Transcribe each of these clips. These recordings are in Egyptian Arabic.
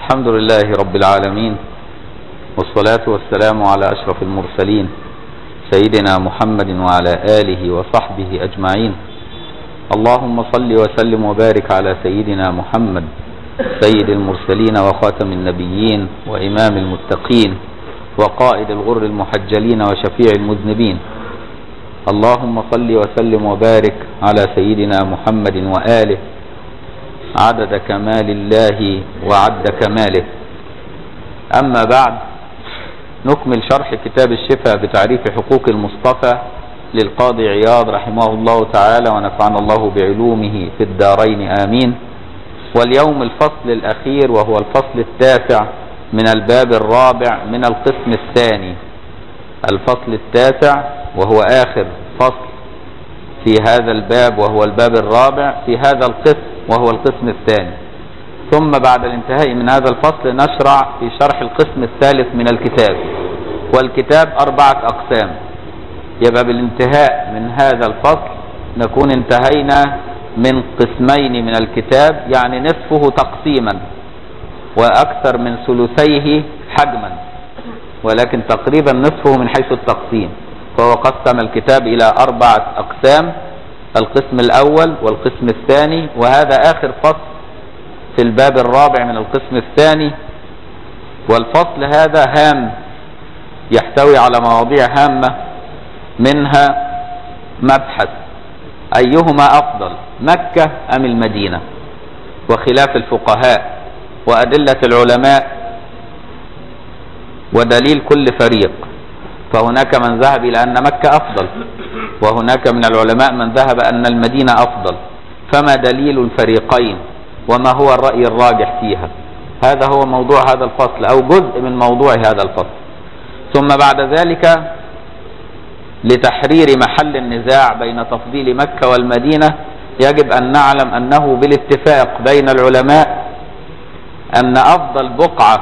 الحمد لله رب العالمين والصلاة والسلام على أشرف المرسلين سيدنا محمد وعلى آله وصحبه أجمعين اللهم صل وسلم وبارك على سيدنا محمد سيد المرسلين وخاتم النبيين وإمام المتقين وقائد الغر المحجلين وشفيع المذنبين اللهم صل وسلم وبارك على سيدنا محمد وآله عدد كمال الله وعد كماله أما بعد نكمل شرح كتاب الشفاء بتعريف حقوق المصطفى للقاضي عياض رحمه الله تعالى ونفعنا الله بعلومه في الدارين آمين واليوم الفصل الأخير وهو الفصل التاسع من الباب الرابع من القسم الثاني الفصل التاسع وهو آخر فصل في هذا الباب وهو الباب الرابع في هذا القسم وهو القسم الثاني ثم بعد الانتهاء من هذا الفصل نشرع في شرح القسم الثالث من الكتاب والكتاب أربعة أقسام يبقى بالانتهاء من هذا الفصل نكون انتهينا من قسمين من الكتاب يعني نصفه تقسيما وأكثر من ثلثيه حجما ولكن تقريبا نصفه من حيث التقسيم فهو قسم الكتاب إلى أربعة أقسام القسم الأول والقسم الثاني وهذا آخر فصل في الباب الرابع من القسم الثاني والفصل هذا هام يحتوي على مواضيع هامة منها مبحث أيهما أفضل مكة أم المدينة وخلاف الفقهاء وأدلة العلماء ودليل كل فريق فهناك من ذهب إلى أن مكة أفضل وهناك من العلماء من ذهب أن المدينة أفضل فما دليل الفريقين وما هو الرأي الراجح فيها هذا هو موضوع هذا الفصل أو جزء من موضوع هذا الفصل ثم بعد ذلك لتحرير محل النزاع بين تفضيل مكة والمدينة يجب أن نعلم أنه بالاتفاق بين العلماء أن أفضل بقعة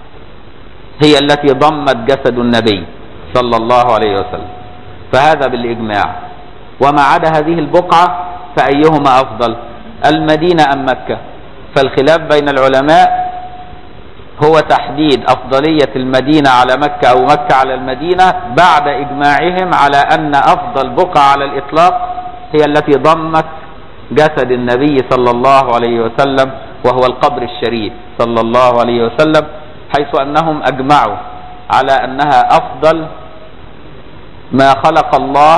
هي التي ضمت جسد النبي صلى الله عليه وسلم فهذا بالإجماع وما عدا هذه البقعة فأيهما أفضل المدينة أم مكة فالخلاف بين العلماء هو تحديد أفضلية المدينة على مكة أو مكة على المدينة بعد إجماعهم على أن أفضل بقعة على الإطلاق هي التي ضمت جسد النبي صلى الله عليه وسلم وهو القبر الشريف صلى الله عليه وسلم حيث أنهم أجمعوا على أنها أفضل ما خلق الله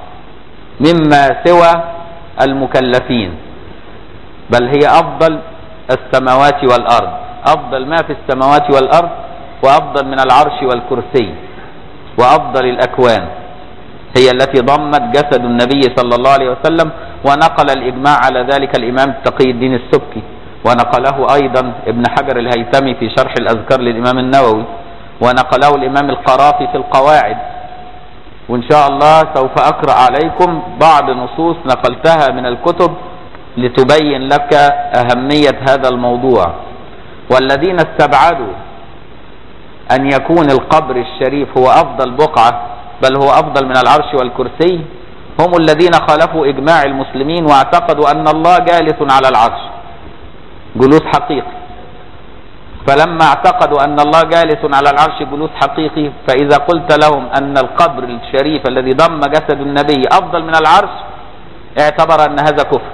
مما سوى المكلفين بل هي أفضل السماوات والأرض أفضل ما في السماوات والأرض وأفضل من العرش والكرسي وأفضل الأكوان هي التي ضمت جسد النبي صلى الله عليه وسلم ونقل الإجماع على ذلك الإمام تقي الدين السبكي ونقله أيضا ابن حجر الهيثمي في شرح الأذكار للإمام النووي ونقله الإمام القرافي في القواعد وإن شاء الله سوف أقرأ عليكم بعض نصوص نقلتها من الكتب لتبين لك أهمية هذا الموضوع والذين استبعدوا أن يكون القبر الشريف هو أفضل بقعة بل هو أفضل من العرش والكرسي هم الذين خالفوا إجماع المسلمين واعتقدوا أن الله جالس على العرش جلوس حقيقي فلما اعتقدوا أن الله جالس على العرش جلوس حقيقي فإذا قلت لهم أن القبر الشريف الذي ضم جسد النبي أفضل من العرش اعتبر أن هذا كفر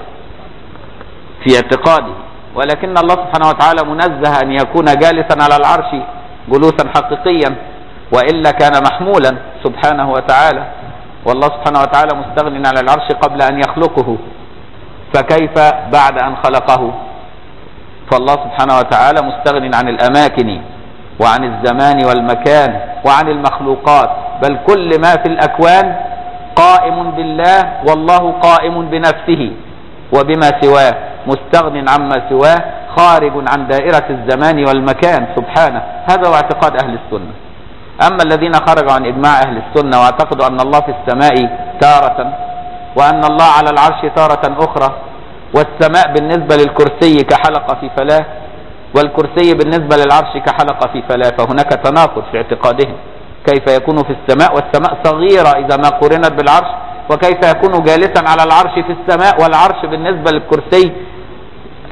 في اعتقاده ولكن الله سبحانه وتعالى منزه أن يكون جالسا على العرش جلوسا حقيقيا وإلا كان محمولا سبحانه وتعالى والله سبحانه وتعالى مستغن على العرش قبل أن يخلقه فكيف بعد أن خلقه فالله سبحانه وتعالى مستغن عن الأماكن وعن الزمان والمكان وعن المخلوقات بل كل ما في الأكوان قائم بالله والله قائم بنفسه وبما سواه مستغن عما سواه خارج عن دائرة الزمان والمكان سبحانه هذا هو اعتقاد أهل السنة أما الذين خرجوا عن إجماع أهل السنة واعتقدوا أن الله في السماء تارة وأن الله على العرش تارة أخرى والسماء بالنسبة للكرسي كحلقة في فلاة والكرسي بالنسبة للعرش كحلقة في فلاة فهناك تناقض في اعتقادهم كيف يكون في السماء والسماء صغيرة إذا ما قرنت بالعرش وكيف يكون جالسا على العرش في السماء والعرش بالنسبة للكرسي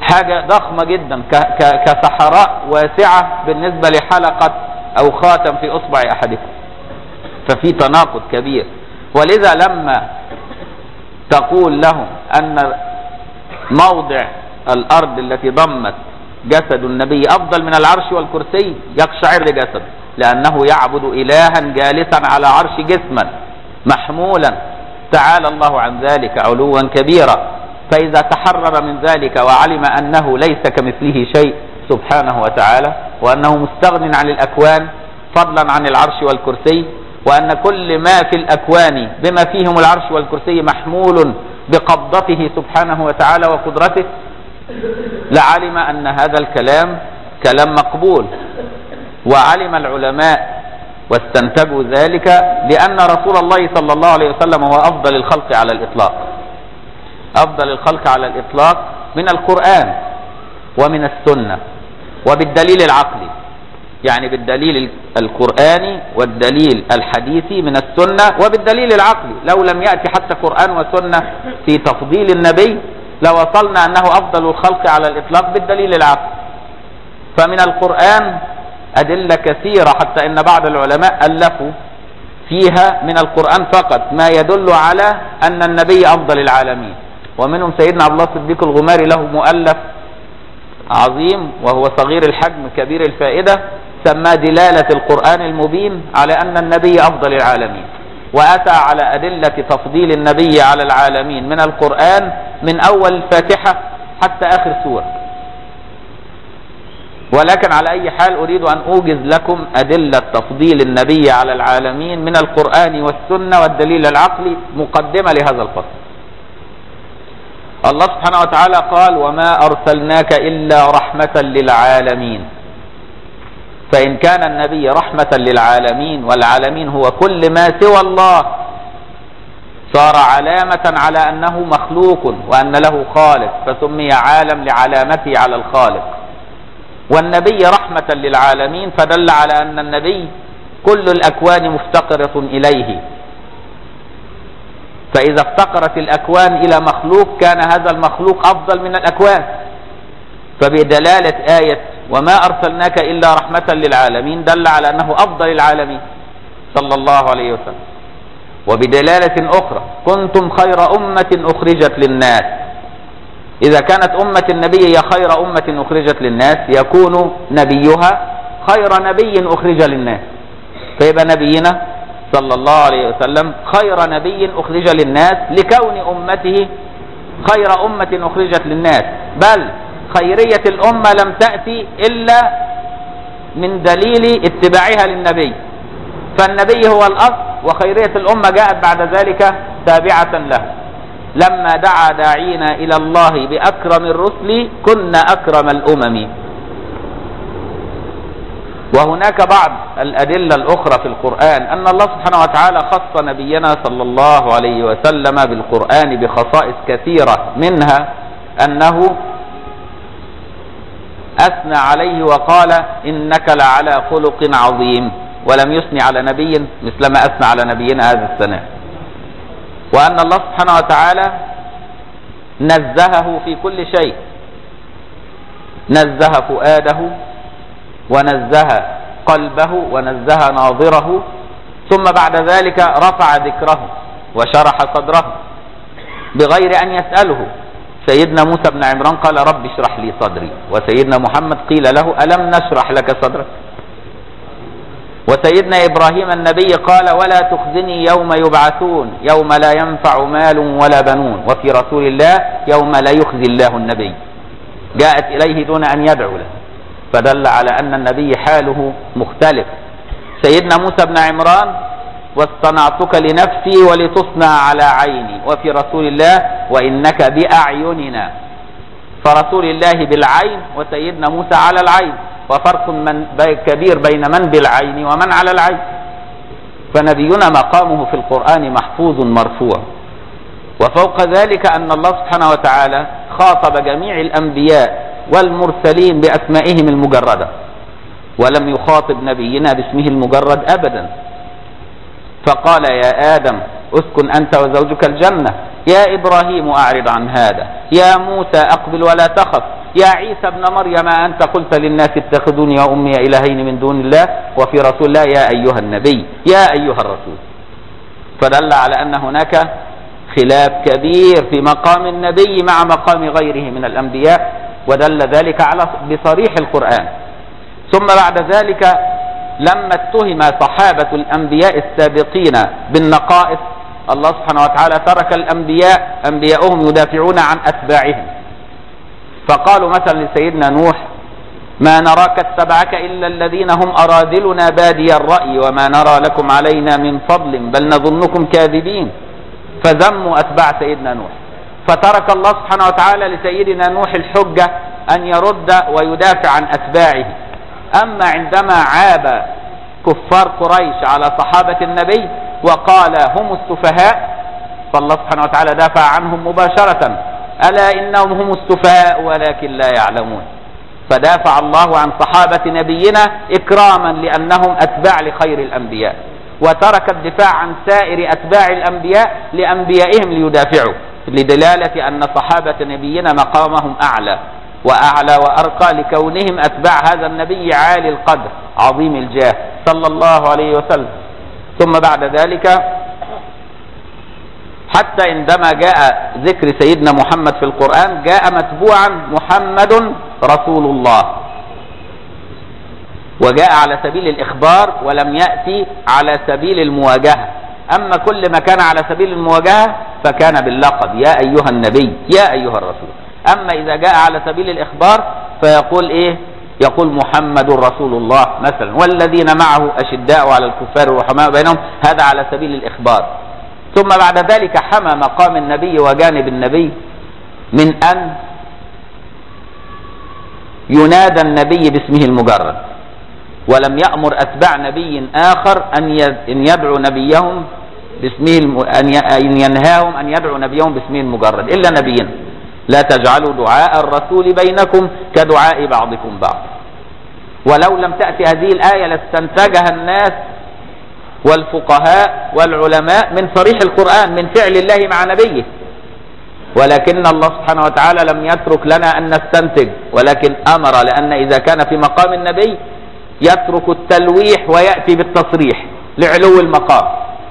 حاجة ضخمة جدا كصحراء واسعة بالنسبة لحلقة أو خاتم في أصبع أحدكم ففي تناقض كبير ولذا لما تقول لهم أن موضع الأرض التي ضمت جسد النبي أفضل من العرش والكرسي يقشعر جسده لأنه يعبد إلها جالسا على عرش جسما محمولا تعالى الله عن ذلك علوا كبيرا فإذا تحرر من ذلك وعلم أنه ليس كمثله شيء سبحانه وتعالى وأنه مستغن عن الأكوان فضلا عن العرش والكرسي وأن كل ما في الأكوان بما فيهم العرش والكرسي محمول بقبضته سبحانه وتعالى وقدرته لعلم أن هذا الكلام كلام مقبول وعلم العلماء واستنتجوا ذلك لأن رسول الله صلى الله عليه وسلم هو أفضل الخلق على الإطلاق أفضل الخلق على الإطلاق من القرآن ومن السنة وبالدليل العقلي يعني بالدليل القرآني والدليل الحديثي من السنة وبالدليل العقلي لو لم يأتي حتى قرآن وسنة في تفضيل النبي لوصلنا أنه أفضل الخلق على الإطلاق بالدليل العقلي فمن القرآن أدلة كثيرة حتى إن بعض العلماء ألفوا فيها من القرآن فقط ما يدل على أن النبي أفضل العالمين ومنهم سيدنا عبد الله الصديق الغماري له مؤلف عظيم وهو صغير الحجم كبير الفائدة سماه دلالة القرآن المبين على أن النبي أفضل العالمين وأتى على أدلة تفضيل النبي على العالمين من القرآن من أول الفاتحة حتى آخر سورة ولكن على أي حال أريد أن أوجز لكم أدلة تفضيل النبي على العالمين من القرآن والسنة والدليل العقلي مقدمة لهذا الفصل الله سبحانه وتعالى قال وما أرسلناك إلا رحمة للعالمين فإن كان النبي رحمة للعالمين والعالمين هو كل ما سوى الله صار علامة على أنه مخلوق وأن له خالق فسمي عالم لعلامته على الخالق والنبي رحمة للعالمين فدل على أن النبي كل الأكوان مفتقرة إليه فإذا افتقرت الأكوان إلى مخلوق كان هذا المخلوق أفضل من الأكوان فبدلالة آية وما أرسلناك إلا رحمة للعالمين دل على أنه أفضل العالمين صلى الله عليه وسلم وبدلالة أخرى كنتم خير أمة أخرجت للناس إذا كانت أمة النبي هي خير أمة أخرجت للناس يكون نبيها خير نبي أخرج للناس فيبقى نبينا صلى الله عليه وسلم خير نبي أخرج للناس لكون أمته خير أمة أخرجت للناس بل خيرية الأمة لم تأتي إلا من دليل اتباعها للنبي فالنبي هو الأصل وخيرية الأمة جاءت بعد ذلك تابعة له لما دعا داعينا إلى الله بأكرم الرسل كنا أكرم الأمم وهناك بعض الأدلة الأخرى في القرآن أن الله سبحانه وتعالى خص نبينا صلى الله عليه وسلم بالقرآن بخصائص كثيرة منها أنه أثنى عليه وقال إنك لعلى خلق عظيم ولم يثني على نبي مثلما أثنى على نبينا هذا السنة وأن الله سبحانه وتعالى نزهه في كل شيء نزه فؤاده ونزه قلبه ونزه ناظره ثم بعد ذلك رفع ذكره وشرح صدره بغير أن يسأله سيدنا موسى بن عمران قال رب اشرح لي صدري وسيدنا محمد قيل له ألم نشرح لك صدرك وسيدنا إبراهيم النبي قال ولا تخزني يوم يبعثون يوم لا ينفع مال ولا بنون وفي رسول الله يوم لا يخزي الله النبي جاءت إليه دون أن يدعو له فدل على أن النبي حاله مختلف سيدنا موسى بن عمران واصطنعتك لنفسي ولتصنع على عيني وفي رسول الله وإنك بأعيننا فرسول الله بالعين وسيدنا موسى على العين وفرق من كبير بين من بالعين ومن على العين فنبينا مقامه في القرآن محفوظ مرفوع وفوق ذلك أن الله سبحانه وتعالى خاطب جميع الأنبياء والمرسلين بأسمائهم المجردة ولم يخاطب نبينا باسمه المجرد أبدا فقال يا آدم اسكن أنت وزوجك الجنة يا إبراهيم أعرض عن هذا يا موسى أقبل ولا تخف يا عيسى ابن مريم أنت قلت للناس اتخذوني وأمي إلهين من دون الله وفي رسول الله يا أيها النبي يا أيها الرسول فدل على أن هناك خلاف كبير في مقام النبي مع مقام غيره من الأنبياء ودل ذلك على بصريح القرآن ثم بعد ذلك لما اتهم صحابة الأنبياء السابقين بالنقائص الله سبحانه وتعالى ترك الأنبياء أنبياءهم يدافعون عن أتباعهم فقالوا مثلا لسيدنا نوح ما نراك اتبعك إلا الذين هم أرادلنا بادي الرأي وما نرى لكم علينا من فضل بل نظنكم كاذبين فذموا أتباع سيدنا نوح فترك الله سبحانه وتعالى لسيدنا نوح الحجة أن يرد ويدافع عن أتباعه أما عندما عاب كفار قريش على صحابة النبي وقال هم السفهاء فالله سبحانه وتعالى دافع عنهم مباشرة ألا إنهم هم السفهاء ولكن لا يعلمون فدافع الله عن صحابة نبينا إكراما لأنهم أتباع لخير الأنبياء وترك الدفاع عن سائر أتباع الأنبياء لأنبيائهم ليدافعوا لدلالة أن صحابة نبينا مقامهم أعلى وأعلى وأرقى لكونهم أتباع هذا النبي عالي القدر عظيم الجاه صلى الله عليه وسلم ثم بعد ذلك حتى عندما جاء ذكر سيدنا محمد في القرآن جاء متبوعا محمد رسول الله وجاء على سبيل الإخبار ولم يأتي على سبيل المواجهة أما كل ما كان على سبيل المواجهة فكان باللقب يا أيها النبي يا أيها الرسول أما إذا جاء على سبيل الإخبار فيقول إيه يقول محمد رسول الله مثلا والذين معه أشداء على الكفار الرحماء بينهم هذا على سبيل الإخبار ثم بعد ذلك حمى مقام النبي وجانب النبي من أن ينادى النبي باسمه المجرد ولم يأمر أتباع نبي آخر أن يدعو نبيهم باسمه أن ينهاهم أن يدعو نبيهم باسمه المجرد إلا نبينا لا تجعلوا دعاء الرسول بينكم كدعاء بعضكم بعض ولو لم تأتي هذه الآية لاستنتجها الناس والفقهاء والعلماء من صريح القرآن من فعل الله مع نبيه ولكن الله سبحانه وتعالى لم يترك لنا أن نستنتج ولكن أمر لأن إذا كان في مقام النبي يترك التلويح ويأتي بالتصريح لعلو المقام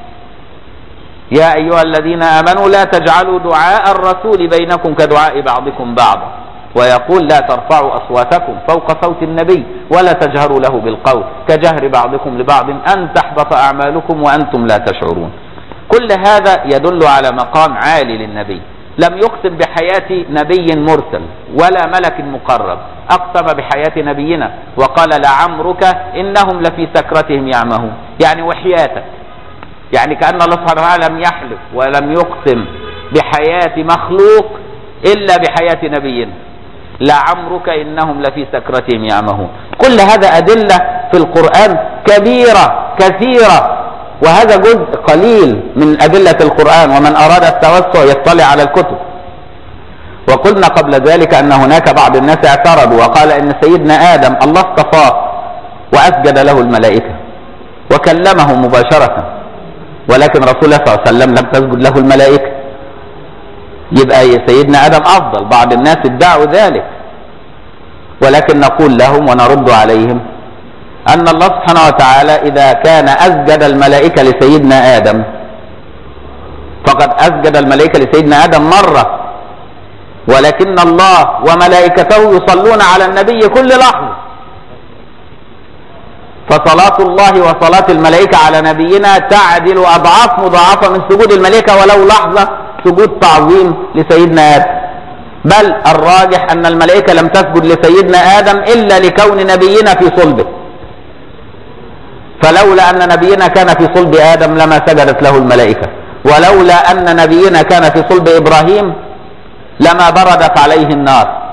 يا أيها الذين آمنوا لا تجعلوا دعاء الرسول بينكم كدعاء بعضكم بعضا ويقول لا ترفعوا أصواتكم فوق صوت النبي ولا تجهروا له بالقول كجهر بعضكم لبعض أن تحبط أعمالكم وأنتم لا تشعرون كل هذا يدل على مقام عالي للنبي لم يقسم بحياة نبي مرسل ولا ملك مقرب أقسم بحياة نبينا وقال لعمرك إنهم لفي سكرتهم يعمهون يعني وحياتك يعني كأن الله سبحانه وتعالى لم يحلف ولم يقسم بحياة مخلوق إلا بحياة نبينا لعمرك إنهم لفي سكرتهم يعمهون كل هذا أدلة في القرآن كبيرة كثيرة وهذا جزء قليل من أدلة القرآن ومن أراد التوسع يطلع على الكتب وقلنا قبل ذلك أن هناك بعض الناس اعترضوا وقال إن سيدنا آدم الله اصطفاه وأسجد له الملائكة وكلمه مباشرة ولكن رسول الله صلى الله عليه وسلم لم تسجد له الملائكة يبقى سيدنا آدم أفضل بعض الناس ادعوا ذلك ولكن نقول لهم ونرد عليهم أن الله سبحانه وتعالى إذا كان أسجد الملائكة لسيدنا آدم فقد أسجد الملائكة لسيدنا آدم مرة ولكن الله وملائكته يصلون على النبي كل لحظة فصلاة الله وصلاة الملائكة على نبينا تعدل أضعاف مضاعفة من سجود الملائكة ولو لحظة سجود تعظيم لسيدنا آدم بل الراجح أن الملائكة لم تسجد لسيدنا آدم إلا لكون نبينا في صلبه فلولا أن نبينا كان في صلب آدم لما سجدت له الملائكة ولولا أن نبينا كان في صلب إبراهيم لما بردت عليه النار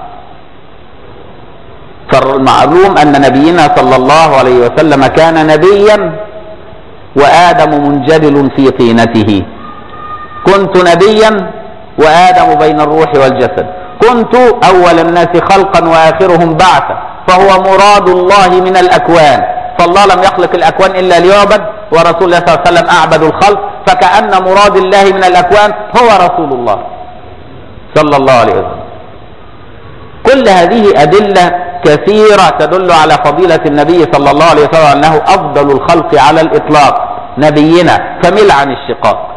فالمعلوم أن نبينا صلى الله عليه وسلم كان نبيا وآدم منجدل في طينته كنت نبيا وآدم بين الروح والجسد كنت أول الناس خلقا وآخرهم بعثا فهو مراد الله من الأكوان فالله لم يخلق الأكوان إلا ليعبد ورسول الله صلى الله عليه وسلم أعبد الخلق فكأن مراد الله من الأكوان هو رسول الله صلى الله عليه وسلم كل هذه أدلة كثيرة تدل على فضيلة النبي صلى الله عليه وسلم أنه أفضل الخلق على الإطلاق نبينا فمل عن الشقاق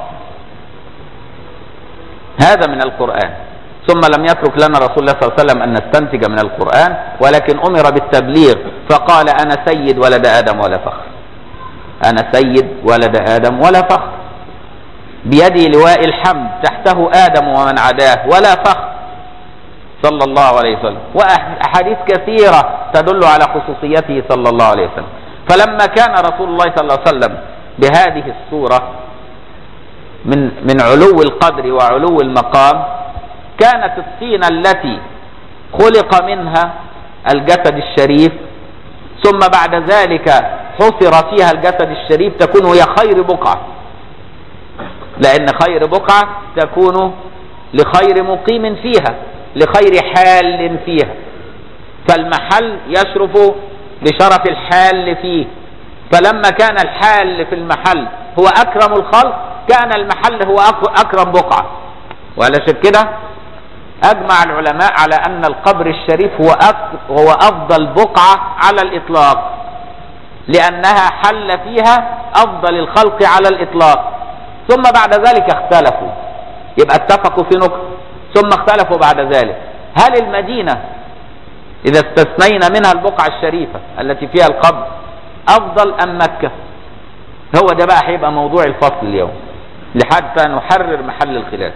هذا من القرآن ثم لم يترك لنا رسول الله صلى الله عليه وسلم أن نستنتج من القرآن ولكن أمر بالتبليغ فقال أنا سيد ولد آدم ولا فخر أنا سيد ولد آدم ولا فخر بيدي لواء الحمد تحته آدم ومن عداه ولا فخر صلى الله عليه وسلم وأحاديث كثيرة تدل على خصوصيته صلى الله عليه وسلم فلما كان رسول الله صلى الله عليه وسلم بهذه الصورة من من علو القدر وعلو المقام كانت الطينة التي خلق منها الجسد الشريف ثم بعد ذلك حصر فيها الجسد الشريف تكون هي خير بقعة لأن خير بقعة تكون لخير مقيم فيها لخير حال فيها فالمحل يشرف لشرف الحال فيه فلما كان الحال في المحل هو أكرم الخلق كان المحل هو أكرم بقعة وعلشان كده أجمع العلماء على أن القبر الشريف هو هو أفضل بقعة على الإطلاق لأنها حل فيها أفضل الخلق على الإطلاق ثم بعد ذلك اختلفوا يبقى اتفقوا في نقطة ثم اختلفوا بعد ذلك هل المدينة إذا استثنينا منها البقعة الشريفة التي فيها القبر أفضل أم مكة هو ده بقى هيبقى موضوع الفصل اليوم لحتى نحرر محل الخلاف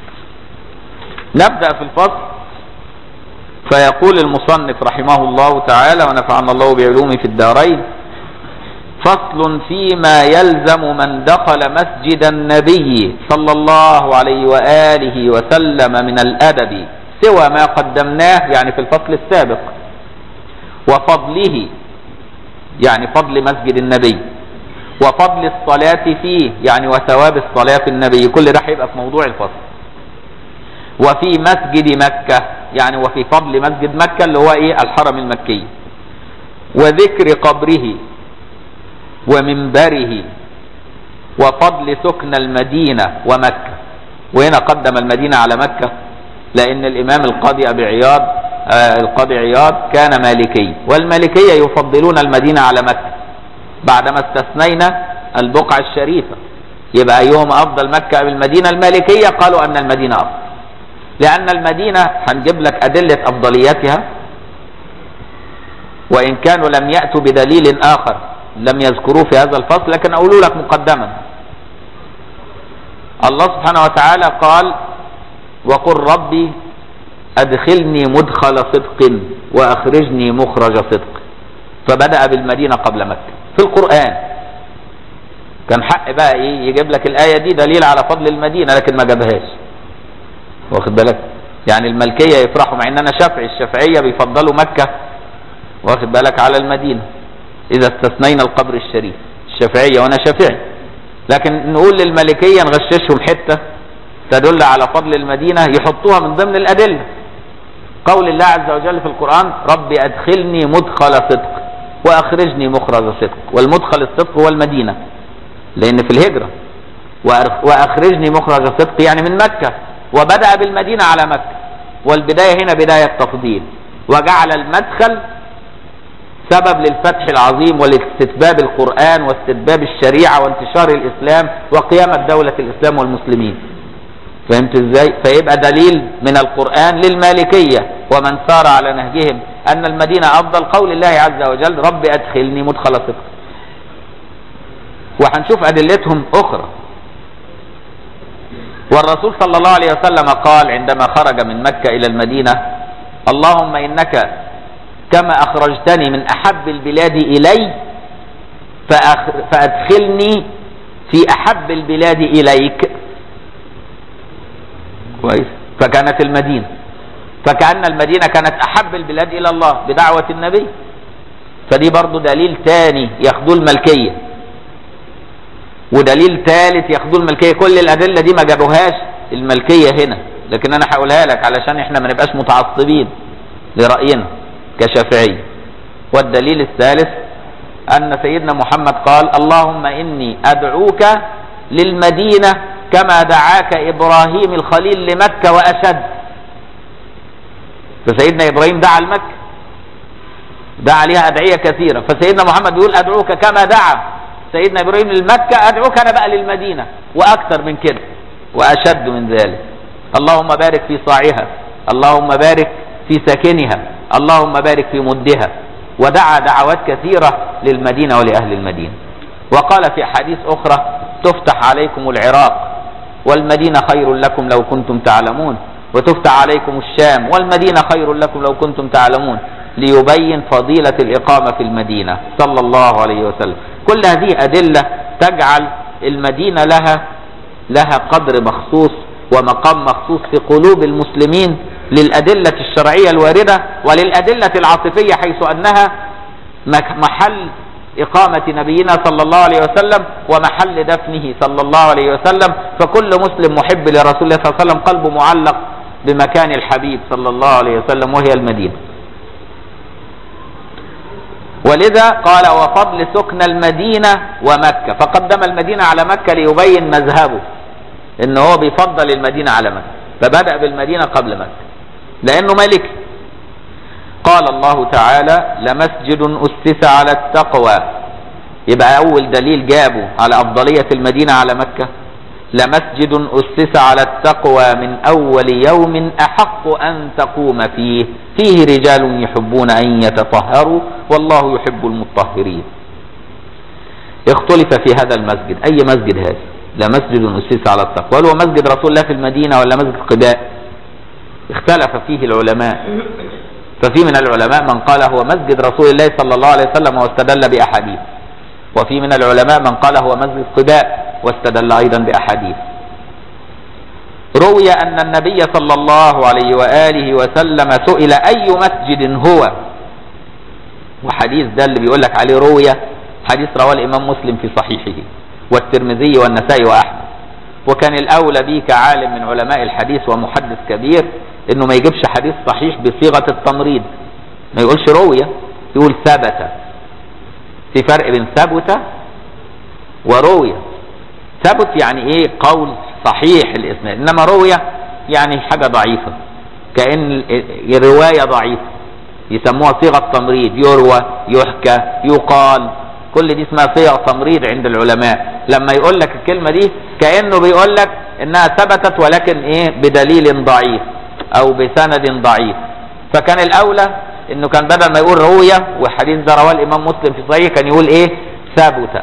نبدأ في الفصل فيقول المصنف رحمه الله تعالى ونفعنا الله بعلومه في الدارين فصل فيما يلزم من دخل مسجد النبي صلى الله عليه وآله وسلم من الأدب سوى ما قدمناه يعني في الفصل السابق وفضله يعني فضل مسجد النبي وفضل الصلاة فيه يعني وثواب الصلاة في النبي كل ده هيبقى في موضوع الفصل وفي مسجد مكة يعني وفي فضل مسجد مكة اللي هو ايه الحرم المكي وذكر قبره ومنبره وفضل سكن المدينة ومكة وهنا قدم المدينة على مكة لأن الإمام القاضي أبي عياض آه القاضي عياض كان مالكي والمالكية يفضلون المدينة على مكة بعدما استثنينا البقعة الشريفة يبقى أيهم أفضل مكة بالمدينة المالكية قالوا أن المدينة أفضل لأن المدينة هنجيب لك أدلة أفضليتها وإن كانوا لم يأتوا بدليل آخر لم يذكروه في هذا الفصل لكن أقول لك مقدما الله سبحانه وتعالى قال وقل ربي أدخلني مدخل صدق وأخرجني مخرج صدق فبدأ بالمدينة قبل مكة في القرآن كان حق بقى ايه يجيب لك الآية دي دليل على فضل المدينة لكن ما جابهاش واخد بالك يعني الملكية يفرحوا مع ان انا شافعي الشافعية بيفضلوا مكة واخد بالك على المدينة اذا استثنينا القبر الشريف الشافعية وانا شافعي لكن نقول للملكية نغششهم حتة تدل على فضل المدينة يحطوها من ضمن الأدلة قول الله عز وجل في القرآن ربي أدخلني مدخل صدق وأخرجني مخرج صدق والمدخل الصدق هو المدينة لأن في الهجرة وأخرجني مخرج صدق يعني من مكة وبدأ بالمدينة على مكة والبداية هنا بداية تفضيل وجعل المدخل سبب للفتح العظيم ولاستتباب القرآن واستتباب الشريعة وانتشار الإسلام وقيامة دولة الإسلام والمسلمين فهمت ازاي فيبقى دليل من القرآن للمالكية ومن سار على نهجهم أن المدينة أفضل قول الله عز وجل رب أدخلني مدخل صدق وهنشوف أدلتهم أخرى والرسول صلى الله عليه وسلم قال عندما خرج من مكة إلى المدينة اللهم إنك كما أخرجتني من أحب البلاد إلي فأدخلني في أحب البلاد إليك كويس فكانت المدينة فكأن المدينة كانت أحب البلاد إلى الله بدعوة النبي فدي برضو دليل تاني ياخدوه الملكية ودليل ثالث ياخدوه الملكية كل الأدلة دي ما جابوهاش الملكية هنا لكن أنا هقولها لك علشان احنا ما نبقاش متعصبين لرأينا كشافعي والدليل الثالث أن سيدنا محمد قال اللهم إني أدعوك للمدينة كما دعاك إبراهيم الخليل لمكة وأشد فسيدنا ابراهيم دعا لمكه دعا ليها ادعيه كثيره فسيدنا محمد بيقول ادعوك كما دعا سيدنا ابراهيم لمكه ادعوك انا بقى للمدينه واكثر من كده واشد من ذلك اللهم بارك في صاعها اللهم بارك في ساكنها اللهم بارك في مدها ودعا دعوات كثيره للمدينه ولاهل المدينه وقال في حديث اخرى تفتح عليكم العراق والمدينه خير لكم لو كنتم تعلمون وتفتح عليكم الشام والمدينه خير لكم لو كنتم تعلمون ليبين فضيلة الإقامة في المدينة صلى الله عليه وسلم كل هذه أدلة تجعل المدينة لها لها قدر مخصوص ومقام مخصوص في قلوب المسلمين للأدلة الشرعية الواردة وللأدلة العاطفية حيث أنها محل إقامة نبينا صلى الله عليه وسلم ومحل دفنه صلى الله عليه وسلم فكل مسلم محب لرسول الله صلى الله عليه وسلم قلبه معلق بمكان الحبيب صلى الله عليه وسلم وهي المدينة ولذا قال وفضل سكن المدينة ومكة فقدم المدينة على مكة ليبين مذهبه ان هو بيفضل المدينة على مكة فبدأ بالمدينة قبل مكة لانه ملك قال الله تعالى لمسجد أسس على التقوى يبقى أول دليل جابه على أفضلية المدينة على مكة لمسجد أسس على التقوى من أول يوم أحق أن تقوم فيه فيه رجال يحبون أن يتطهروا والله يحب المطهرين اختلف في هذا المسجد أي مسجد هذا لمسجد أسس على التقوى هل هو مسجد رسول الله في المدينة ولا مسجد قباء اختلف فيه العلماء ففي من العلماء من قال هو مسجد رسول الله صلى الله عليه وسلم واستدل بأحاديث وفي من العلماء من قال هو مسجد قباء واستدل أيضا بأحاديث روي أن النبي صلى الله عليه وآله وسلم سئل أي مسجد هو وحديث ده اللي بيقول لك عليه روية حديث رواه الإمام مسلم في صحيحه والترمذي والنسائي وأحمد وكان الأولى به كعالم من علماء الحديث ومحدث كبير إنه ما يجيبش حديث صحيح بصيغة التمريض ما يقولش روية يقول ثبت في فرق بين ثبت وروية ثبت يعني ايه قول صحيح الاسناد انما روية يعني حاجة ضعيفة كأن الرواية ضعيفة يسموها صيغة تمريض يروى يحكى يقال كل دي اسمها صيغ تمريض عند العلماء لما يقول لك الكلمة دي كأنه بيقول لك انها ثبتت ولكن ايه بدليل ضعيف او بسند ضعيف فكان الاولى انه كان بدل ما يقول روية وحديث ده رواه الامام مسلم في صحيح كان يقول ايه ثبت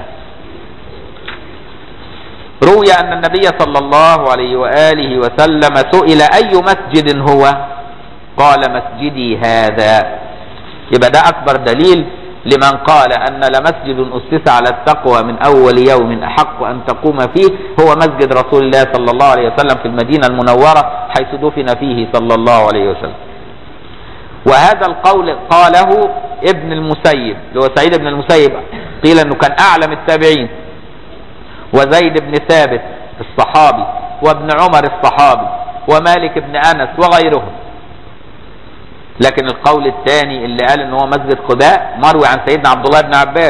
روي أن النبي صلى الله عليه وآله وسلم سئل أي مسجد هو قال مسجدي هذا يبقى ده أكبر دليل لمن قال أن لمسجد أسس على التقوى من أول يوم أحق أن تقوم فيه هو مسجد رسول الله صلى الله عليه وسلم في المدينة المنورة حيث دفن فيه صلى الله عليه وسلم وهذا القول قاله ابن المسيب اللي هو سعيد بن المسيب قيل أنه كان أعلم التابعين وزيد بن ثابت الصحابي وابن عمر الصحابي ومالك بن انس وغيرهم لكن القول الثاني اللي قال ان هو مسجد قباء مروي عن سيدنا عبد الله بن عباس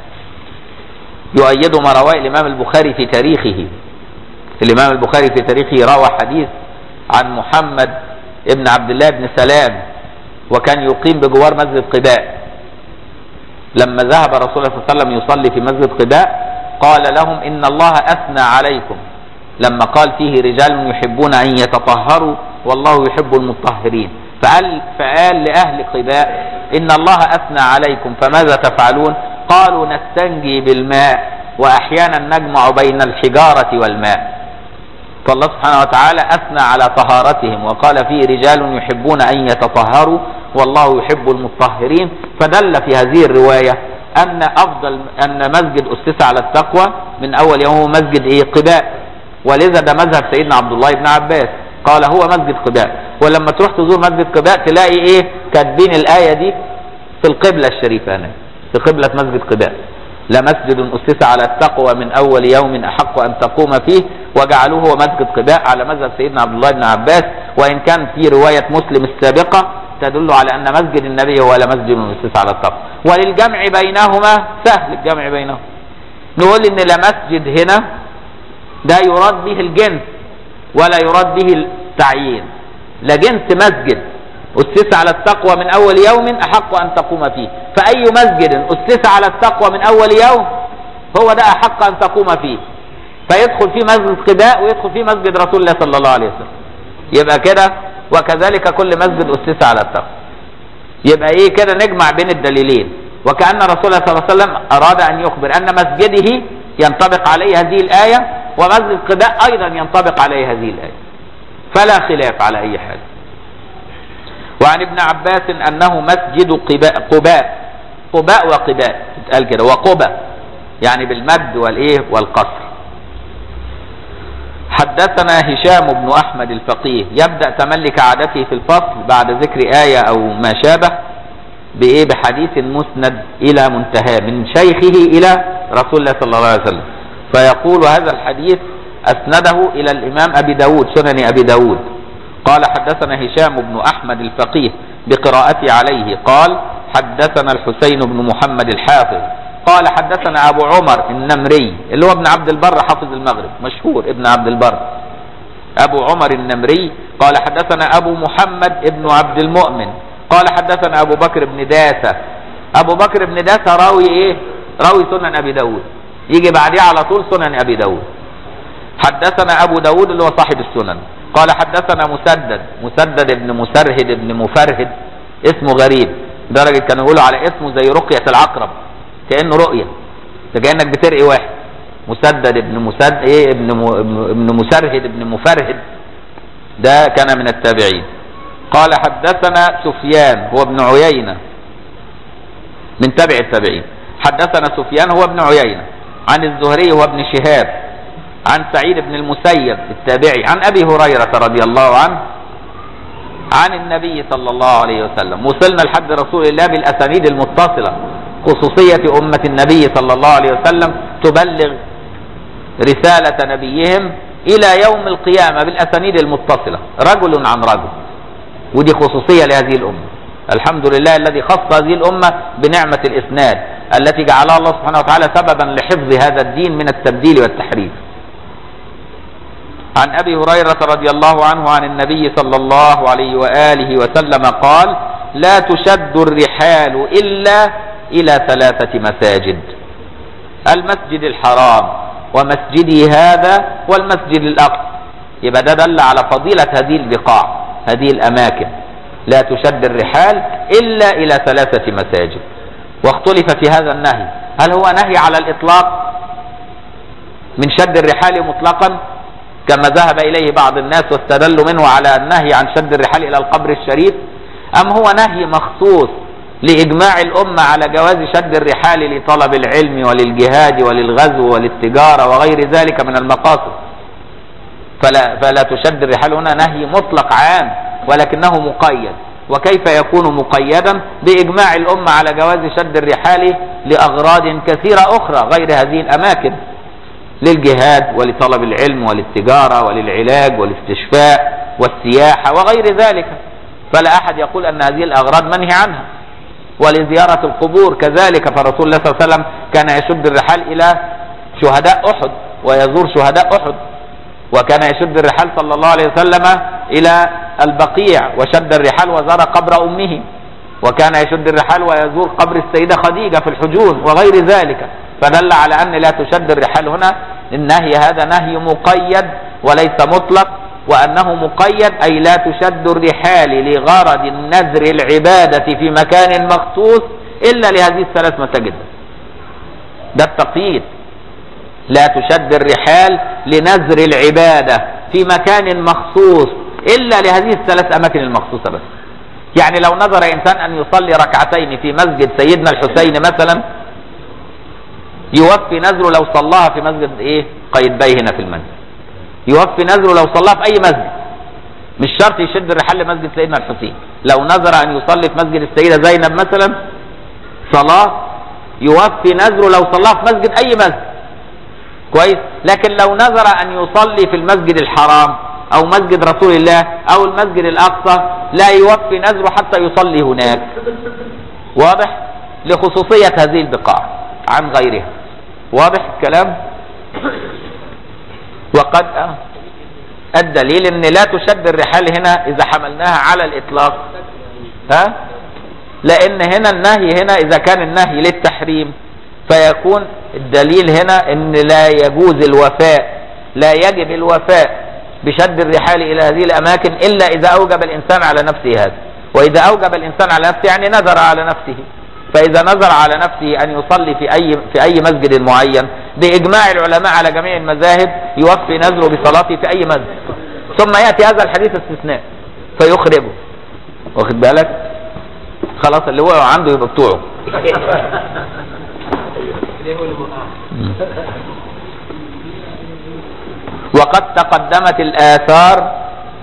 يؤيد ما رواه الامام البخاري في تاريخه الامام البخاري في تاريخه روى حديث عن محمد ابن عبد الله بن سلام وكان يقيم بجوار مسجد قباء لما ذهب رسول الله صلى الله عليه وسلم يصلي في مسجد قباء قال لهم إن الله أثنى عليكم لما قال فيه رجال يحبون أن يتطهروا والله يحب المطهرين فقال, فقال لأهل قباء إن الله أثنى عليكم فماذا تفعلون قالوا نستنجي بالماء وأحيانا نجمع بين الحجارة والماء فالله سبحانه وتعالى أثنى على طهارتهم وقال فيه رجال يحبون أن يتطهروا والله يحب المطهرين فدل في هذه الرواية أن أفضل أن مسجد أسس على التقوى من أول يوم هو مسجد إيه قباء ولذا ده مذهب سيدنا عبد الله بن عباس قال هو مسجد قباء ولما تروح تزور مسجد قباء تلاقي إيه كاتبين الآية دي في القبلة الشريفة هنا في قبلة مسجد قباء لمسجد أسس على التقوى من أول يوم أحق أن تقوم فيه وجعلوه هو مسجد قباء على مذهب سيدنا عبد الله بن عباس وإن كان في رواية مسلم السابقة تدل على أن مسجد النبي هو لمسجد أسس على التقوى وللجمع بينهما سهل الجمع بينهما نقول إن لمسجد هنا ده يراد به الجنس ولا يراد به التعيين لا جنس مسجد أسس على التقوى من أول يوم أحق أن تقوم فيه فأي مسجد أسس على التقوى من أول يوم هو ده أحق أن تقوم فيه فيدخل فيه مسجد قباء ويدخل فيه مسجد رسول الله صلى الله عليه وسلم يبقى كده وكذلك كل مسجد أسس على التقوى يبقى ايه كده نجمع بين الدليلين وكأن رسول الله صلى الله عليه وسلم أراد أن يخبر أن مسجده ينطبق عليه هذه الآية ومسجد قباء أيضا ينطبق عليه هذه الآية فلا خلاف على أي حال وعن ابن عباس أنه مسجد قباء قباء قباء وقباء تتقال كده وقباء يعني بالمد والإيه والقصر حدثنا هشام بن أحمد الفقيه يبدأ تملي كعادته في الفصل بعد ذكر آية أو ما شابه بإيه بحديث مسند إلى منتهى من شيخه إلى رسول الله صلى الله عليه وسلم فيقول هذا الحديث أسنده إلى الإمام أبي داود سنن أبي داود قال حدثنا هشام بن أحمد الفقيه بقراءتي عليه قال حدثنا الحسين بن محمد الحافظ قال حدثنا أبو عمر النمري اللي هو ابن عبد البر حافظ المغرب مشهور ابن عبد البر أبو عمر النمري قال حدثنا أبو محمد ابن عبد المؤمن قال حدثنا أبو بكر بن داسة أبو بكر بن داسة راوي إيه راوي سنن أبي داود يجي بعديه على طول سنن أبي داود حدثنا أبو داود اللي هو صاحب السنن قال حدثنا مسدد مسدد ابن مسرهد ابن مفرهد اسمه غريب درجة كانوا يقولوا على اسمه زي رقية العقرب كأنه رؤية ده كأنك بترقي واحد مسدد ابن مسد ايه ابن م... ابن مسرهد ابن مفرهد ده كان من التابعين قال حدثنا سفيان هو ابن عيينة من تابع التابعين حدثنا سفيان هو ابن عيينة عن الزهري هو ابن شهاب عن سعيد بن المسيب التابعي عن ابي هريرة رضي الله عنه عن النبي صلى الله عليه وسلم وصلنا لحد رسول الله بالاسانيد المتصلة خصوصية امة النبي صلى الله عليه وسلم تبلغ رسالة نبيهم الى يوم القيامة بالاسانيد المتصلة رجل عن رجل ودي خصوصية لهذه الامة الحمد لله الذي خص هذه الامة بنعمة الاسناد التي جعلها الله سبحانه وتعالى سببا لحفظ هذا الدين من التبديل والتحريف عن ابي هريره رضي الله عنه عن النبي صلى الله عليه واله وسلم قال لا تشد الرحال الا الى ثلاثه مساجد المسجد الحرام ومسجدي هذا والمسجد الاقصى يبقى ده دل على فضيله هذه البقاع هذه الاماكن لا تشد الرحال الا الى ثلاثه مساجد واختلف في هذا النهي هل هو نهي على الاطلاق من شد الرحال مطلقا كما ذهب إليه بعض الناس واستدلوا منه على النهي عن شد الرحال إلى القبر الشريف أم هو نهي مخصوص لإجماع الأمة على جواز شد الرحال لطلب العلم وللجهاد وللغزو وللتجارة وغير ذلك من المقاصد فلا, فلا تشد الرحال هنا نهي مطلق عام ولكنه مقيد وكيف يكون مقيدا بإجماع الأمة على جواز شد الرحال لأغراض كثيرة أخرى غير هذه الأماكن للجهاد ولطلب العلم وللتجارة وللعلاج والاستشفاء والسياحة وغير ذلك فلا أحد يقول أن هذه الأغراض منهي عنها ولزيارة القبور كذلك فرسول الله صلى الله عليه وسلم كان يشد الرحال إلى شهداء أحد ويزور شهداء أحد وكان يشد الرحال صلى الله عليه وسلم إلى البقيع وشد الرحال وزار قبر أمه وكان يشد الرحال ويزور قبر السيدة خديجة في الحجون وغير ذلك فدل على أن لا تشد الرحال هنا النهي هذا نهي مقيد وليس مطلق وأنه مقيد أي لا تشد الرحال لغرض نذر العبادة في مكان مخصوص إلا لهذه الثلاث مساجد ده التقييد لا تشد الرحال لنذر العبادة في مكان مخصوص إلا لهذه الثلاث أماكن المخصوصة بس يعني لو نظر إنسان أن يصلي ركعتين في مسجد سيدنا الحسين مثلا يوفي نذره لو صلاها في مسجد ايه قايتباي هنا في المسجد يوفي نذره لو صلاها في اي مسجد مش شرط يشد الرحال لمسجد سيدنا الحسين لو نذر ان يصلي في مسجد السيده زينب مثلا صلاه يوفي نذره لو صلاها في مسجد اي مسجد كويس لكن لو نذر ان يصلي في المسجد الحرام او مسجد رسول الله او المسجد الاقصى لا يوفي نذره حتى يصلي هناك واضح لخصوصيه هذه البقاع عن غيرها واضح الكلام وقد الدليل ان لا تشد الرحال هنا اذا حملناها على الاطلاق ها لان هنا النهي هنا اذا كان النهي للتحريم فيكون الدليل هنا ان لا يجوز الوفاء لا يجب الوفاء بشد الرحال الى هذه الاماكن الا اذا اوجب الانسان على نفسه هذا واذا اوجب الانسان على نفسه يعني نذر على نفسه فاذا نذر على نفسه ان يصلي في اي في اي مسجد معين باجماع العلماء على جميع المذاهب يوفي نذره بصلاته في اي مسجد ثم ياتي هذا الحديث استثناء فيخربه واخد بالك خلاص اللي وقعوا عنده يبقى بتوعه وقد تقدمت الآثار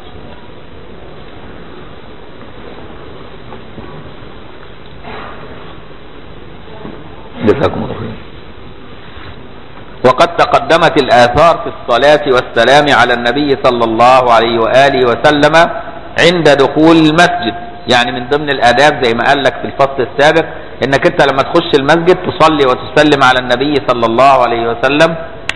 جزاكم الله خير وقد تقدمت الآثار في الصلاة والسلام على النبي صلى الله عليه وآله وسلم عند دخول المسجد يعني من ضمن الآداب زي ما قال لك في الفصل السابق انك انت لما تخش المسجد تصلي وتسلم على النبي صلى الله عليه وسلم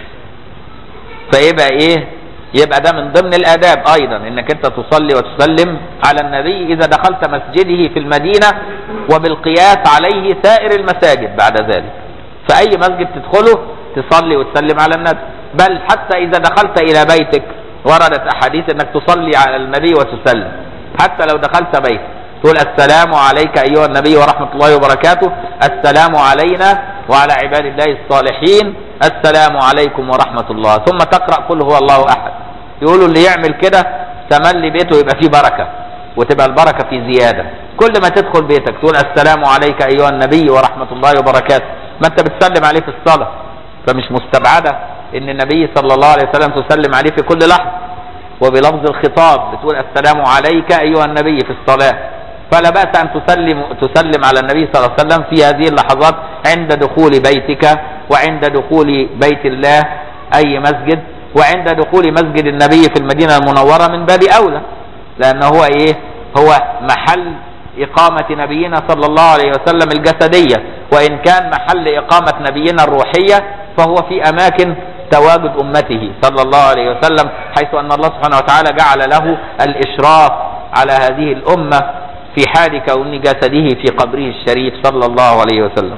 فيبقى ايه يبقى ده من ضمن الاداب ايضا انك انت تصلي وتسلم على النبي اذا دخلت مسجده في المدينه وبالقياس عليه سائر المساجد بعد ذلك فاي مسجد تدخله تصلي وتسلم على النبي بل حتى اذا دخلت الى بيتك وردت احاديث انك تصلي على النبي وتسلم حتى لو دخلت بيتك تقول السلام عليك ايها النبي ورحمه الله وبركاته السلام علينا وعلى عباد الله الصالحين السلام عليكم ورحمه الله ثم تقرا قل هو الله احد يقولوا اللي يعمل كده تملي بيته يبقى فيه بركه وتبقى البركه في زياده كل ما تدخل بيتك تقول السلام عليك ايها النبي ورحمه الله وبركاته ما انت بتسلم عليه في الصلاه فمش مستبعده ان النبي صلى الله عليه وسلم تسلم عليه في كل لحظه وبلفظ الخطاب بتقول السلام عليك ايها النبي في الصلاه فلا باس ان تسلم تسلم على النبي صلى الله عليه وسلم في هذه اللحظات عند دخول بيتك وعند دخول بيت الله اي مسجد وعند دخول مسجد النبي في المدينه المنوره من باب اولى لان هو ايه هو محل إقامة نبينا صلى الله عليه وسلم الجسدية وإن كان محل إقامة نبينا الروحية فهو في أماكن تواجد أمته صلى الله عليه وسلم حيث أن الله سبحانه وتعالى جعل له الإشراف على هذه الأمة في حال كون جسده في قبره الشريف صلى الله عليه وسلم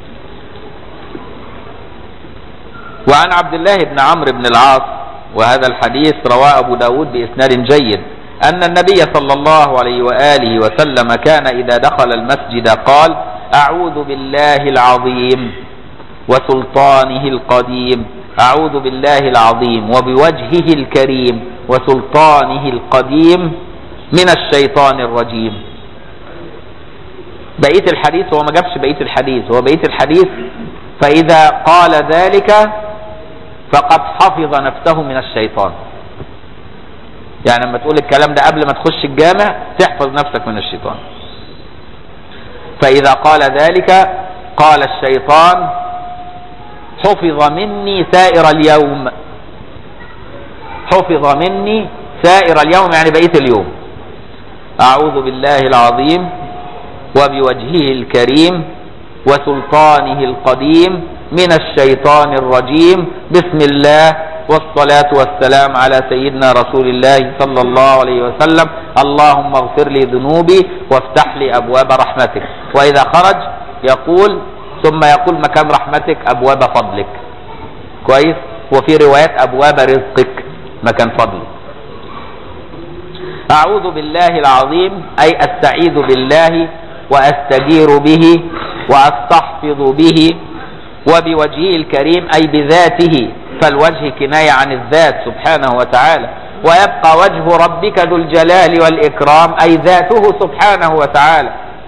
وعن عبد الله بن عمرو بن العاص وهذا الحديث رواه أبو داود بإسناد جيد أن النبي صلى الله عليه وآله وسلم كان إذا دخل المسجد قال أعوذ بالله العظيم وسلطانه القديم أعوذ بالله العظيم وبوجهه الكريم وسلطانه القديم من الشيطان الرجيم بقية الحديث هو ما جابش بقية الحديث هو بقية الحديث فإذا قال ذلك فقد حفظ نفسه من الشيطان يعني لما تقول الكلام ده قبل ما تخش الجامع تحفظ نفسك من الشيطان فإذا قال ذلك قال الشيطان حفظ مني سائر اليوم حفظ مني سائر اليوم يعني بقية اليوم أعوذ بالله العظيم وبوجهه الكريم وسلطانه القديم من الشيطان الرجيم بسم الله والصلاة والسلام على سيدنا رسول الله صلى الله عليه وسلم اللهم اغفر لي ذنوبي وافتح لي أبواب رحمتك وإذا خرج يقول ثم يقول مكان رحمتك أبواب فضلك كويس وفي روايات أبواب رزقك مكان فضلك أعوذ بالله العظيم أي أستعيذ بالله وأستجير به وأستحفظ به وبوجهه الكريم أي بذاته فالوجه كناية عن الذات سبحانه وتعالى ويبقى وجه ربك ذو الجلال والإكرام أي ذاته سبحانه وتعالى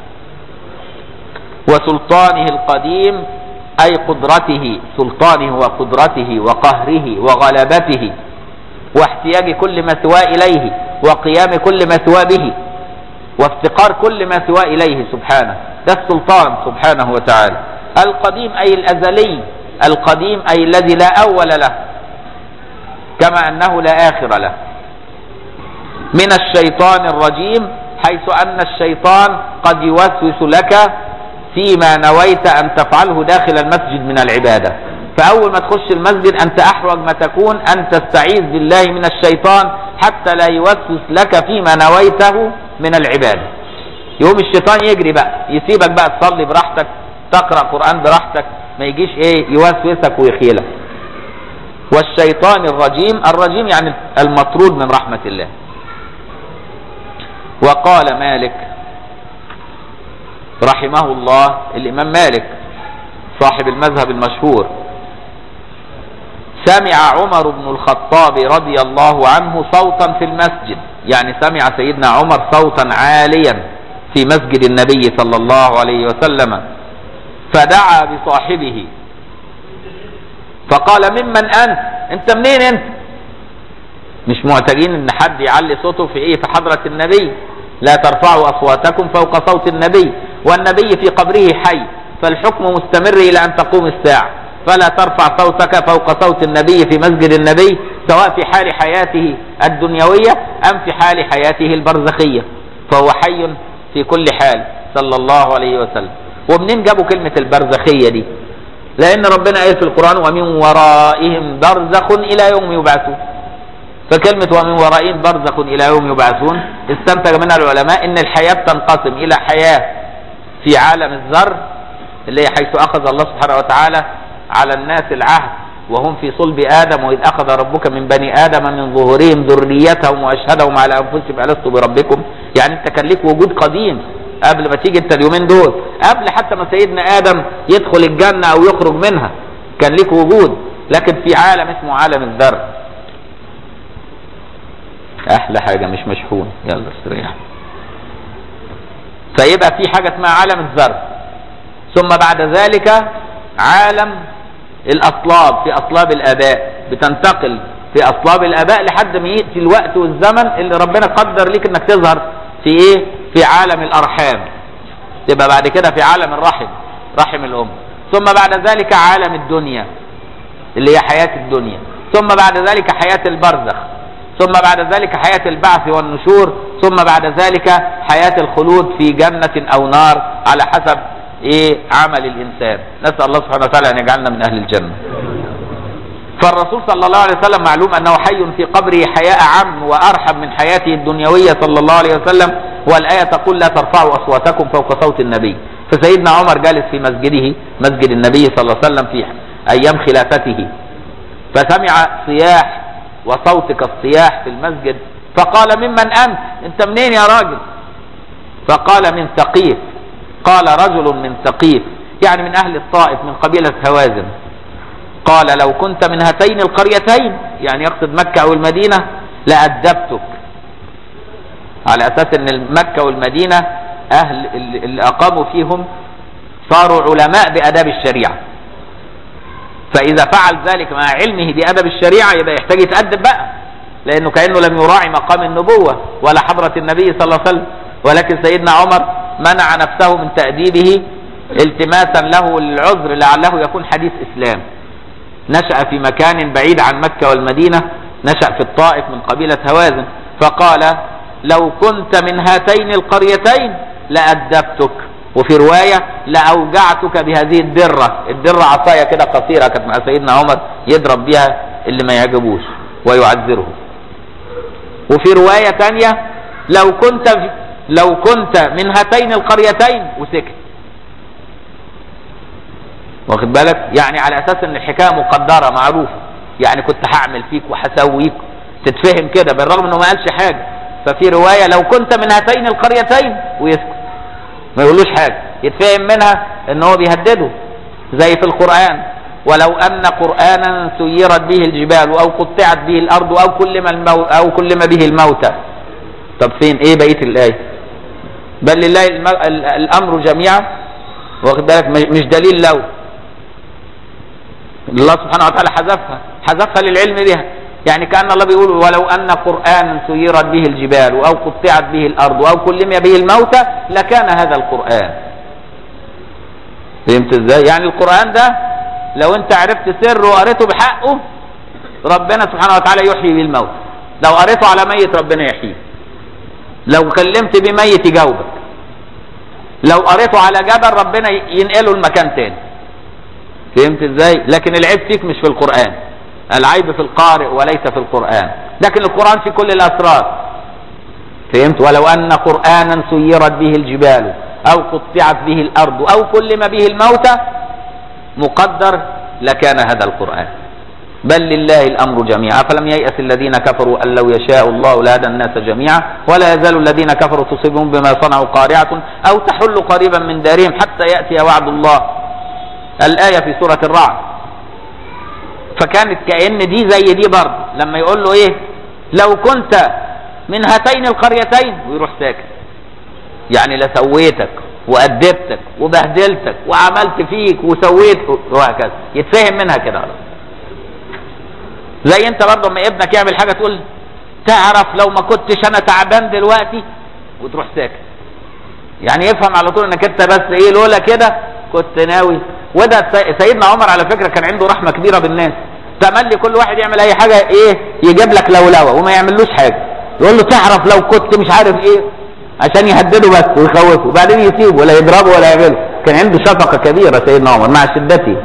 وسلطانه القديم أي قدرته سلطانه وقدرته وقهره وغلبته واحتياج كل ما سوى إليه وقيام كل ما سوى به وافتقار كل ما سوى إليه سبحانه ده السلطان سبحانه وتعالى القديم أي الأزلي القديم أي الذي لا أول له كما أنه لا آخر له من الشيطان الرجيم حيث أن الشيطان قد يوسوس لك فيما نويت أن تفعله داخل المسجد من العبادة فأول ما تخش المسجد أنت أحوج ما تكون أن تستعيذ بالله من الشيطان حتى لا يوسوس لك فيما نويته من العبادة يقوم الشيطان يجري بقى يسيبك بقى تصلي براحتك تقرا قران براحتك ما يجيش ايه يوسوسك ويخيلك والشيطان الرجيم الرجيم يعني المطرود من رحمه الله وقال مالك رحمه الله الامام مالك صاحب المذهب المشهور سمع عمر بن الخطاب رضي الله عنه صوتا في المسجد يعني سمع سيدنا عمر صوتا عاليا في مسجد النبي صلى الله عليه وسلم فدعا بصاحبه فقال ممن انت انت منين انت مش معتادين ان حد يعلي صوته في ايه في حضرة النبي لا ترفعوا اصواتكم فوق صوت النبي والنبي في قبره حي فالحكم مستمر الى ان تقوم الساعة فلا ترفع صوتك فوق صوت النبي في مسجد النبي سواء في حال حياته الدنيوية ام في حال حياته البرزخية فهو حي في كل حال صلى الله عليه وسلم ومنين جابوا كلمة البرزخية دي لان ربنا قال في القرآن ومن ورائهم برزخ الى يوم يبعثون فكلمة ومن ورائهم برزخ الى يوم يبعثون استنتج منها العلماء ان الحياة تنقسم الى حياة في عالم الذر اللي هي حيث اخذ الله سبحانه وتعالى على الناس العهد وهم في صلب ادم واذ اخذ ربك من بني ادم من ظهورهم ذريتهم واشهدهم على انفسهم الست بربكم يعني انت كان ليك وجود قديم قبل ما تيجي انت اليومين دول قبل حتى ما سيدنا ادم يدخل الجنه او يخرج منها كان ليك وجود لكن في عالم اسمه عالم الذر احلى حاجه مش مشحون يلا استريح فيبقى في حاجه اسمها عالم الذر ثم بعد ذلك عالم الاصلاب في اصلاب الاباء بتنتقل في اصلاب الاباء لحد ما ياتي الوقت والزمن اللي ربنا قدر ليك انك تظهر في ايه في عالم الارحام تبقى بعد كده في عالم الرحم رحم الام ثم بعد ذلك عالم الدنيا اللي هي حياة الدنيا ثم بعد ذلك حياة البرزخ ثم بعد ذلك حياة البعث والنشور ثم بعد ذلك حياة الخلود في جنة او نار على حسب ايه عمل الانسان نسأل الله سبحانه وتعالى ان يجعلنا من اهل الجنة فالرسول صلى الله عليه وسلم معلوم انه حي في قبره حياء عم وارحم من حياته الدنيوية صلى الله عليه وسلم والآية تقول لا ترفعوا أصواتكم فوق صوت النبي فسيدنا عمر جالس في مسجده مسجد النبي صلى الله عليه وسلم في أيام خلافته فسمع صياح وصوت كالصياح في المسجد فقال ممن أنت أنت منين يا راجل فقال من ثقيف قال رجل من ثقيف يعني من أهل الطائف من قبيلة هوازن قال لو كنت من هاتين القريتين يعني يقصد مكة أو المدينة لأدبتك على اساس ان مكه والمدينه اهل اللي اقاموا فيهم صاروا علماء باداب الشريعه فاذا فعل ذلك مع علمه بادب الشريعه يبقى يحتاج يتادب بقى لانه كانه لم يراعي مقام النبوه ولا حضره النبي صلى الله عليه وسلم ولكن سيدنا عمر منع نفسه من تاديبه التماسا له العذر لعله يكون حديث اسلام نشا في مكان بعيد عن مكه والمدينه نشا في الطائف من قبيله هوازن فقال لو كنت من هاتين القريتين لأدبتك وفي رواية لأوجعتك بهذه الدرة الدرة عصاية كده قصيرة كانت مع سيدنا عمر يضرب بها اللي ما يعجبوش ويعذره وفي رواية تانية لو كنت في لو كنت من هاتين القريتين وسكت واخد بالك يعني على اساس ان الحكايه مقدره معروفه يعني كنت هعمل فيك وهسويك تتفهم كده بالرغم انه ما قالش حاجه ففي رواية لو كنت من هاتين القريتين ويسكت ما يقولوش حاجة يتفهم منها ان هو بيهدده زي في القرآن ولو ان قرآنا سيرت به الجبال او قطعت به الارض او كلم المو او كلم به الموتى طب فين ايه بقية الايه بل لله الامر جميعا واخد بالك مش دليل لو الله سبحانه وتعالى حذفها حذفها للعلم بها يعني كأن الله بيقول ولو أن قرآنا سيرت به الجبال أو قطعت به الأرض أو كلم به الموتى لكان هذا القرآن فهمت ازاي يعني القرآن ده لو انت عرفت سره وقريته بحقه ربنا سبحانه وتعالى يحيي به الموت لو قريته على ميت ربنا يحييه لو كلمت بميت يجاوبك لو قريته على جبل ربنا ينقله المكان تاني فهمت ازاي لكن العيب فيك مش في القرآن العيب في القارئ وليس في القرآن لكن القرآن في كل الأسرار فهمت ولو أن قرآنا سيرت به الجبال أو قطعت به الأرض أو كلم به الموتى مقدر لكان هذا القرآن بل لله الأمر جميعا فلم ييأس الذين كفروا أن لو يشاء الله لهدى الناس جميعا ولا يزال الذين كفروا تصيبهم بما صنعوا قارعة أو تحل قريبا من دارهم حتى يأتي وعد الله الآية في سورة الرعد فكانت كأن دي زي دي برضه لما يقول له إيه لو كنت من هاتين القريتين ويروح ساكت يعني لسويتك وأدبتك وبهدلتك وعملت فيك وسويت وهكذا يتفهم منها كده على زي انت برضه لما ابنك يعمل حاجه تقول تعرف لو ما كنتش انا تعبان دلوقتي وتروح ساكت يعني يفهم على طول انك انت بس ايه لولا كده كنت ناوي وده سيدنا عمر على فكره كان عنده رحمه كبيره بالناس تملي كل واحد يعمل اي حاجه ايه يجيب لك لولوه وما يعملوش حاجه يقول له تعرف لو كنت مش عارف ايه عشان يهدده بس ويخوفه وبعدين يسيبه ولا يضربه ولا يعمله كان عنده شفقه كبيره سيدنا عمر مع شدته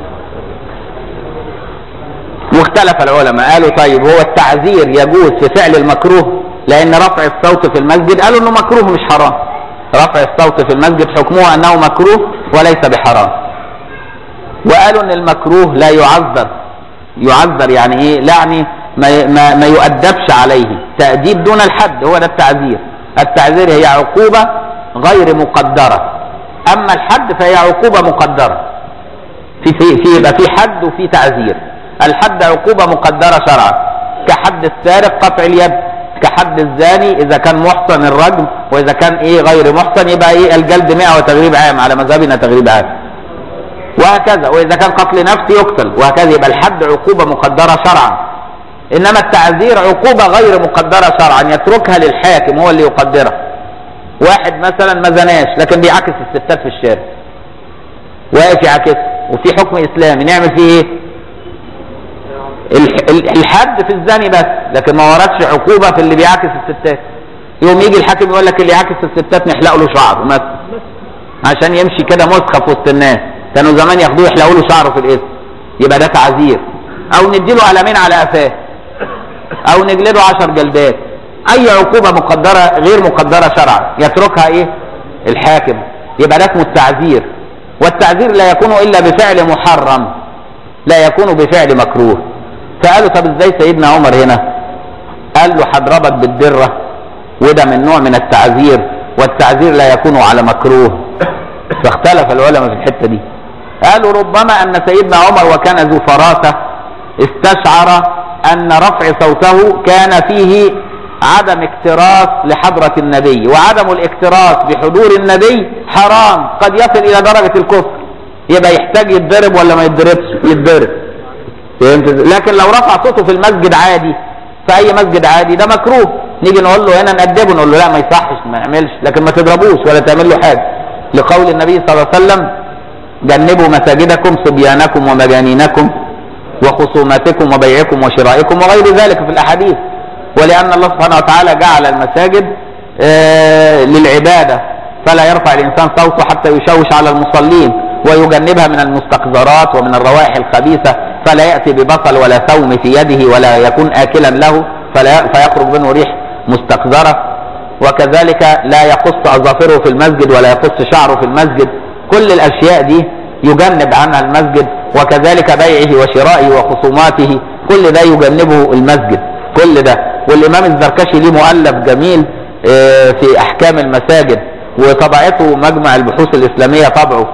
واختلف العلماء قالوا طيب هو التعذير يجوز في فعل المكروه لان رفع الصوت في المسجد قالوا انه مكروه مش حرام رفع الصوت في المسجد حكمه انه مكروه وليس بحرام وقالوا ان المكروه لا يعذر يعذر يعني ايه يعني ما, ما, ما يؤدبش عليه تأديب دون الحد هو ده التعذير التعذير هي عقوبة غير مقدرة اما الحد فهي عقوبة مقدرة في في في يبقى في حد وفي تعذير الحد عقوبة مقدرة شرعا كحد السارق قطع اليد كحد الزاني اذا كان محصن الرجم واذا كان ايه غير محصن يبقى ايه الجلد 100 وتغريب عام على مذهبنا تغريب عام وهكذا واذا كان قتل نفس يقتل وهكذا يبقى الحد عقوبة مقدرة شرعا انما التعذير عقوبة غير مقدرة شرعا يتركها للحاكم هو اللي يقدرها واحد مثلا ما زناش لكن بيعاكس الستات في الشارع واقف يعاكس وفي حكم اسلامي نعمل فيه ايه الحد في الزاني بس لكن ما وردش عقوبة في اللي بيعاكس الستات يوم يجي الحاكم يقول لك اللي يعاكس الستات نحلق له شعره مثلا عشان يمشي كده مسخة في وسط الناس كانوا زمان ياخدوه يحلقوا له شعره في الاسم يبقى ده تعذير او نديله قلمين على قفاه او نجلده عشر جلدات اي عقوبة مقدرة غير مقدرة شرعا يتركها ايه الحاكم يبقى ده اسمه التعذير والتعذير لا يكون الا بفعل محرم لا يكون بفعل مكروه فقالوا طب ازاي سيدنا عمر هنا قال له هضربك بالدرة وده من نوع من التعذير والتعذير لا يكون على مكروه فاختلف العلماء في الحتة دي قالوا ربما ان سيدنا عمر وكان ذو فراسة استشعر ان رفع صوته كان فيه عدم اكتراث لحضرة النبي وعدم الاكتراث بحضور النبي حرام قد يصل الى درجة الكفر يبقى يحتاج يتضرب ولا ما يتضربش يتضرب فهمت لكن لو رفع صوته في المسجد عادي في اي مسجد عادي ده مكروه نيجي نقول له هنا نأدبه نقول له لا ما يصحش ما يعملش لكن ما تضربوش ولا تعمل له حاجه لقول النبي صلى الله عليه وسلم جنبوا مساجدكم صبيانكم ومجانينكم وخصوماتكم وبيعكم وشرائكم وغير ذلك في الاحاديث ولان الله سبحانه وتعالى جعل المساجد آه للعباده فلا يرفع الانسان صوته حتى يشوش على المصلين ويجنبها من المستقذرات ومن الروائح الخبيثه فلا ياتي ببصل ولا ثوم في يده ولا يكون اكلا له فلا فيخرج منه ريح مستقذره وكذلك لا يقص اظافره في المسجد ولا يقص شعره في المسجد كل الاشياء دي يجنب عنها المسجد وكذلك بيعه وشرائه وخصوماته كل ده يجنبه المسجد كل ده والامام الزركشي ليه مؤلف جميل في احكام المساجد وطبعته مجمع البحوث الاسلاميه طبعه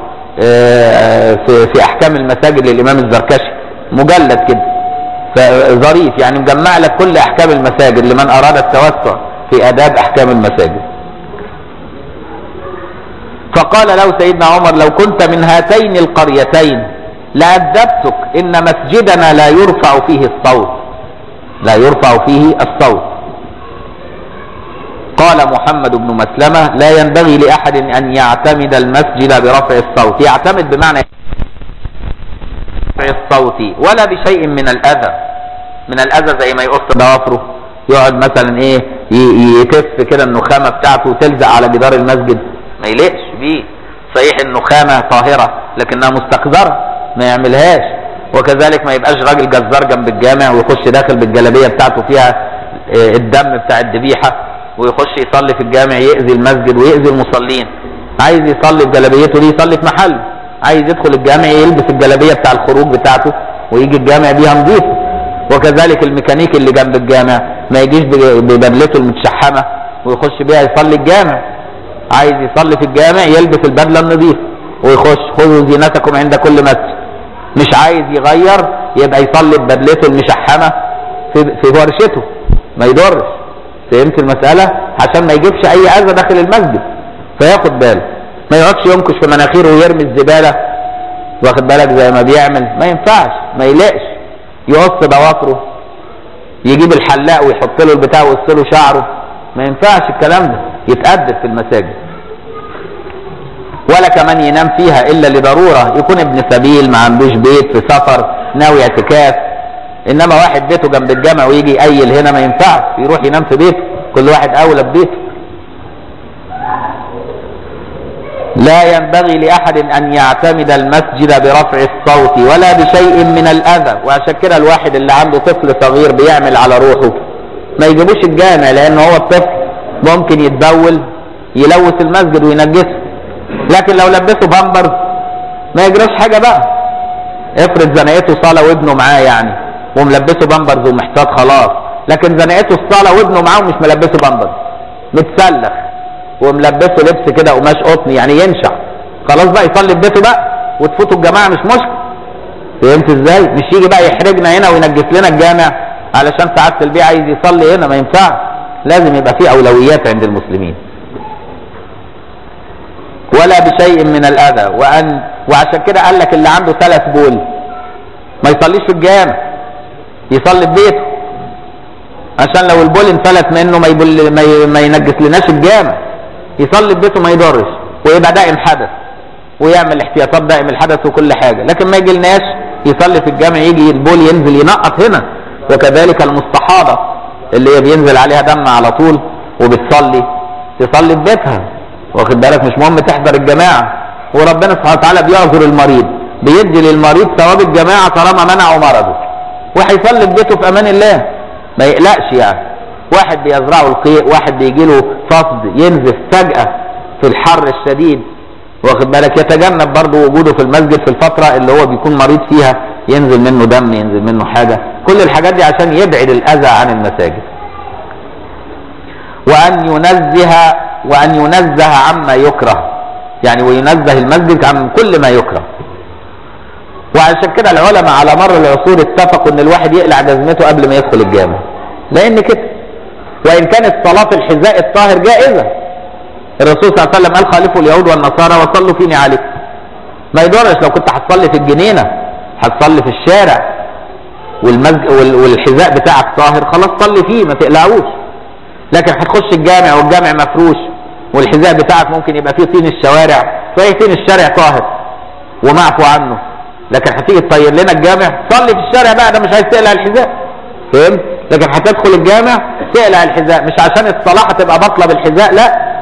في في احكام المساجد للامام الزركشي مجلد كده فظريف يعني مجمع لك كل احكام المساجد لمن اراد التوسع في اداب احكام المساجد فقال له سيدنا عمر لو كنت من هاتين القريتين لأدبتك إن مسجدنا لا يرفع فيه الصوت لا يرفع فيه الصوت قال محمد بن مسلمة لا ينبغي لأحد أن يعتمد المسجد برفع الصوت يعتمد بمعنى رفع الصوت ولا بشيء من الأذى من الأذى زي ما يقص ضوافره يقعد مثلا ايه يتف كده النخامة بتاعته وتلزق على جدار المسجد ما يليقش بيه صحيح النخامة طاهرة لكنها مستقذرة ما يعملهاش وكذلك ما يبقاش راجل جزار جنب الجامع ويخش داخل بالجلابية بتاعته فيها الدم بتاع الذبيحة ويخش يصلي في الجامع يأذي المسجد ويأذي المصلين عايز يصلي بجلابيته دي يصلي في محل عايز يدخل الجامع يلبس الجلابيه بتاع الخروج بتاعته ويجي الجامع بيها نظيفه وكذلك الميكانيكي اللي جنب الجامع ما يجيش ببدلته المتشحمه ويخش بيها يصلي الجامع عايز يصلي في الجامع يلبس البدله النظيفه ويخش خذوا زينتكم عند كل مسجد مش عايز يغير يبقى يصلي ببدلته المشحمه في في ورشته ما يضرش فهمت المساله عشان ما يجيبش اي اذى داخل المسجد فياخد باله ما يقعدش ينكش في مناخيره ويرمي الزباله واخد بالك زي ما بيعمل ما ينفعش ما يلاقش يقص ضوافره يجيب الحلاق ويحط له البتاع ويقص له شعره ما ينفعش الكلام ده يتأدب في المساجد ولا كمان ينام فيها الا لضروره يكون ابن سبيل ما عندوش بيت في سفر ناوي اعتكاف انما واحد بيته جنب الجامع ويجي يقيل هنا ما ينفعش يروح ينام في بيته كل واحد اولى ببيته لا ينبغي لأحد أن يعتمد المسجد برفع الصوت ولا بشيء من الأذى وعشان كده الواحد اللي عنده طفل صغير بيعمل على روحه ما يجيبوش الجامع لأن هو الطفل ممكن يتبول يلوث المسجد وينجسه لكن لو لبسه بامبرز ما يجراش حاجة بقى افرض زنقته صلاة وابنه معاه يعني وملبسه بامبرز ومحتاج خلاص لكن زنقته الصلاة وابنه معاه ومش ملبسه بامبرز متسلخ وملبسه لبس كده قماش قطن يعني ينشع خلاص بقى يصلي في بيته بقى وتفوتوا الجماعه مش مشكله فهمت ازاي مش يجي بقى يحرجنا هنا وينجس لنا الجامع علشان سعاده البيع عايز يصلي هنا ما ينفعش لازم يبقى في اولويات عند المسلمين ولا بشيء من الاذى وان وعشان كده قال لك اللي عنده ثلاث بول ما يصليش في الجامع يصلي في بيته عشان لو البول انفلت منه ما يبل ما, ي... ما ينجس لناش الجامع يصلي في بيته ما يضرش ويبقى دائم حدث ويعمل احتياطات دائم الحدث وكل حاجه لكن ما يجي لناش يصلي في الجامع يجي البول ينزل ينقط هنا وكذلك المستحاضه اللي هي بينزل عليها دم على طول وبتصلي تصلي في بيتها واخد بالك مش مهم تحضر الجماعه وربنا سبحانه وتعالى بيعذر المريض بيدي للمريض ثواب الجماعه طالما منعه مرضه وهيصلي في بيته في امان الله ما يقلقش يعني واحد بيزرعه القيء واحد بيجي له فصد ينزف فجأة في الحر الشديد واخد بالك يتجنب برضه وجوده في المسجد في الفترة اللي هو بيكون مريض فيها ينزل منه دم ينزل منه حاجة كل الحاجات دي عشان يبعد الأذى عن المساجد وأن ينزه وأن ينزه عما يكره يعني وينزه المسجد عن كل ما يكره وعشان كده العلماء على مر العصور اتفقوا ان الواحد يقلع جزمته قبل ما يدخل الجامع لان كده وان كانت صلاة الحذاء الطاهر جائزة الرسول صلى الله عليه وسلم قال خالفوا اليهود والنصارى وصلوا في نعالكم ما يضرش لو كنت هتصلي في الجنينة هتصلي في الشارع والمزج والحذاء بتاعك طاهر خلاص صلي فيه ما تقلعوش لكن هتخش الجامع والجامع مفروش والحذاء بتاعك ممكن يبقى فيه طين الشوارع صحيح طين الشارع طاهر ومعفو عنه لكن هتيجي تطير لنا الجامع صلي في الشارع بقى ده مش عايز تقلع الحذاء فهمت لكن هتدخل الجامع تقلع الحذاء مش عشان الصلاة هتبقى بطلة بالحذاء لا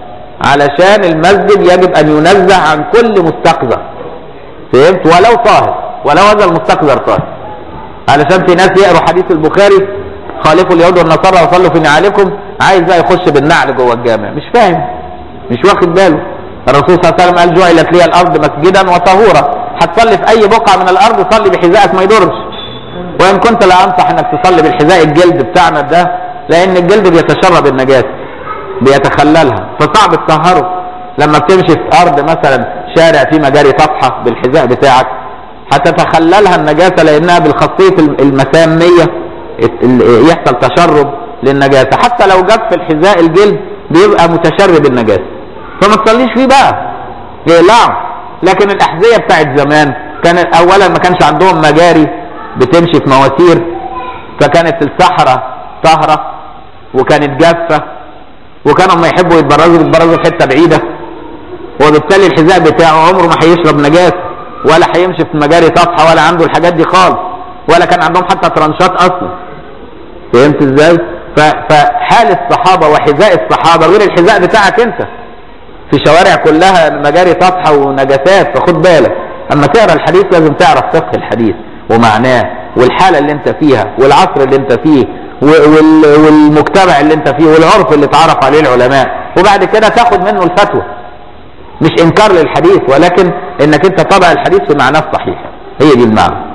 علشان المسجد يجب ان ينزه عن كل مستقذر فهمت ولو طاهر ولو هذا المستقذر طاهر علشان في ناس يقروا حديث البخاري خالفوا اليهود والنصارى وصلوا في نعالكم عايز بقى يخش بالنعل جوه الجامع مش فاهم مش واخد باله الرسول صلى الله عليه وسلم قال جعلت لي الارض مسجدا وطهورا هتصلي في اي بقعه من الارض صلي بحذائك ما يضرش وان كنت لا انصح انك تصلي بالحذاء الجلد بتاعنا ده لان الجلد بيتشرب النجاسه بيتخللها فصعب تطهره لما بتمشي في ارض مثلا شارع فيه مجاري صفحه بالحذاء بتاعك هتتخللها النجاسه لانها بالخاصيه المساميه يحصل تشرب للنجاسه حتى لو جت في الحذاء الجلد بيبقى متشرب النجاسه فما تصليش فيه بقى يقلعه لكن الاحذيه بتاعت زمان كان اولا ما كانش عندهم مجاري بتمشي في مواسير فكانت الصحراء طهره وكانت جافه وكانوا ما يحبوا يتبرزوا يتبرزوا في حته بعيده وبالتالي الحذاء بتاعه عمره ما هيشرب نجاسه ولا هيمشي في مجاري صفحه ولا عنده الحاجات دي خالص ولا كان عندهم حتى ترانشات اصلا فهمت ازاي؟ فحال الصحابه وحذاء الصحابه غير الحذاء بتاعك انت في شوارع كلها مجاري صفحه ونجاسات فخد بالك اما تقرا الحديث لازم تعرف فقه الحديث ومعناه والحاله اللي انت فيها والعصر اللي انت فيه وال- والمجتمع اللي انت فيه والعرف اللي اتعرف عليه العلماء وبعد كده تاخد منه الفتوى مش انكار للحديث ولكن انك انت طبع الحديث في معناه الصحيح هي دي المعنى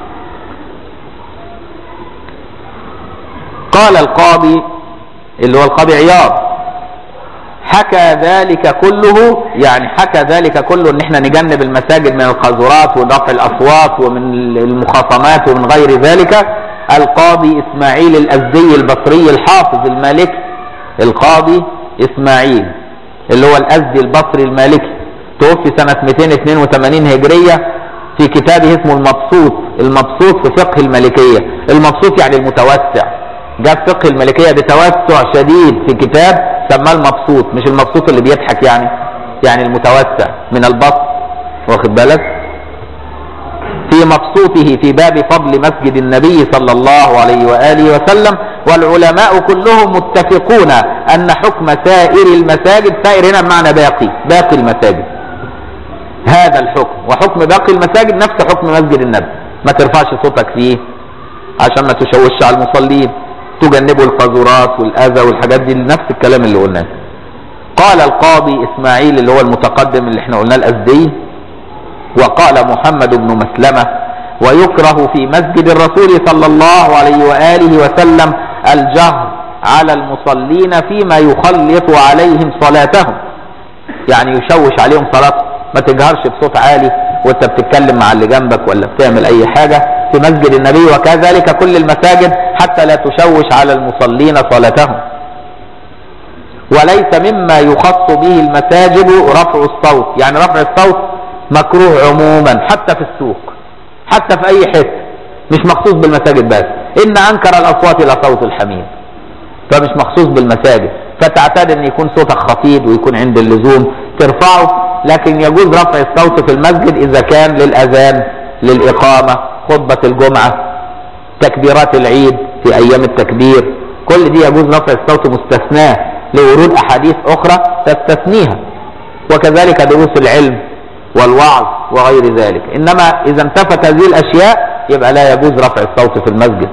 قال القاضي اللي هو القاضي عياض حكى ذلك كله يعني حكى ذلك كله ان احنا نجنب المساجد من القاذورات ورفع الاصوات ومن المخاصمات ومن غير ذلك القاضي اسماعيل الازدي البصري الحافظ المالكي القاضي اسماعيل اللي هو الازدي البصري المالكي توفي سنة 282 هجرية في كتابه اسمه المبسوط المبسوط في فقه المالكية المبسوط يعني المتوسع جاب فقه المالكية بتوسع شديد في كتاب سماه المبسوط مش المبسوط اللي بيضحك يعني يعني المتوسع من البسط واخد بالك في مبسوطه في باب فضل مسجد النبي صلى الله عليه وآله وسلم والعلماء كلهم متفقون أن حكم سائر المساجد سائر هنا بمعنى باقي باقي المساجد هذا الحكم وحكم باقي المساجد نفس حكم مسجد النبي ما ترفعش صوتك فيه عشان ما تشوش على المصلين تجنبوا القاذورات والاذى والحاجات دي نفس الكلام اللي قلناه قال القاضي اسماعيل اللي هو المتقدم اللي احنا قلناه الازدي وقال محمد بن مسلمة ويكره في مسجد الرسول صلى الله عليه وآله وسلم الجهر على المصلين فيما يخلط عليهم صلاتهم يعني يشوش عليهم صلاة ما تجهرش بصوت عالي وانت بتتكلم مع اللي جنبك ولا بتعمل اي حاجة في مسجد النبي وكذلك كل المساجد حتى لا تشوش على المصلين صلاتهم وليس مما يخص به المساجد رفع الصوت يعني رفع الصوت مكروه عموما حتى في السوق حتى في اي حته مش مخصوص بالمساجد بس ان انكر الاصوات الى صوت الحميد فمش مخصوص بالمساجد فتعتاد ان يكون صوتك خفيض ويكون عند اللزوم ترفعه لكن يجوز رفع الصوت في المسجد اذا كان للاذان للاقامه خطبه الجمعه تكبيرات العيد في ايام التكبير كل دي يجوز رفع الصوت مستثناه لورود احاديث اخرى تستثنيها وكذلك دروس العلم والوعظ وغير ذلك انما اذا انتفت هذه الاشياء يبقى لا يجوز رفع الصوت في المسجد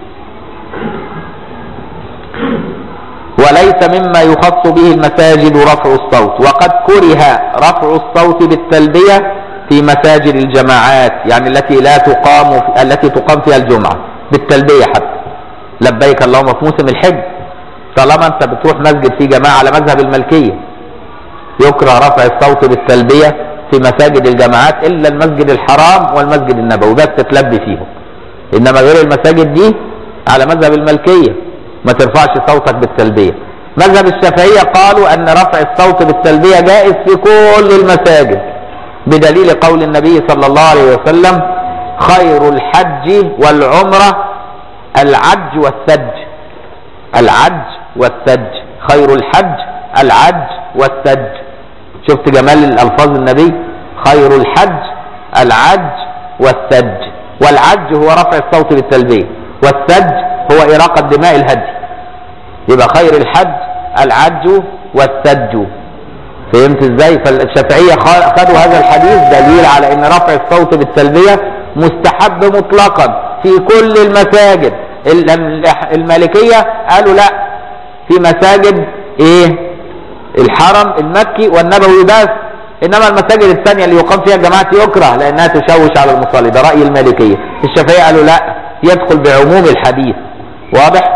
وليس مما يخص به المساجد رفع الصوت وقد كره رفع الصوت بالتلبية في مساجد الجماعات يعني التي لا تقام في التي تقام فيها الجمعة بالتلبية حتى لبيك اللهم في موسم الحج طالما انت بتروح مسجد فيه جماعة على مذهب الملكية يكره رفع الصوت بالتلبية في مساجد الجماعات الا المسجد الحرام والمسجد النبوي بس تتلبي فيهم انما غير المساجد دي على مذهب الملكيه ما ترفعش صوتك بالتلبيه مذهب الشافعيه قالوا ان رفع الصوت بالتلبيه جائز في كل المساجد بدليل قول النبي صلى الله عليه وسلم خير الحج والعمره العج والثج العج والثج خير الحج العج والثج شفت جمال الالفاظ النبي خير الحج العج والثج والعج هو رفع الصوت بالتلبيه والثج هو اراقه دماء الهدي يبقى خير الحج العج والثج فهمت ازاي فالشافعيه خدوا هذا الحديث دليل على ان رفع الصوت بالتلبيه مستحب مطلقا في كل المساجد المالكيه قالوا لا في مساجد ايه الحرم المكي والنبوي بس انما المساجد الثانيه اللي يقام فيها الجماعه يكره لانها تشوش على المصلي ده راي المالكيه الشافعيه قالوا لا يدخل بعموم الحديث واضح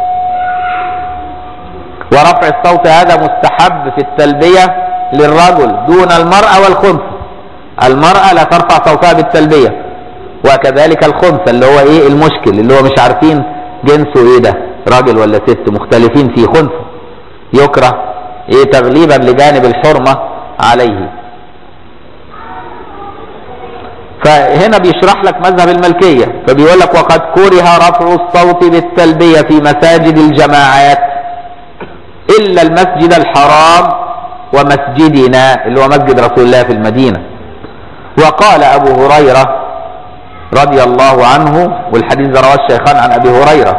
ورفع الصوت هذا مستحب في التلبيه للرجل دون المراه والخنثى المراه لا ترفع صوتها بالتلبيه وكذلك الخنثى اللي هو ايه المشكل اللي هو مش عارفين جنسه ايه ده راجل ولا ست مختلفين فيه خنثى يكره ايه تغليبا لجانب الحرمة عليه فهنا بيشرح لك مذهب الملكية فبيقول لك وقد كره رفع الصوت بالتلبية في مساجد الجماعات إلا المسجد الحرام ومسجدنا اللي هو مسجد رسول الله في المدينة وقال أبو هريرة رضي الله عنه والحديث ده رواه الشيخان عن أبي هريرة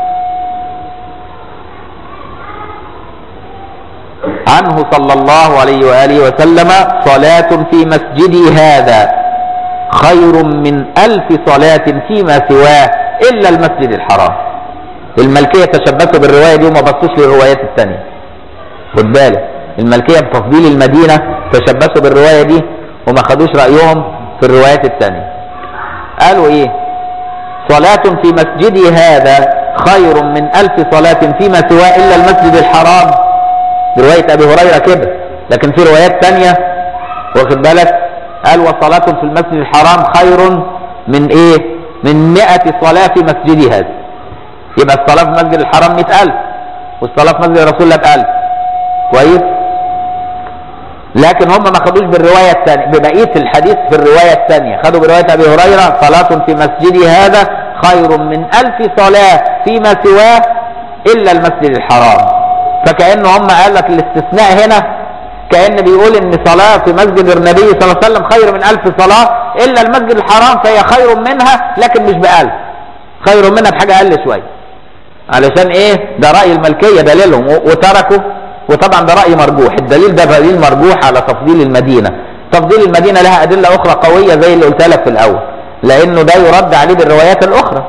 عنه صلى الله عليه وآله وسلم صلاة في مسجدي هذا خير من ألف صلاة فيما سواه إلا المسجد الحرام الملكية تشبثوا بالرواية دي وما بصوش للروايات التانية خد بالك الملكية بتفضيل المدينة تشبثوا بالرواية دي وما خدوش رأيهم في الروايات التانية قالوا ايه صلاة في مسجدي هذا خير من ألف صلاة فيما سواه إلا المسجد الحرام رواية أبي هريرة كده لكن في روايات تانية واخد بالك قال وصلاة في المسجد الحرام خير من ايه من مئة صلاة في مسجدي هذا يبقى الصلاة في المسجد الحرام مئة ألف والصلاة في مسجد رسول الله بألف كويس لكن هم ما خدوش بالرواية الثانية ببقية الحديث في الرواية الثانية خدوا برواية أبي هريرة صلاة في مسجدي هذا خير من ألف صلاة فيما سواه إلا المسجد الحرام فكأنه هم قال لك الاستثناء هنا كأن بيقول ان صلاة في مسجد النبي صلى الله عليه وسلم خير من ألف صلاة إلا المسجد الحرام فهي خير منها لكن مش بألف خير منها بحاجة أقل شوية علشان ايه ده رأي الملكية دليلهم وتركوا وطبعا ده رأي مرجوح الدليل ده دليل مرجوح على تفضيل المدينة تفضيل المدينة لها أدلة أخرى قوية زي اللي قلت لك في الأول لأنه ده يرد عليه بالروايات الأخرى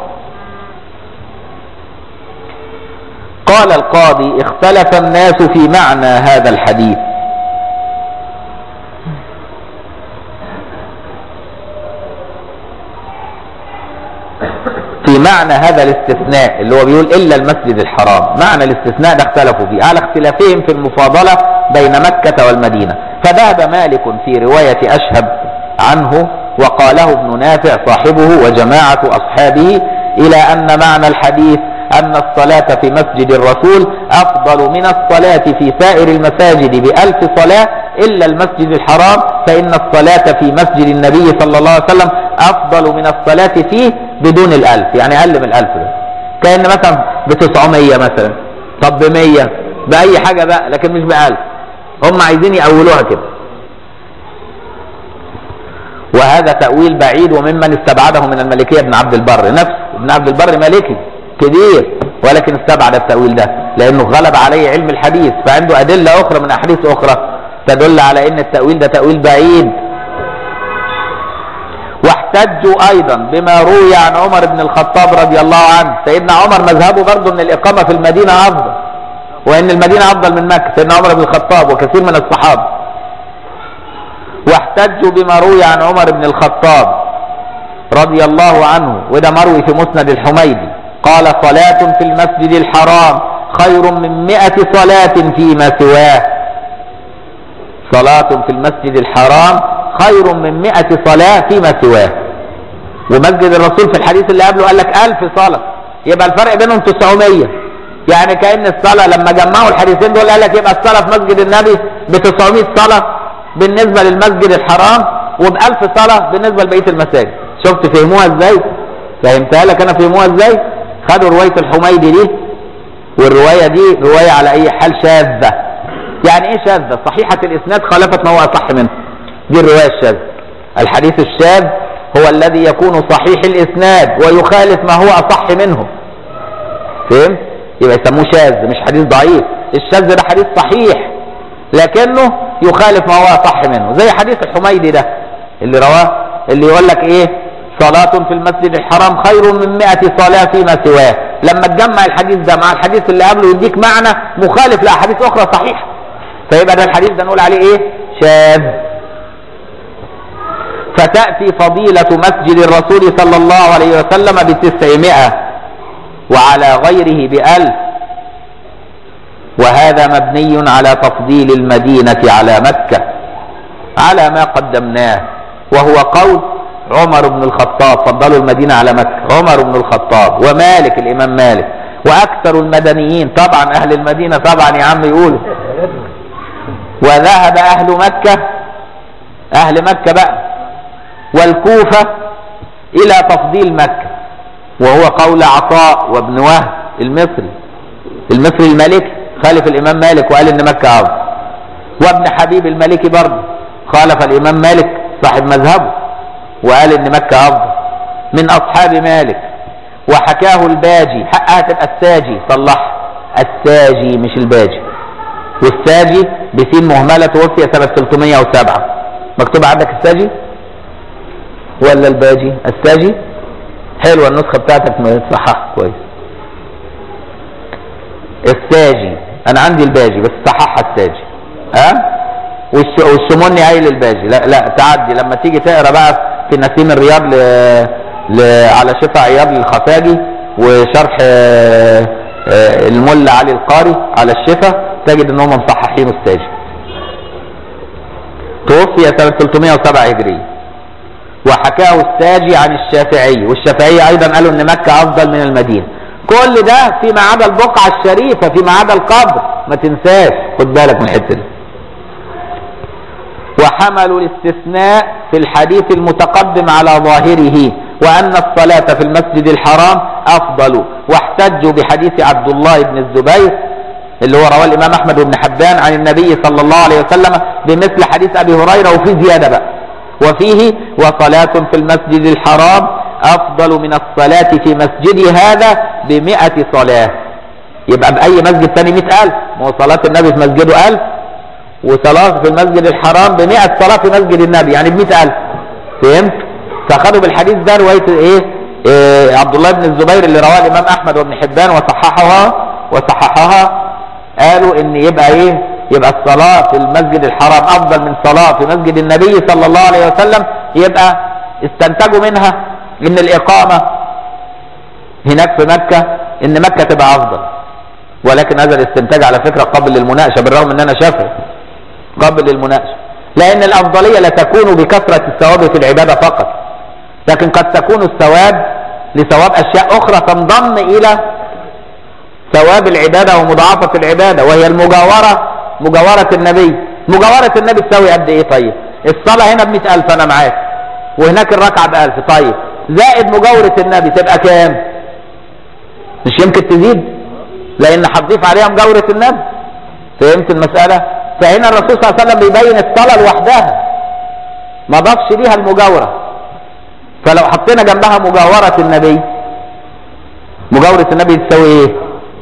قال القاضي اختلف الناس في معنى هذا الحديث في معنى هذا الاستثناء اللي هو بيقول إلا المسجد الحرام معنى الاستثناء ده اختلفوا فيه على اختلافهم في المفاضلة بين مكة والمدينة فذهب مالك في رواية أشهب عنه وقاله ابن نافع صاحبه وجماعة أصحابه إلى أن معنى الحديث أن الصلاة في مسجد الرسول أفضل من الصلاة في سائر المساجد بألف صلاة إلا المسجد الحرام فإن الصلاة في مسجد النبي صلى الله عليه وسلم أفضل من الصلاة فيه بدون الألف يعني أقل من الألف ده كأن مثلا بتسعمية مثلا طب بمية بأي حاجة بقى لكن مش بألف هم عايزين يأولوها كده وهذا تأويل بعيد وممن استبعده من الملكية ابن عبد البر نفسه ابن عبد البر مالكي كبير ولكن استبعد التأويل ده لأنه غلب عليه علم الحديث فعنده أدلة أخرى من أحاديث أخرى تدل على أن التأويل ده تأويل بعيد واحتجوا أيضا بما روي عن عمر بن الخطاب رضي الله عنه سيدنا عمر مذهبه برضه أن الإقامة في المدينة أفضل وأن المدينة أفضل من مكة سيدنا عمر بن الخطاب وكثير من الصحابة واحتجوا بما روي عن عمر بن الخطاب رضي الله عنه وده مروي في مسند الحميدي قال صلاة في المسجد الحرام خير من مئة صلاة فيما سواه صلاة في المسجد الحرام خير من مئة صلاة فيما سواه ومسجد الرسول في الحديث اللي قبله قال لك ألف صلاة يبقى الفرق بينهم 900 يعني كأن الصلاة لما جمعوا الحديثين دول قال لك يبقى الصلاة في مسجد النبي ب 900 صلاة بالنسبة للمسجد الحرام وب 1000 صلاة بالنسبة لبقية المساجد شفت فهموها ازاي فهمتها لك انا فهموها ازاي خدوا رواية الحميدي دي والرواية دي رواية على اي حال شاذة يعني ايه شاذة صحيحة الاسناد خالفت ما هو اصح منه دي الرواية الشاذة الحديث الشاذ هو الذي يكون صحيح الاسناد ويخالف ما هو اصح منه فهمت يبقى يسموه شاذ مش حديث ضعيف الشاذ ده حديث صحيح لكنه يخالف ما هو اصح منه زي حديث الحميدي ده اللي رواه اللي يقول لك ايه صلاة في المسجد الحرام خير من مئة صلاة فيما سواه لما تجمع الحديث ده مع الحديث اللي قبله يديك معنى مخالف لأحاديث أخرى صحيحة فيبقى ده الحديث ده نقول عليه ايه شاذ فتأتي فضيلة مسجد الرسول صلى الله عليه وسلم بتسعمائة وعلى غيره بألف وهذا مبني على تفضيل المدينة على مكة على ما قدمناه وهو قول عمر بن الخطاب فضلوا المدينة على مكة عمر بن الخطاب ومالك الإمام مالك وأكثر المدنيين طبعا أهل المدينة طبعا يا عم يقولوا وذهب أهل مكة أهل مكة بقى والكوفة إلى تفضيل مكة وهو قول عطاء وابن وهب المصري المصري المالكي خالف الإمام مالك وقال إن مكة أفضل وابن حبيب المالكي برضه خالف الإمام مالك صاحب مذهبه وقال إن مكة أفضل من أصحاب مالك وحكاه الباجي حقها تبقى الساجي صلح الساجي مش الباجي والساجي بسين مهملة توفي سنة 307 مكتوب عندك الساجي ولا الباجي الساجي حلوة النسخة بتاعتك مصحح كويس الساجي انا عندي الباجي بس صححها الساجي ها والش- والشموني قايل الباجي لا لا تعدي لما تيجي تقرا بقى في نسيم الرياض ل... ل... على شفا عياض للخفاجي وشرح آه، آه، الملا علي القاري على الشفا تجد ان هم مصححين الساجي توفي سنة 307 هجرية وحكاه الساجي عن الشافعي والشافعي ايضا قالوا ان مكة افضل من المدينة كل ده فيما عدا البقعة الشريفة فيما عدا القبر ما تنساش خد بالك من الحتة دي وحملوا الاستثناء في الحديث المتقدم على ظاهره وأن الصلاة في المسجد الحرام أفضل واحتجوا بحديث عبد الله بن الزبير اللي هو رواه الإمام أحمد بن حبان عن النبي صلى الله عليه وسلم بمثل حديث أبي هريرة وفي زيادة بقى وفيه وصلاة في المسجد الحرام أفضل من الصلاة في مسجدي هذا بمئة صلاة يبقى بأي مسجد ثاني مئة ألف ما هو صلاة النبي في مسجده ألف وصلاة في المسجد الحرام بمئة صلاة في مسجد النبي يعني بمئة ألف فهمت فأخذوا بالحديث ده رواية إيه, إيه عبد الله بن الزبير اللي رواه الإمام أحمد وابن حبان وصححها وصححها قالوا إن يبقى إيه يبقى الصلاة في المسجد الحرام أفضل من صلاة في مسجد النبي صلى الله عليه وسلم يبقى استنتجوا منها إن الإقامة هناك في مكة إن مكة تبقى أفضل ولكن هذا الاستنتاج على فكرة قابل للمناقشة بالرغم إن أنا شافعي قابل للمناقشة لأن الأفضلية لا تكون بكثرة الثواب في العبادة فقط لكن قد تكون الثواب لثواب أشياء أخرى تنضم إلى ثواب العبادة ومضاعفة العبادة وهي المجاورة مجاورة النبي مجاورة النبي تساوي قد إيه طيب الصلاة هنا بمئة ألف أنا معاك وهناك الركعة بألف طيب زائد مجاورة النبي تبقى كام مش يمكن تزيد لأن هتضيف عليها مجاورة النبي فهمت المسألة فهنا الرسول صلى الله عليه وسلم بيبين الصلاة لوحدها ما ضافش ليها المجاورة فلو حطينا جنبها مجاورة النبي مجاورة النبي تساوي ايه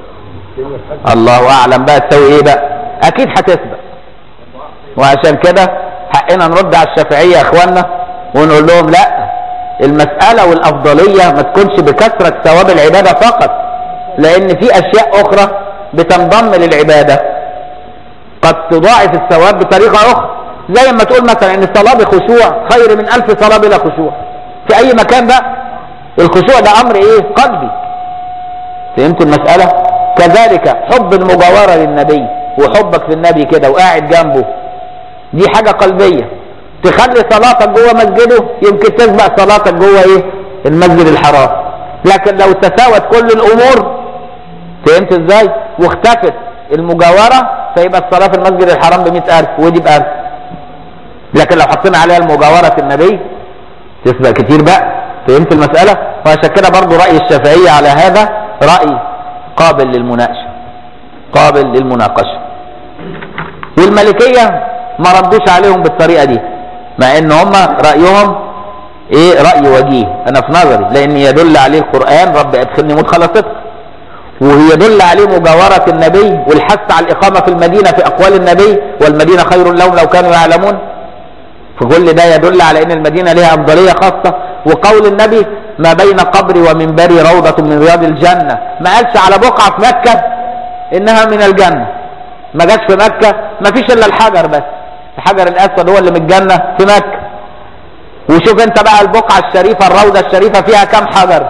الله اعلم بقى تساوي ايه بقى اكيد هتسبق وعشان كده حقنا نرد على الشافعية يا اخوانا ونقول لهم لا المسألة والافضلية ما تكونش بكثرة ثواب العبادة فقط لان في اشياء اخرى بتنضم للعبادة قد تضاعف الثواب بطريقة اخرى زي ما تقول مثلا ان الصلاة بخشوع خير من الف صلاة بلا خشوع في اي مكان بقى الخشوع ده امر ايه قلبي فهمت المسألة كذلك حب المجاورة للنبي وحبك في النبي كده وقاعد جنبه دي حاجة قلبية تخلي صلاتك جوه مسجده يمكن تسبق صلاتك جوه ايه المسجد الحرام لكن لو تساوت كل الامور فهمت ازاي واختفت المجاورة فيبقى الصلاة في المسجد الحرام بمئة ألف ودي بألف لكن لو حطينا عليها المجاورة النبي تسبق كتير بقى فهمت المسألة وعشان كده برضو رأي الشافعية على هذا رأي قابل للمناقشة قابل للمناقشة والملكية ما ردوش عليهم بالطريقة دي مع ان هم رأيهم ايه رأي وجيه انا في نظري لان يدل عليه القرآن رب ادخلني مدخل صدق ويدل عليه مجاورة النبي والحث على الإقامة في المدينة في أقوال النبي والمدينة خير لهم لو كانوا يعلمون فكل ده يدل على أن المدينة لها أفضلية خاصة وقول النبي ما بين قبري ومنبري روضة من رياض الجنة ما قالش على بقعة في مكة إنها من الجنة ما جاش في مكة ما فيش إلا الحجر بس الحجر الأسود هو اللي من الجنة في مكة وشوف انت بقى البقعة الشريفة الروضة الشريفة فيها كم حجر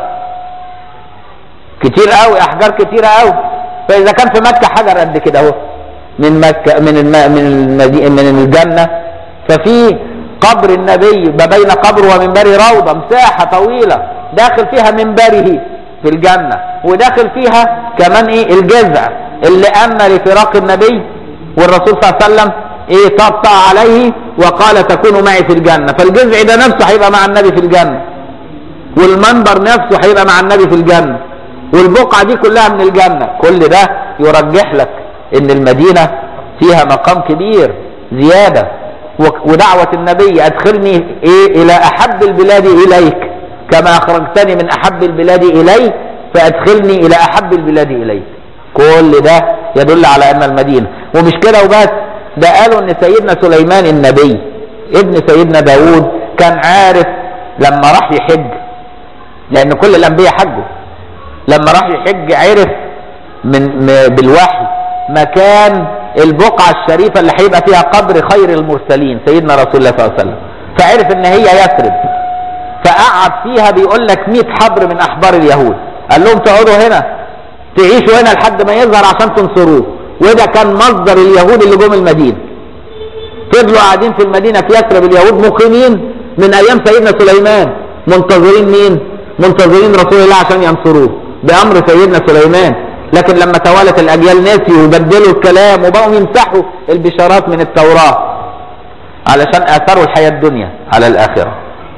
كتير قوي احجار كتيرة قوي فاذا كان في مكة حجر قد كده اهو من مكة من الم... من المدي... من الجنة ففي قبر النبي ما بين قبر ومنبره روضة مساحة طويلة داخل فيها منبره في الجنة وداخل فيها كمان ايه الجذع اللي امن لفراق النبي والرسول صلى الله عليه وسلم ايه طبطع عليه وقال تكون معي في الجنة فالجذع ده نفسه هيبقى مع النبي في الجنة والمنبر نفسه هيبقى مع النبي في الجنة والبقعة دي كلها من الجنة كل ده يرجح لك ان المدينة فيها مقام كبير زيادة ودعوة النبي ادخلني ايه الى احب البلاد اليك كما اخرجتني من احب البلاد الي فادخلني الى احب البلاد اليك كل ده يدل على ان المدينة ومش كده وبس ده قالوا ان سيدنا سليمان النبي ابن سيدنا داود كان عارف لما راح يحج لان كل الانبياء حجوا لما راح يحج عرف من م- بالوحي مكان البقعة الشريفة اللي هيبقى فيها قبر خير المرسلين سيدنا رسول الله صلى الله عليه وسلم فعرف ان هي يثرب فقعد فيها بيقول لك 100 حبر من احبار اليهود قال لهم تقعدوا هنا تعيشوا هنا لحد ما يظهر عشان تنصروه وده كان مصدر اليهود اللي جم المدينه فضلوا قاعدين في المدينه في يثرب اليهود مقيمين من ايام سيدنا سليمان منتظرين مين؟ منتظرين رسول الله عشان ينصروه بامر سيدنا سليمان لكن لما توالت الاجيال نسيوا وبدلوا الكلام وبقوا يمسحوا البشارات من التوراه علشان اثروا الحياه الدنيا على الاخره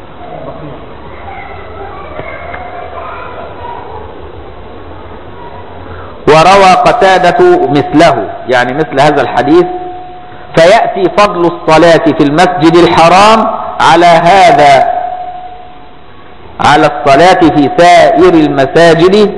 وروى قتادة مثله يعني مثل هذا الحديث فيأتي فضل الصلاة في المسجد الحرام على هذا على الصلاة في سائر المساجد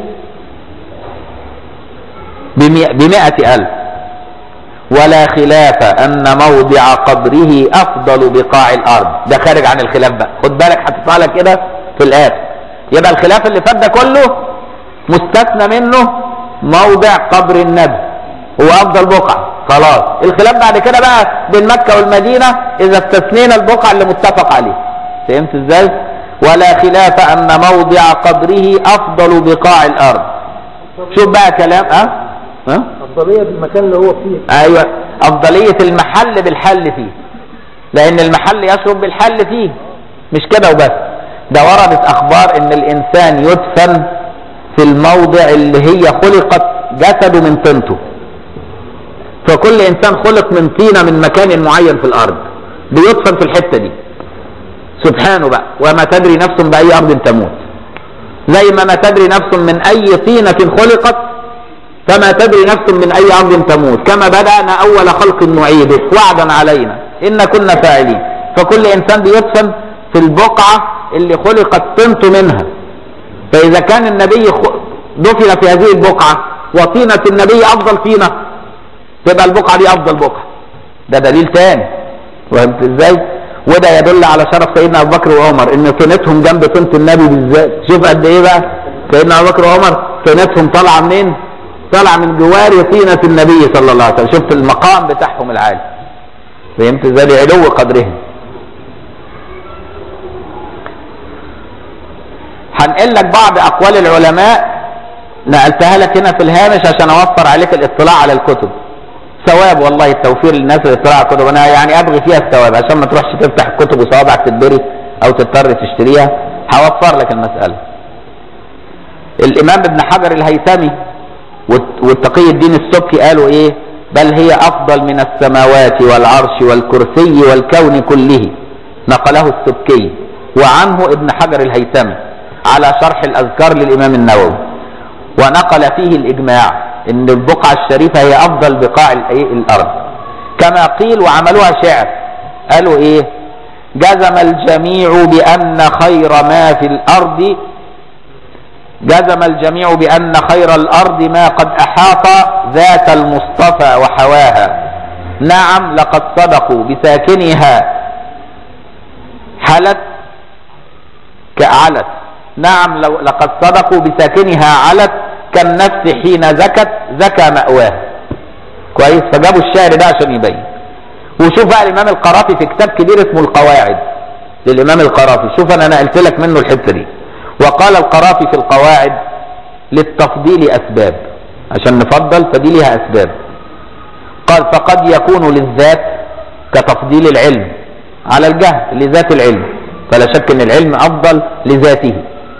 بمئة, بمئة ألف ولا خلاف أن موضع قبره أفضل بقاع الأرض ده خارج عن الخلاف بقى خد بالك هتطلع لك كده في الآخر يبقى الخلاف اللي فات ده كله مستثنى منه موضع قبر النبي هو افضل بقعه خلاص الخلاف بعد كده بقى بين مكه والمدينه اذا استثنينا البقعه اللي متفق عليه فهمت ازاي ولا خلاف ان موضع قبره افضل بقاع الارض شوف بقى كلام ها ها أفضلية بالمكان اللي هو فيه ايوه افضليه المحل بالحل فيه لان المحل يشرب بالحل فيه مش كده وبس ده وردت اخبار ان الانسان يدفن في الموضع اللي هي خلقت جسده من طينته فكل انسان خلق من طينه من مكان معين في الارض بيدفن في الحته دي سبحانه بقى وما تدري نفس باي ارض تموت زي ما ما تدري نفس من اي طينه خلقت فما تدري نفس من اي ارض تموت كما بدانا اول خلق نعيده وعدا علينا ان كنا فاعلين فكل انسان بيدفن في البقعه اللي خلقت طينته منها فإذا كان النبي خ- دفن في هذه البقعة وطينة النبي أفضل طينة تبقى البقعة دي أفضل بقعة ده دليل تاني فهمت إزاي؟ وده يدل على شرف سيدنا أبو بكر وعمر إن طينتهم جنب طينة النبي بالذات شوف قد إيه بقى سيدنا أبو بكر وعمر طينتهم طالعة منين؟ طالعة من جوار طينة النبي صلى الله عليه وسلم شفت المقام بتاعهم العالي فهمت إزاي؟ لعلو قدرهم هنقل لك بعض اقوال العلماء نقلتها لك هنا في الهامش عشان اوفر عليك الاطلاع على الكتب ثواب والله التوفير للناس الاطلاع على الكتب انا يعني ابغي فيها الثواب عشان ما تروحش تفتح الكتب وصوابعك تتبري او تضطر تشتريها هوفر لك المساله الامام ابن حجر الهيثمي والت- والتقي الدين السبكي قالوا ايه بل هي افضل من السماوات والعرش والكرسي والكون كله نقله السبكي وعنه ابن حجر الهيثمي على شرح الاذكار للامام النووي ونقل فيه الاجماع ان البقعه الشريفه هي افضل بقاع الإيه؟ الارض كما قيل وعملوها شعر قالوا ايه جزم الجميع بان خير ما في الارض جزم الجميع بأن خير الأرض ما قد أحاط ذات المصطفى وحواها نعم لقد صدقوا بساكنها حلت كعلت نعم لو لقد صدقوا بساكنها علت كالنفس حين زكت زكى مأواها كويس فجابوا الشعر ده عشان يبين وشوف بقى الإمام القرافي في كتاب كبير اسمه القواعد للإمام القرافي شوف أنا نقلت لك منه الحتة دي وقال القرافي في القواعد للتفضيل أسباب عشان نفضل فدي لها أسباب قال فقد يكون للذات كتفضيل العلم على الجهل لذات العلم فلا شك ان العلم افضل لذاته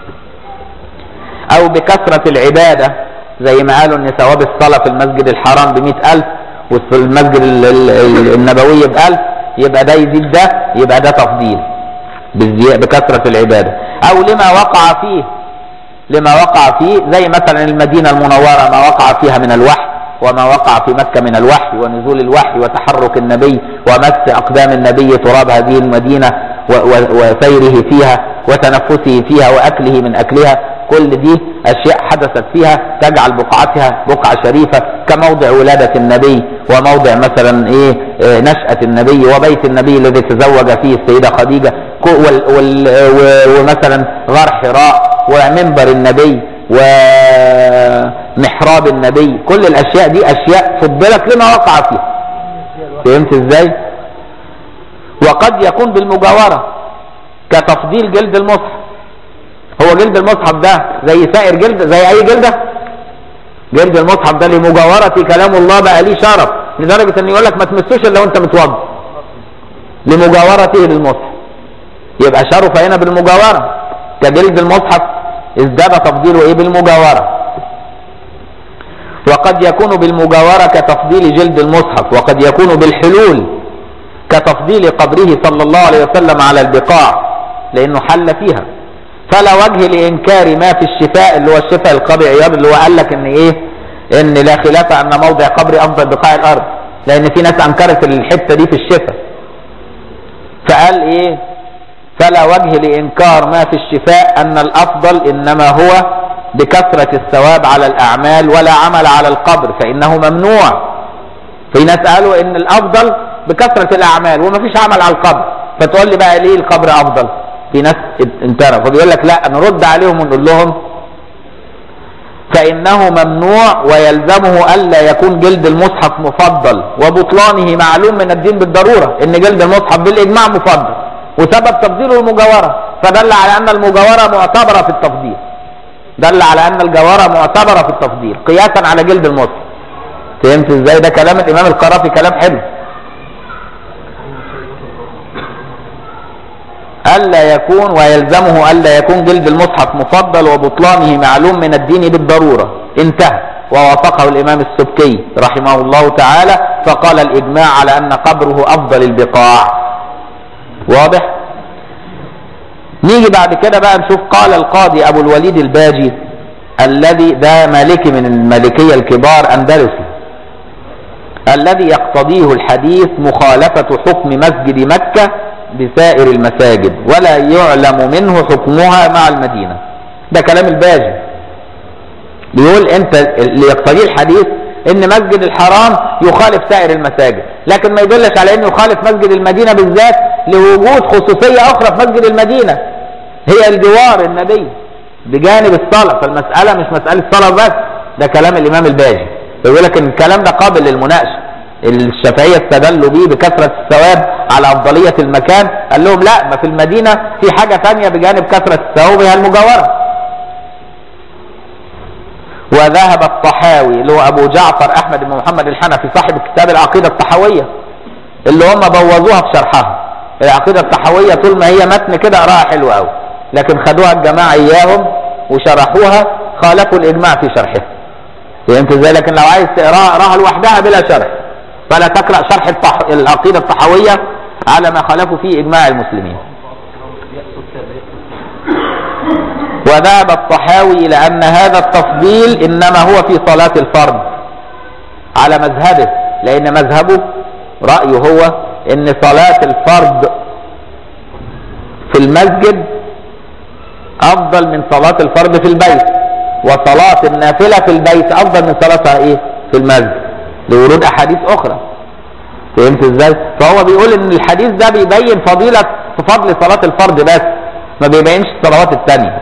او بكثرة العبادة زي ما قالوا ان ثواب الصلاة في المسجد الحرام بمئة الف وفي المسجد ال- ال- ال- النبوي بألف يبقى ده يزيد ده يبقى ده تفضيل بالزي- بكثرة العبادة او لما وقع فيه لما وقع فيه زي مثلا المدينة المنورة ما وقع فيها من الوحي وما وقع في مكة من الوحي ونزول الوحي وتحرك النبي ومس أقدام النبي تراب هذه المدينة و- و- وسيره فيها وتنفسه فيها وأكله من أكلها كل دي أشياء حدثت فيها تجعل بقعتها بقعة شريفة كموضع ولادة النبي وموضع مثلا إيه آه، نشأة النبي وبيت النبي الذي تزوج فيه السيدة خديجة كو- وال- وال- و- ومثلا غار حراء ومنبر النبي و- محراب النبي كل الاشياء دي اشياء فضلت لما وقع فيها فهمت ازاي وقد يكون بالمجاورة كتفضيل جلد المصحف هو جلد المصحف ده زي سائر جلد زي اي جلدة جلد المصحف ده لمجاورة كلام الله بقى ليه شرف لدرجة ان يقول لك ما تمسوش الا وانت متوضى لمجاورته للمصحف يبقى شرف هنا بالمجاورة كجلد المصحف ازداد تفضيله ايه بالمجاورة وقد يكون بالمجاورة كتفضيل جلد المصحف وقد يكون بالحلول كتفضيل قبره صلى الله عليه وسلم على البقاع لانه حل فيها فلا وجه لانكار ما في الشفاء اللي هو الشفاء القاضي عياض اللي هو قال لك ان ايه ان لا خلاف ان موضع قبر افضل بقاع الارض لان في ناس انكرت الحته دي في الشفاء فقال ايه فلا وجه لانكار ما في الشفاء ان الافضل انما هو بكثرة الثواب على الاعمال ولا عمل على القبر فانه ممنوع في ناس قالوا ان الافضل بكثرة الاعمال ومفيش عمل على القبر فتقول لي بقى ليه القبر افضل في ناس انترى فبيقول لك لا نرد عليهم ونقول لهم فإنه ممنوع ويلزمه ألا يكون جلد المصحف مفضل وبطلانه معلوم من الدين بالضرورة إن جلد المصحف بالإجماع مفضل وسبب تفضيله المجاورة فدل على أن المجاورة معتبرة في التفضيل دل على أن الجوارة معتبرة في التفضيل قياسا على جلد المصحف فهمت ازاي ده كلام الإمام القرافي كلام حلو ألا يكون ويلزمه ألا يكون جلد المصحف مفضل وبطلانه معلوم من الدين بالضرورة انتهى ووافقه الإمام السبكي رحمه الله تعالى فقال الإجماع على أن قبره أفضل البقاع واضح نيجي بعد كده بقى نشوف قال القاضي أبو الوليد الباجي الذي ده مالكي من المالكية الكبار أندلسي الذي يقتضيه الحديث مخالفة حكم مسجد مكة بسائر المساجد ولا يعلم منه حكمها مع المدينة ده كلام الباجي بيقول انت اللي يقتضيه الحديث ان مسجد الحرام يخالف سائر المساجد لكن ما يدلش على انه يخالف مسجد المدينة بالذات لوجود خصوصية اخرى في مسجد المدينة هي الجوار النبي بجانب الصلاة فالمسألة مش مسألة صلاة بس ده كلام الامام الباجي بيقول لك ان الكلام ده قابل للمناقشة الشافعية استدلوا بيه بكثرة الثواب على أفضلية المكان قال لهم لا ما في المدينة في حاجة ثانية بجانب كثرة الثواب هي المجاورة وذهب الطحاوي اللي هو أبو جعفر أحمد بن محمد الحنفي صاحب كتاب العقيدة الطحاوية اللي هم بوظوها في شرحها العقيدة الطحاوية طول ما هي متن كده قراها حلو قوي لكن خدوها الجماعة إياهم وشرحوها خالفوا الإجماع في شرحها فهمت ازاي لكن لو عايز تقراها اقراها لوحدها بلا شرح فلا تقرأ شرح الطح... العقيدة الطحوية على ما خالفوا فيه إجماع المسلمين وذهب الطحاوي إلى أن هذا التفضيل إنما هو في صلاة الفرض على مذهبه لأن مذهبه رأيه هو أن صلاة الفرض في المسجد أفضل من صلاة الفرض في البيت وصلاة النافلة في البيت أفضل من صلاتها إيه في المسجد لورود احاديث اخرى فهمت ازاي فهو بيقول ان الحديث ده بيبين فضيلة فضل صلاة الفرد بس ما بيبينش الصلوات التانية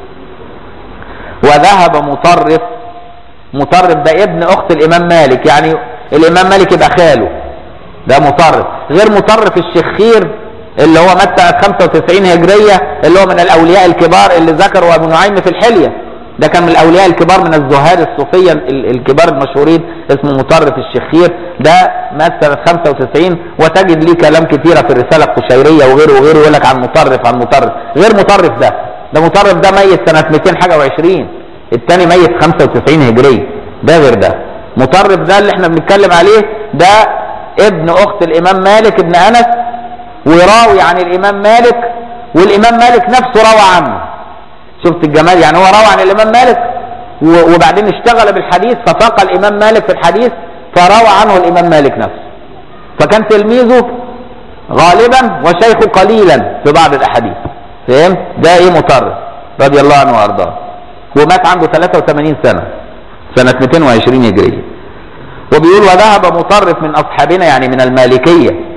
وذهب مطرف مطرف ده ابن اخت الامام مالك يعني الامام مالك يبقى خاله ده مطرف غير مطرف الشخير اللي هو مات سنة 95 هجرية اللي هو من الاولياء الكبار اللي ذكروا ابو نعيم في الحلية ده كان من الاولياء الكبار من الزهاد الصوفية الكبار المشهورين اسمه مطرف الشخير ده مات سنة 95 وتجد ليه كلام كتيرة في الرسالة القشيرية وغيره وغيره يقول لك عن مطرف عن مطرف غير مطرف ده ده مطرف ده ميت سنة 200 حاجة و20 التاني ميت 95 هجرية ده غير ده مطرف ده اللي احنا بنتكلم عليه ده ابن اخت الامام مالك ابن انس وراوي عن الامام مالك والامام مالك نفسه روى عنه شفت الجمال يعني هو روى عن الامام مالك وبعدين اشتغل بالحديث ففاق الامام مالك في الحديث فروى عنه الامام مالك نفسه فكان تلميذه غالبا وشيخه قليلا في بعض الاحاديث فهمت ده ايه مطرف رضي الله عنه وارضاه ومات عنده 83 سنه سنه 220 هجريه وبيقول وذهب مطرف من اصحابنا يعني من المالكيه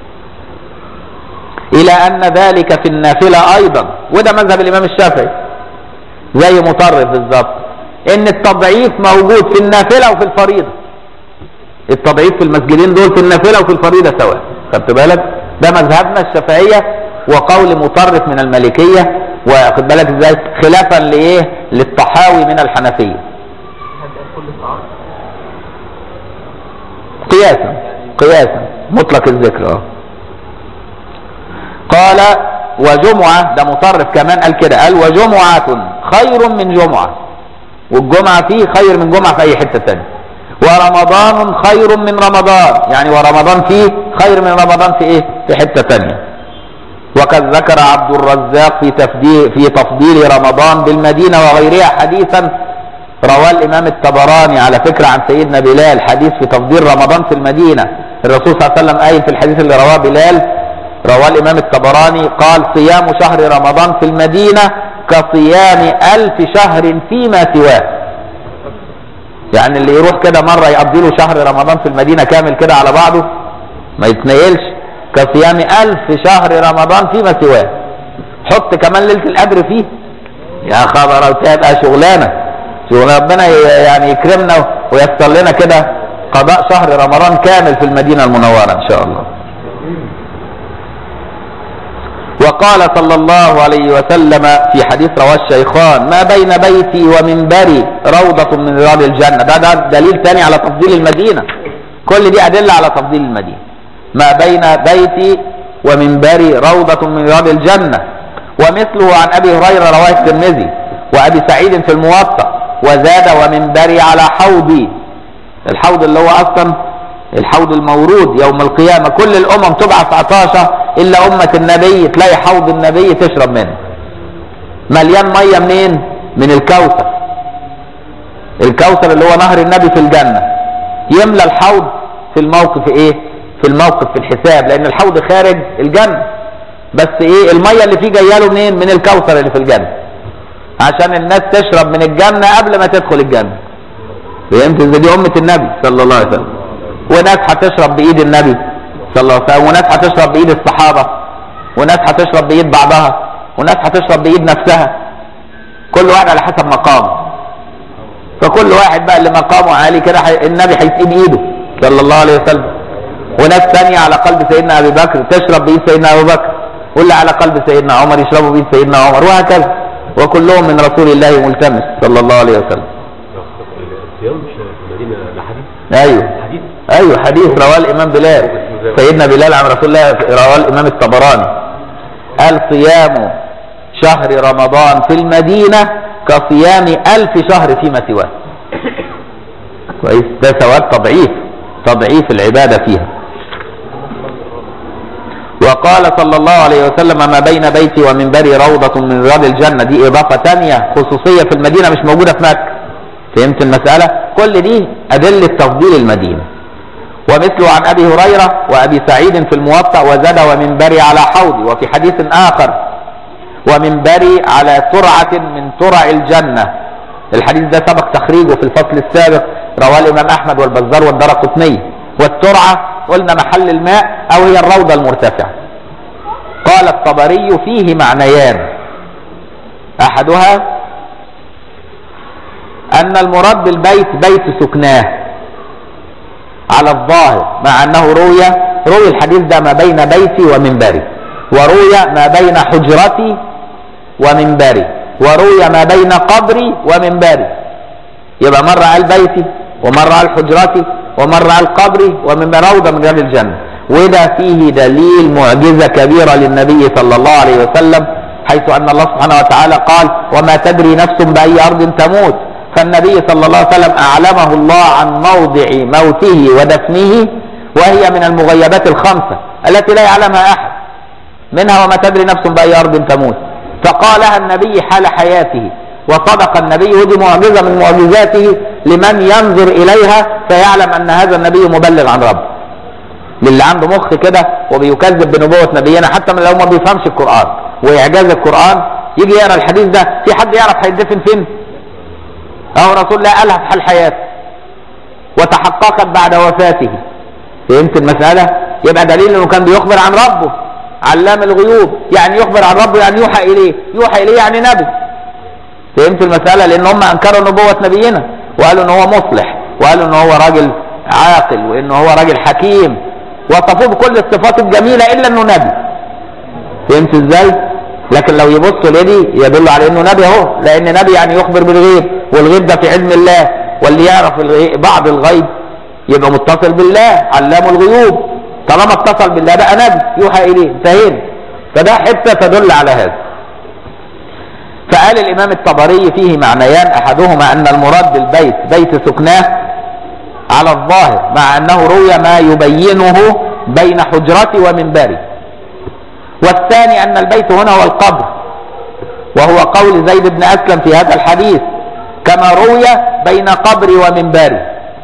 الى ان ذلك في النافله ايضا وده مذهب الامام الشافعي زي مطرف بالظبط ان التضعيف موجود في النافله وفي الفريضه التضعيف في المسجدين دول في النافله وفي الفريضه سواء خدت بالك ده مذهبنا الشافعيه وقول مطرف من المالكيه واخد بالك ازاي خلافا لايه للطحاوي من الحنفيه قياسا قياسا مطلق الذكر اه قال وجمعة ده مطرف كمان قال كده قال وجمعة خير من جمعة والجمعة فيه خير من جمعة في أي حتة تانية ورمضان خير من رمضان يعني ورمضان فيه خير من رمضان في ايه في حتة تانية وقد ذكر عبد الرزاق في تفضيل في تفضيل رمضان بالمدينة وغيرها حديثا رواه الإمام الطبراني على فكرة عن سيدنا بلال حديث في تفضيل رمضان في المدينة الرسول صلى الله عليه وسلم قايل في الحديث اللي رواه بلال رواه الإمام الطبراني قال صيام شهر رمضان في المدينة كصيام ألف شهر فيما سواه يعني اللي يروح كده مرة يقضي له شهر رمضان في المدينة كامل كده على بعضه ما يتنيلش كصيام ألف شهر رمضان فيما سواه حط كمان ليلة القدر فيه يا خبر تبقى شغلانة شغلانة ربنا ي- يعني يكرمنا ويسر لنا كده قضاء شهر رمضان كامل في المدينة المنورة إن شاء الله وقال صلى الله عليه وسلم في حديث رواه الشيخان ما بين بيتي ومنبري روضة من رياض الجنة ده, ده دليل ثاني على تفضيل المدينة كل دي أدلة على تفضيل المدينة ما بين بيتي ومنبري روضة من رياض الجنة ومثله عن أبي هريرة رواه الترمذي وأبي سعيد في الموطأ وزاد ومنبري على حوضي الحوض اللي هو أصلا الحوض المورود يوم القيامة كل الأمم تبعث عطاشة إلا أمة النبي تلاقي حوض النبي تشرب منه مليان مية منين من الكوثر الكوثر اللي هو نهر النبي في الجنة يملى الحوض في الموقف ايه في الموقف في الحساب لان الحوض خارج الجنة بس ايه المية اللي فيه جايه له منين من الكوثر اللي في الجنة عشان الناس تشرب من الجنة قبل ما تدخل الجنة فهمت ازاي دي أمة النبي صلى الله عليه وسلم وناس هتشرب بإيد النبي صلى الله عليه وسلم وناس هتشرب بإيد الصحابة وناس هتشرب بإيد بعضها وناس هتشرب بإيد نفسها كل واحد على حسب مقامه فكل واحد بقى اللي مقامه عالي كده حي... النبي هيسقي بإيده صلى الله عليه وسلم وناس ثانية على قلب سيدنا أبي بكر تشرب بإيد سيدنا أبو بكر واللي على قلب سيدنا عمر يشربوا بإيد سيدنا عمر وهكذا وكلهم من رسول الله ملتمس صلى الله عليه وسلم الصيام مش في المدينة لحديث ايوه حديث ايوه حديث رواه الامام بلال سيدنا بلال عن رسول الله رواه الامام الطبراني قال صيام شهر رمضان في المدينة كصيام ألف شهر فيما سواه كويس ده ثواب تضعيف تضعيف العبادة فيها وقال صلى الله عليه وسلم ما بين بيتي ومنبري روضة من رياض الجنة دي إضافة تانية خصوصية في المدينة مش موجودة في مكة فهمت المسألة كل دي أدلة تفضيل المدينة ومثله عن أبي هريرة وأبي سعيد في الموطأ وزاد ومنبري على حوضي وفي حديث آخر ومنبري على ترعة من ترع الجنة الحديث ده سبق تخريجه في الفصل السابق رواه الإمام أحمد والبزار والدرقطني والترعة قلنا محل الماء أو هي الروضة المرتفعة قال الطبري فيه معنيان أحدها أن المراد بالبيت بيت سكناه على الظاهر مع أنه روي روي الحديث ده ما بين بيتي ومنبري وروي ما بين حجرتي ومنبري وروي ما بين قبري ومنبري يبقى مرة قال بيتي ومرة قال حجرتي ومرة قال قبري ومن روضة من رياض الجنة وده فيه دليل معجزة كبيرة للنبي صلى الله عليه وسلم حيث أن الله سبحانه وتعالى قال وما تدري نفس بأي أرض تموت فالنبي صلى الله عليه وسلم أعلمه الله عن موضع موته ودفنه وهي من المغيبات الخمسة التي لا يعلمها أحد منها وما تدري نفس بأي أرض تموت فقالها النبي حال حياته وصدق النبي ودي معجزة من معجزاته لمن ينظر إليها فيعلم أن هذا النبي مبلغ عن ربه للي عنده مخ كده وبيكذب بنبوة نبينا حتى من لو ما بيفهمش القرآن وإعجاز القرآن يجي يقرأ الحديث ده في حد يعرف هيدفن فين أو رسول الله قالها في حال حياته وتحققت بعد وفاته فهمت المسألة يبقى دليل انه كان بيخبر عن ربه علام الغيوب يعني يخبر عن ربه يعني يوحى اليه يوحى اليه يعني نبي فهمت المسألة لأن هم أنكروا نبوة نبينا وقالوا إن هو مصلح وقالوا إن هو راجل عاقل وإن هو راجل حكيم وصفوه بكل الصفات الجميلة إلا إنه نبي فهمت إزاي؟ لكن لو يبصوا لدي يدل على إنه نبي أهو لأن نبي يعني يخبر بالغيب والغيب ده في علم الله واللي يعرف الغيب بعض الغيب يبقى متصل بالله علام الغيوب طالما اتصل بالله بقى نبي يوحى إليه انتهينا فده حتة تدل على هذا فقال الإمام الطبري فيه معنيان أحدهما أن المراد بالبيت بيت سكناه على الظاهر مع أنه روي ما يبينه بين حجرتي ومنبري والثاني أن البيت هنا هو القبر وهو قول زيد بن أسلم في هذا الحديث كما روي بين قبري ومنبري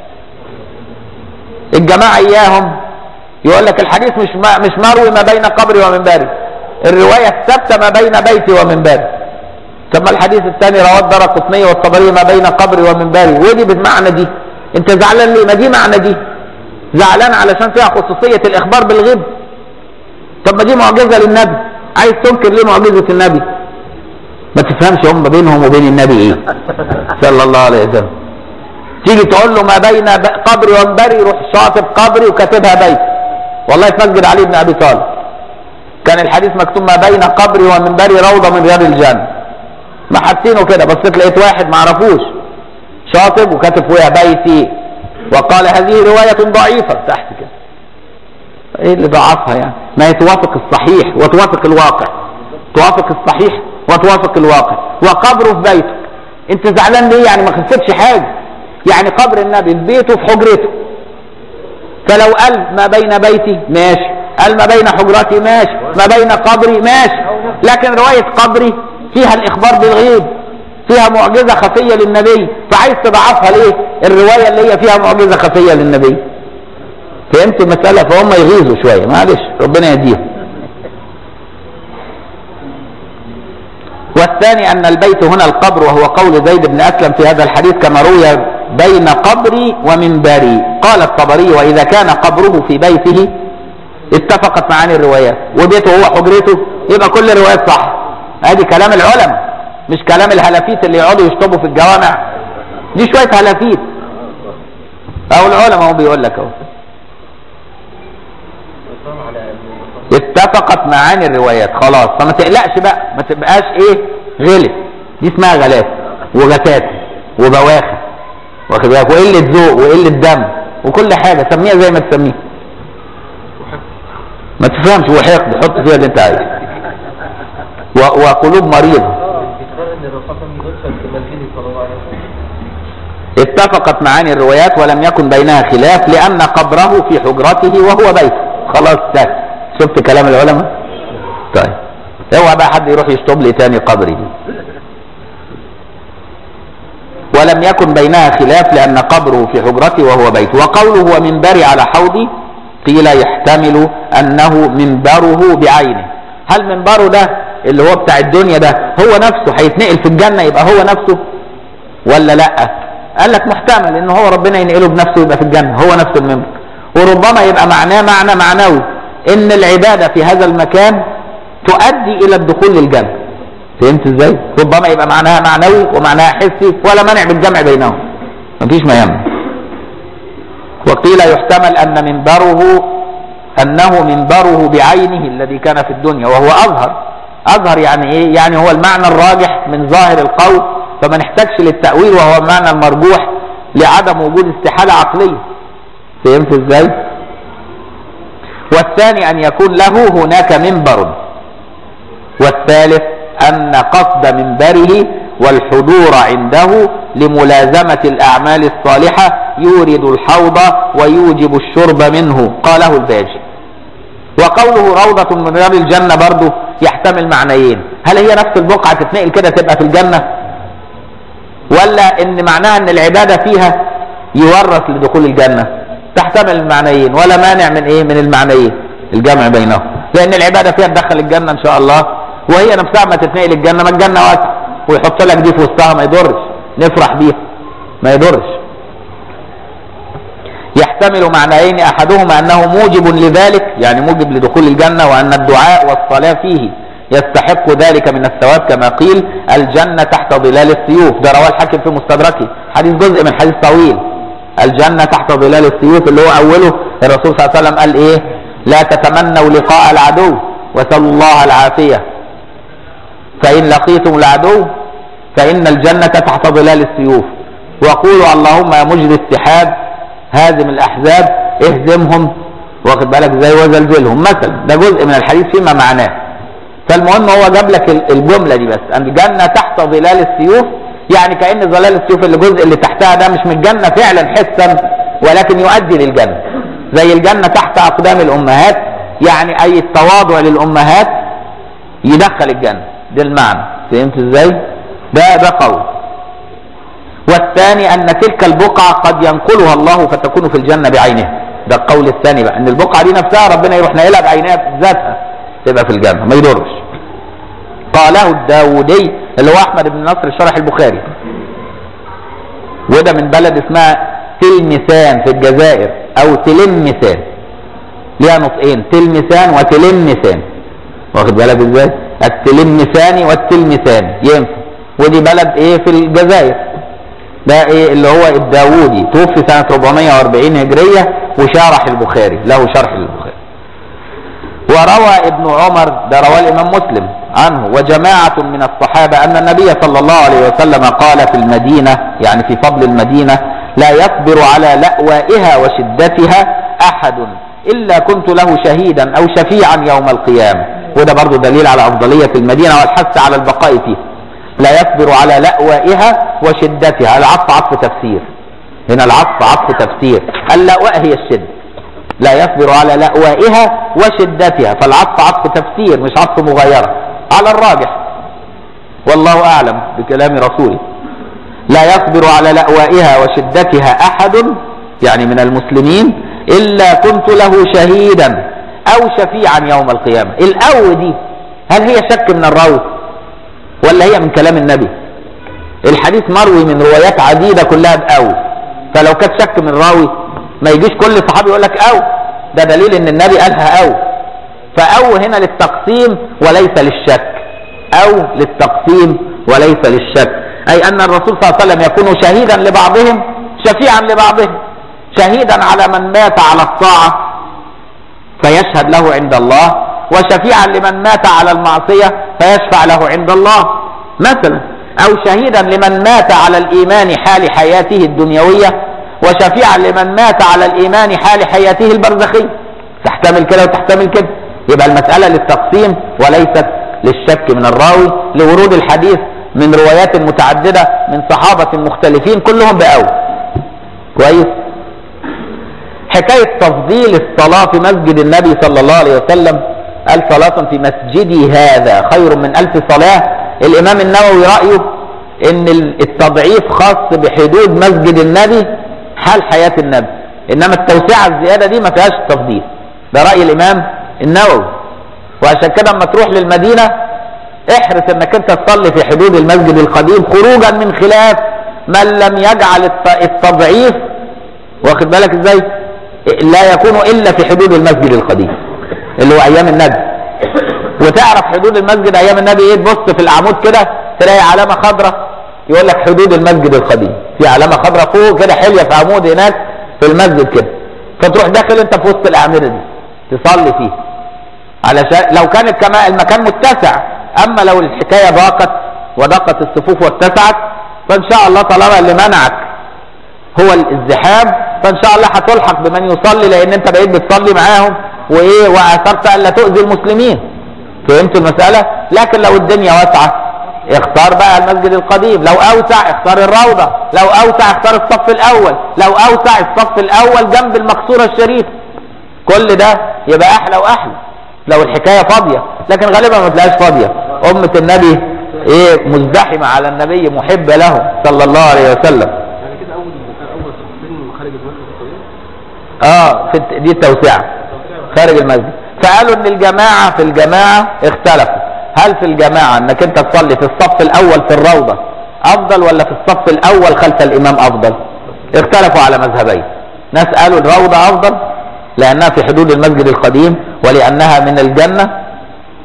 الجماعة إياهم يقول لك الحديث مش ما مش مروي ما بين قبري ومنبري الرواية الثابتة ما بين بيتي ومنبري طب ما الحديث الثاني رواه الدار القطنية والطبري ما بين قبري ومنبري ودي بالمعنى دي انت زعلان ليه ما دي معنى دي زعلان علشان فيها خصوصية الإخبار بالغيب طب ما دي معجزة للنبي عايز تنكر ليه معجزة النبي ما تفهمش هم بينهم وبين النبي ايه صلى الله عليه وسلم تيجي تقول له ما بين ب- قبري ومنبري يروح شاطب قبري وكاتبها بيت والله في مسجد علي بن ابي طالب كان الحديث مكتوب ما بين قبري ومنبري روضه من رياض الجنه ما حاسينه كده بصيت لقيت واحد ما عرفوش شاطب وكاتب فيها بيتي وقال هذه روايه ضعيفه تحت كده ايه اللي ضعفها يعني ما هي توافق الصحيح وتوافق الواقع توافق الصحيح وتوافق الواقع وقبره في بيته انت زعلان ليه يعني ما خسرتش حاجه يعني قبر النبي في بيته في حجرته فلو قال ما بين بيتي ماشي قال ما بين حجرتي ماشي ما بين قبري ماشي لكن روايه قبري فيها الاخبار بالغيب فيها معجزه خفيه للنبي فعايز تضعفها ليه الروايه اللي هي فيها معجزه خفيه للنبي فهمت المسألة فهم يغيظوا شوية معلش ربنا يهديهم والثاني أن البيت هنا القبر وهو قول زيد بن أسلم في هذا الحديث كما روي بين قبري ومنبري قال الطبري وإذا كان قبره في بيته اتفقت معاني الروايات وبيته هو حجرته يبقى كل الروايات صح ادي كلام العلماء مش كلام الهلافيت اللي يقعدوا يشطبوا في الجوامع دي شوية هلافيت أو العلماء هو بيقول لك اهو اتفقت معاني الروايات خلاص فما تقلقش بقى ما تبقاش ايه غلس دي اسمها غلاسه وغسات وبواخر واخد بالك وقله ذوق وقله دم وكل حاجه سميها زي ما تسميها ما تفهمش وحقد حط فيها اللي انت عايزه و- وقلوب مريضه تكرار ان الرسول يدخل في مسجد صلى الله عليه وسلم اتفقت معاني الروايات ولم يكن بينها خلاف لأن قبره في حجرته وهو بيته خلاص سهل شفت كلام العلماء طيب اوعى بقى حد يروح يشطب لي تاني قبري دي ولم يكن بينها خلاف لأن قبره في حجرته وهو بيته وقوله ومنبري على حوضي قيل يحتمل أنه منبره بعينه هل منبره ده اللي هو بتاع الدنيا ده هو نفسه هيتنقل في الجنة يبقى هو نفسه ولا لا قال لك محتمل ان هو ربنا ينقله بنفسه يبقى في الجنه هو نفس المنبر وربما يبقى معناه معنى معنوي ان العباده في هذا المكان تؤدي الى الدخول للجنه فهمت ازاي ربما يبقى معناها معنوي ومعناها حسي ولا مانع بالجمع بينهم مفيش ما يمنع وقيل يحتمل ان منبره انه منبره بعينه الذي كان في الدنيا وهو اظهر اظهر يعني ايه يعني هو المعنى الراجح من ظاهر القول فما نحتاجش للتاويل وهو المعنى المرجوح لعدم وجود استحاله عقليه فهمت ازاي والثاني ان يكون له هناك منبر والثالث ان قصد منبره والحضور عنده لملازمه الاعمال الصالحه يورد الحوض ويوجب الشرب منه قاله الباجي وقوله روضة من رياض الجنة برضه يحتمل معنيين هل هي نفس البقعة تتنقل كده تبقى في الجنة ولا ان معناها ان العبادة فيها يورث لدخول الجنة تحتمل المعنيين ولا مانع من ايه من المعنيين الجمع بينهم لان العبادة فيها تدخل الجنة ان شاء الله وهي نفسها ما تتنقل الجنة ما الجنة واسعة ويحط لك دي في وسطها ما يضرش نفرح بيها ما يضرش يحتمل معنيين احدهما انه موجب لذلك يعني موجب لدخول الجنه وان الدعاء والصلاه فيه يستحق ذلك من الثواب كما قيل الجنة تحت ظلال السيوف ده رواه الحاكم في مستدركه حديث جزء من حديث طويل الجنة تحت ظلال السيوف اللي هو أوله الرسول صلى الله عليه وسلم قال إيه لا تتمنوا لقاء العدو وسلوا الله العافية فإن لقيتم العدو فإن الجنة تحت ظلال السيوف وقولوا اللهم يا مجري الاتحاد هازم الأحزاب اهزمهم واخد بالك زي وزلزلهم مثلا ده جزء من الحديث فيما معناه فالمهم هو جاب لك ال- الجمله دي بس ان الجنه تحت ظلال السيوف يعني كان ظلال السيوف اللي الجزء اللي تحتها ده مش من الجنه فعلا حسا ولكن يؤدي للجنه زي الجنه تحت اقدام الامهات يعني اي التواضع للامهات يدخل الجنه ده المعنى فهمت ازاي ده ده قول والثاني ان تلك البقعه قد ينقلها الله فتكون في الجنه بعينها ده القول الثاني بقى ان البقعه دي نفسها ربنا يروح ناقلها بعينها بذاتها تبقى في الجنه ما يضرش قاله الداودي اللي هو احمد بن نصر شرح البخاري وده من بلد اسمها تلمسان في الجزائر او تلمسان ليها نطقين تلمسان وتلمسان واخد بالك ازاي التلمساني والتلمساني ينفع ودي بلد ايه في الجزائر ده ايه اللي هو الداوودي توفي سنة 440 هجرية وشرح البخاري له شرح للبخاري وروى ابن عمر ده رواه الامام مسلم عنه وجماعة من الصحابة ان النبي صلى الله عليه وسلم قال في المدينة يعني في فضل المدينة لا يصبر على لأوائها وشدتها احد الا كنت له شهيدا او شفيعا يوم القيامة وده برضو دليل على افضلية المدينة والحث على البقاء فيها لا يصبر على لأوائها وشدتها العطف عطف تفسير هنا العطف عطف تفسير اللأواء هي الشدة لا يصبر على لأوائها وشدتها فالعطف عطف تفسير مش عطف مغايرة على الراجح والله أعلم بكلام رسوله لا يصبر على لأوائها وشدتها أحد يعني من المسلمين إلا كنت له شهيدا أو شفيعا يوم القيامة الأو دي هل هي شك من الراوي ولا هي من كلام النبي الحديث مروي من روايات عديدة كلها بأو فلو كانت شك من الراوي ما يجيش كل صحابي يقول لك أو ده دليل ان النبي قالها أو فأو هنا للتقسيم وليس للشك أو للتقسيم وليس للشك أي أن الرسول صلى الله عليه وسلم يكون شهيدا لبعضهم شفيعا لبعضهم شهيدا على من مات على الطاعة فيشهد له عند الله وشفيعا لمن مات على المعصية فيشفع له عند الله مثلا أو شهيدا لمن مات على الإيمان حال حياته الدنيوية وشفيعا لمن مات على الإيمان حال حياته البرزخية تحتمل كده وتحتمل كده يبقى المسألة للتقسيم وليست للشك من الراوي لورود الحديث من روايات متعددة من صحابة مختلفين كلهم بأول كويس حكاية تفضيل الصلاة في مسجد النبي صلى الله عليه وسلم قال صلاة في مسجدي هذا خير من ألف صلاة الإمام النووي رأيه إن التضعيف خاص بحدود مسجد النبي حال حياة النبي إنما التوسعة الزيادة دي ما فيهاش تفضيل ده رأي الإمام النووي وعشان كده اما تروح للمدينة احرص انك انت تصلي في حدود المسجد القديم خروجا من خلاف من لم يجعل الت- التضعيف واخد بالك ازاي لا يكون الا في حدود المسجد القديم اللي هو ايام النبي وتعرف حدود المسجد ايام النبي ايه تبص في العمود كده تلاقي علامه خضراء يقول لك حدود المسجد القديم في علامه خضراء فوق كده حليه في عمود هناك في المسجد كده فتروح داخل انت في وسط الاعمده دي تصلي فيه علشان لو كانت كما المكان متسع اما لو الحكايه ضاقت وضاقت الصفوف واتسعت فان شاء الله طالما اللي منعك هو الازدحام فان شاء الله هتلحق بمن يصلي لان انت بقيت بتصلي معاهم وايه واثرت الا تؤذي المسلمين فهمت المساله لكن لو الدنيا واسعه اختار بقى المسجد القديم لو اوسع اختار الروضه لو اوسع اختار الصف الاول لو اوسع الصف الاول جنب المقصوره الشريفه كل ده يبقى احلى واحلى لو الحكايه فاضيه لكن غالبا ما تلاقيهاش فاضيه امه النبي ايه مزدحمه على النبي محبه له صلى الله عليه وسلم يعني كده اول اول صفين خارج المسجد القديم اه في الت- دي التوسعه خارج المسجد فقالوا ان الجماعه في الجماعه اختلفوا هل في الجماعه انك انت تصلي في الصف الاول في الروضه افضل ولا في الصف الاول خلف الامام افضل اختلفوا على مذهبين ناس قالوا الروضه افضل لانها في حدود المسجد القديم ولانها من الجنه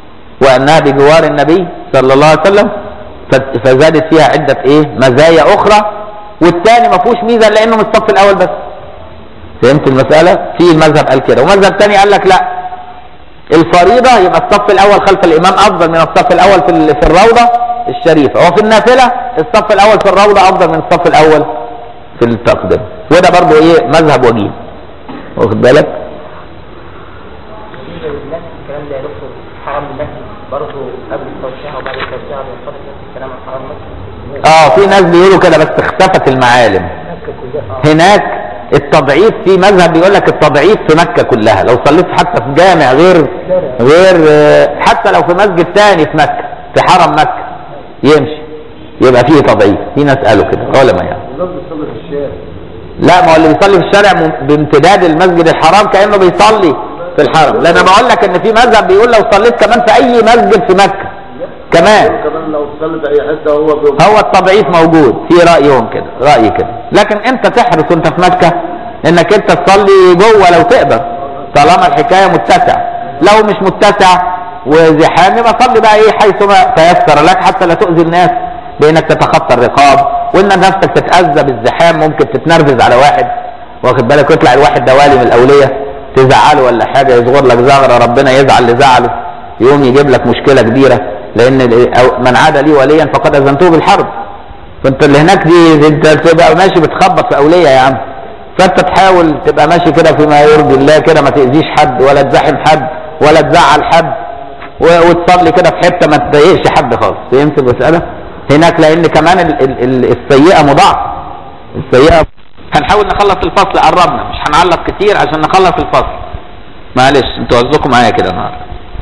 وانها بجوار النبي صلى الله عليه وسلم ف- فزادت فيها عده ايه مزايا اخرى والثاني ما فيهوش ميزه لانه من الصف الاول بس فهمت المساله في المذهب قال كده ومذهب ثاني قال لك لا الفريضه يبقى الصف الاول خلف الامام افضل من الصف الاول في ال- في الروضه الشريفه وفي النافله الصف الاول في الروضه افضل من الصف الاول في التقدم وده برضو ايه مذهب وجيه واخد بالك بالنسبه للناس الكلام ده يا دكتور حرم المسجد برضه قبل التوسعه وبعد التوسعه بينطبق نفس الكلام عن حرم المسجد اه في ناس بيقولوا كده بس اختفت المعالم مكه كلها هناك التضعيف في مذهب بيقول لك التضعيف في مكة كلها لو صليت حتى في جامع غير غير آه، حتى لو في مسجد تاني في مكة في حرم مكة يمشي يبقى فيه تضعيف في ناس قالوا كده علماء يعني الناس بتصلي في الشارع لا ما هو اللي بيصلي في الشارع م- بامتداد المسجد الحرام كانه بيصلي في الحرم لان انا بقول لك ان في مذهب بيقول لو صليت كمان في اي مسجد في مكه كمان كمان لو تصلي في اي حته هو بيوم هو التضعيف موجود في رايهم كده راي كده لكن انت تحرص وانت في مكه انك انت تصلي جوه لو تقدر طالما الحكايه متسع لو مش متسع وزحام يبقى صلي بقى ايه حيثما تيسر لك حتى لا تؤذي الناس بانك تتخطى الرقاب وان نفسك تتاذى بالزحام ممكن تتنرفز على واحد واخد بالك يطلع الواحد ده والي من الاوليه تزعله ولا حاجه يصغر لك زغره ربنا يزعل لزعله يقوم يجيب لك مشكله كبيره لان ال- أو- من عاد لي وليا فقد اذنته بالحرب فانت اللي هناك دي انت تبقى ماشي بتخبط في اوليه يا عم فانت تحاول تبقى ماشي كده فيما يرضي الله كده ما تاذيش حد ولا تزاحم حد ولا تزعل حد و- وتصلي كده في حته ما تضايقش حد خالص فهمت المساله هناك لان كمان ال ال ال السيئه مضاعفه السيئه هنحاول نخلص الفصل قربنا مش هنعلق كتير عشان نخلص الفصل معلش انتوا قصدكم معايا كده النهارده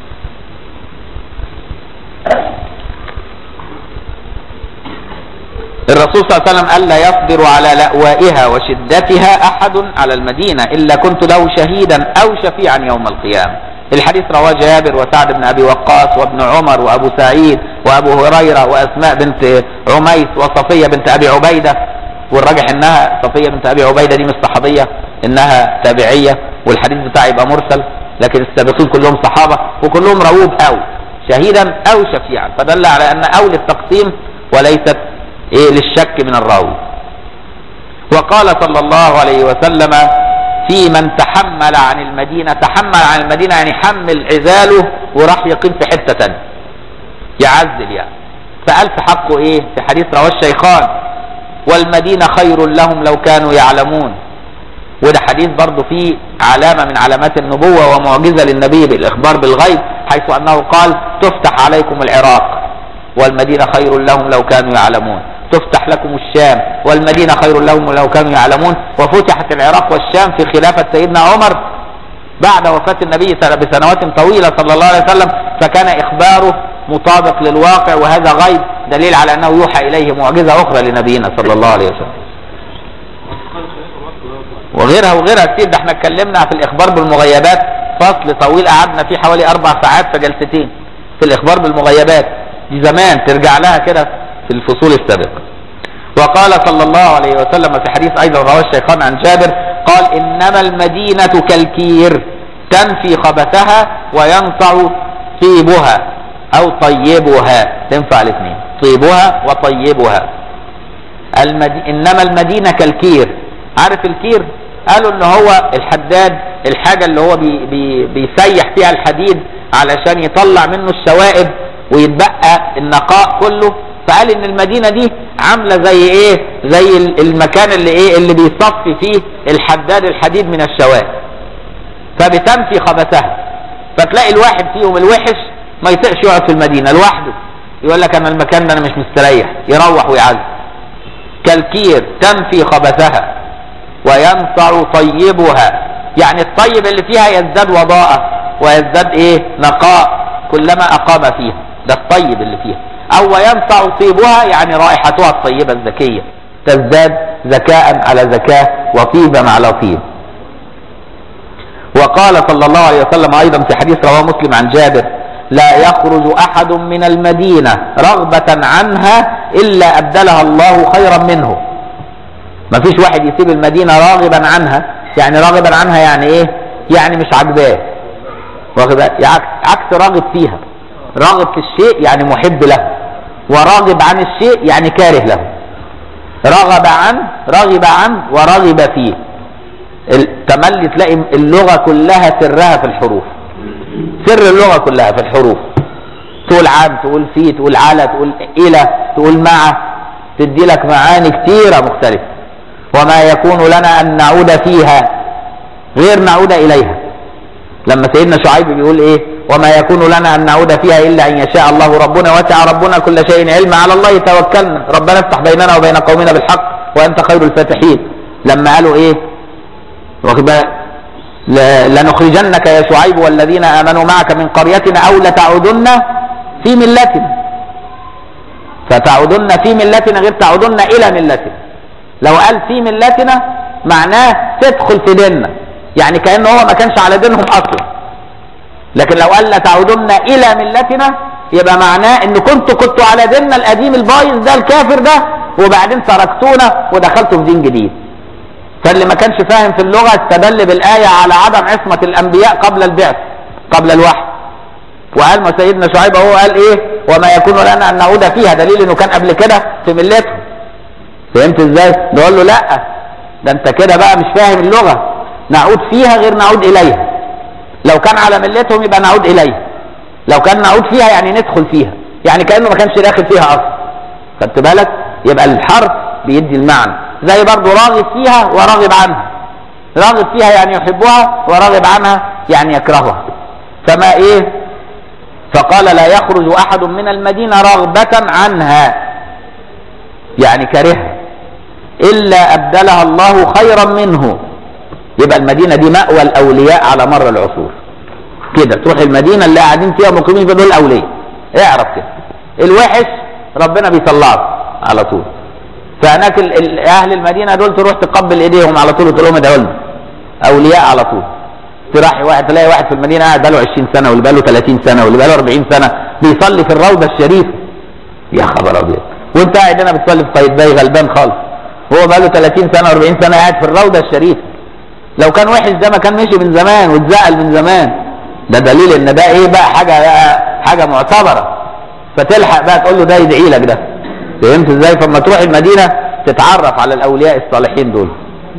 الرسول صلى الله عليه وسلم قال لا يصبر على لأوائها وشدتها أحد على المدينة إلا كنت له شهيدا أو شفيعا يوم القيامة الحديث رواه جابر وسعد بن أبي وقاص وابن عمر وأبو سعيد وأبو هريرة وأسماء بنت عميس وصفية بنت أبي عبيدة والراجح إنها صفية بنت أبي عبيدة دي مش صحابية إنها تابعية والحديث بتاعي يبقى مرسل لكن السابقين كلهم صحابة وكلهم رووه أو شهيدا أو شفيعا فدل على أن أو للتقسيم وليست ايه للشك من الراوي وقال صلى الله عليه وسلم في من تحمل عن المدينة تحمل عن المدينة يعني حمل عزاله وراح يقيم في حتة تانية يعزل يعني فقال في حقه ايه في حديث رواه الشيخان والمدينة خير لهم لو كانوا يعلمون وده حديث برضه فيه علامة من علامات النبوة ومعجزة للنبي بالإخبار بالغيب حيث أنه قال تفتح عليكم العراق والمدينة خير لهم لو كانوا يعلمون تفتح لكم الشام والمدينة خير لهم لو كانوا يعلمون وفتحت العراق والشام في خلافة سيدنا عمر بعد وفاة النبي بسنوات طويلة صلى الله عليه وسلم فكان إخباره مطابق للواقع وهذا غيب دليل على أنه يوحى إليه معجزة أخرى لنبينا صلى الله عليه وسلم وغيرها وغيرها كتير ده احنا اتكلمنا في الإخبار بالمغيبات فصل طويل قعدنا فيه حوالي أربع ساعات في جلستين في الإخبار بالمغيبات دي زمان ترجع لها كده في الفصول السابقة وقال صلى الله عليه وسلم في حديث أيضا رواه الشيخان عن جابر قال إنما المدينة كالكير تنفي خبثها وينصع طيبها أو طيبها تنفع الاثنين طيبها وطيبها المدي... إنما المدينة كالكير عارف الكير قالوا ان هو الحداد الحاجة اللي هو بي بي بيسيح فيها الحديد علشان يطلع منه الشوائب ويتبقى النقاء كله فقال ان المدينة دي عاملة زي ايه زي المكان اللي ايه اللي بيصفي فيه الحداد الحديد من الشوائب فبتنفي خبثها فتلاقي الواحد فيهم الوحش ما يطيقش يقعد في المدينة لوحده يقول لك انا المكان ده انا مش مستريح يروح ويعزل كالكير تنفي خبثها وينصع طيبها يعني الطيب اللي فيها يزداد وضاءة ويزداد ايه نقاء كلما اقام فيها ده الطيب اللي فيها او وينصع طيبها يعني رائحتها الطيبة الزكية تزداد ذكاء على ذكاء وطيبا على طيب وقال صلى الله عليه وسلم ايضا في حديث رواه مسلم عن جابر لا يخرج احد من المدينة رغبة عنها الا ابدلها الله خيرا منه ما فيش واحد يسيب المدينة راغبا عنها يعني راغبا عنها يعني ايه يعني مش عاجباه واخد عكس عكس راغب فيها راغب في الشيء يعني محب له وراغب عن الشيء يعني كاره له رغب عن رغب عن ورغب فيه ال- تملي تلاقي اللغة كلها سرها في الحروف سر اللغة كلها في الحروف تقول عن تقول في تقول على تقول إلى تقول مع تدي لك معاني كتيرة مختلفة وما يكون لنا أن نعود فيها غير نعود إليها لما سيدنا شعيب بيقول إيه وما يكون لنا أن نعود فيها إلا أن يشاء الله ربنا وسع ربنا كل شيء علما على الله توكلنا ربنا افتح بيننا وبين قومنا بالحق وأنت خير الفاتحين لما قالوا إيه واخد بالك ل- لنخرجنك يا شعيب والذين آمنوا معك من قريتنا أو لتعودن في ملتنا فتعودن في ملتنا غير تعودن إلى ملتنا لو قال في ملتنا معناه تدخل في ديننا يعني كأنه هو ما كانش على دينهم أصلا لكن لو قال لتعودن إلى ملتنا يبقى معناه ان كنتوا كنتوا على ديننا القديم البايظ ده الكافر ده وبعدين تركتونا ودخلتوا في دين جديد فاللي ما كانش فاهم في اللغة استدل بالآية على عدم عصمة الأنبياء قبل البعث قبل الوحي وقال ما سيدنا شعيب هو قال ايه وما يكون لنا ان نعود فيها دليل انه كان قبل كده في ملتهم فهمت ازاي نقول له لا ده انت كده بقى مش فاهم اللغة نعود فيها غير نعود اليها لو كان على ملتهم يبقى نعود اليه لو كان نعود فيها يعني ندخل فيها يعني كانه ما كانش داخل فيها اصلا خدت بالك يبقى الحرف بيدي المعنى زي برضو راغب فيها وراغب عنها راغب فيها يعني يحبها وراغب عنها يعني يكرهها فما ايه فقال لا يخرج احد من المدينه رغبه عنها يعني كرهها الا ابدلها الله خيرا منه يبقى المدينه دي مأوى الاولياء على مر العصور كده تروح المدينه اللي قاعدين فيها مقيمين في دول الاولياء اعرف كده الوحش ربنا بيطلعه على طول فهناك ال- ال- اهل المدينه دول تروح تقبل ايديهم على طول وتقول لهم ادعوا لنا اولياء على طول تروح واحد تلاقي واحد في المدينه قاعد بقاله 20 سنه واللي بقاله 30 سنه واللي بقاله 40 سنه بيصلي في الروضه الشريفه يا خبر ابيض وانت قاعد هنا بتصلي في قايتباي غلبان خالص هو بقاله 30 سنه 40 سنه قاعد في الروضه الشريفه لو كان وحش ده ما كان مشي من زمان واتزقل من زمان ده دليل ان ده ايه بقى حاجه حاجه معتبره فتلحق بقى تقول له ده يدعي لك ده فهمت ازاي فلما تروح المدينه تتعرف على الاولياء الصالحين دول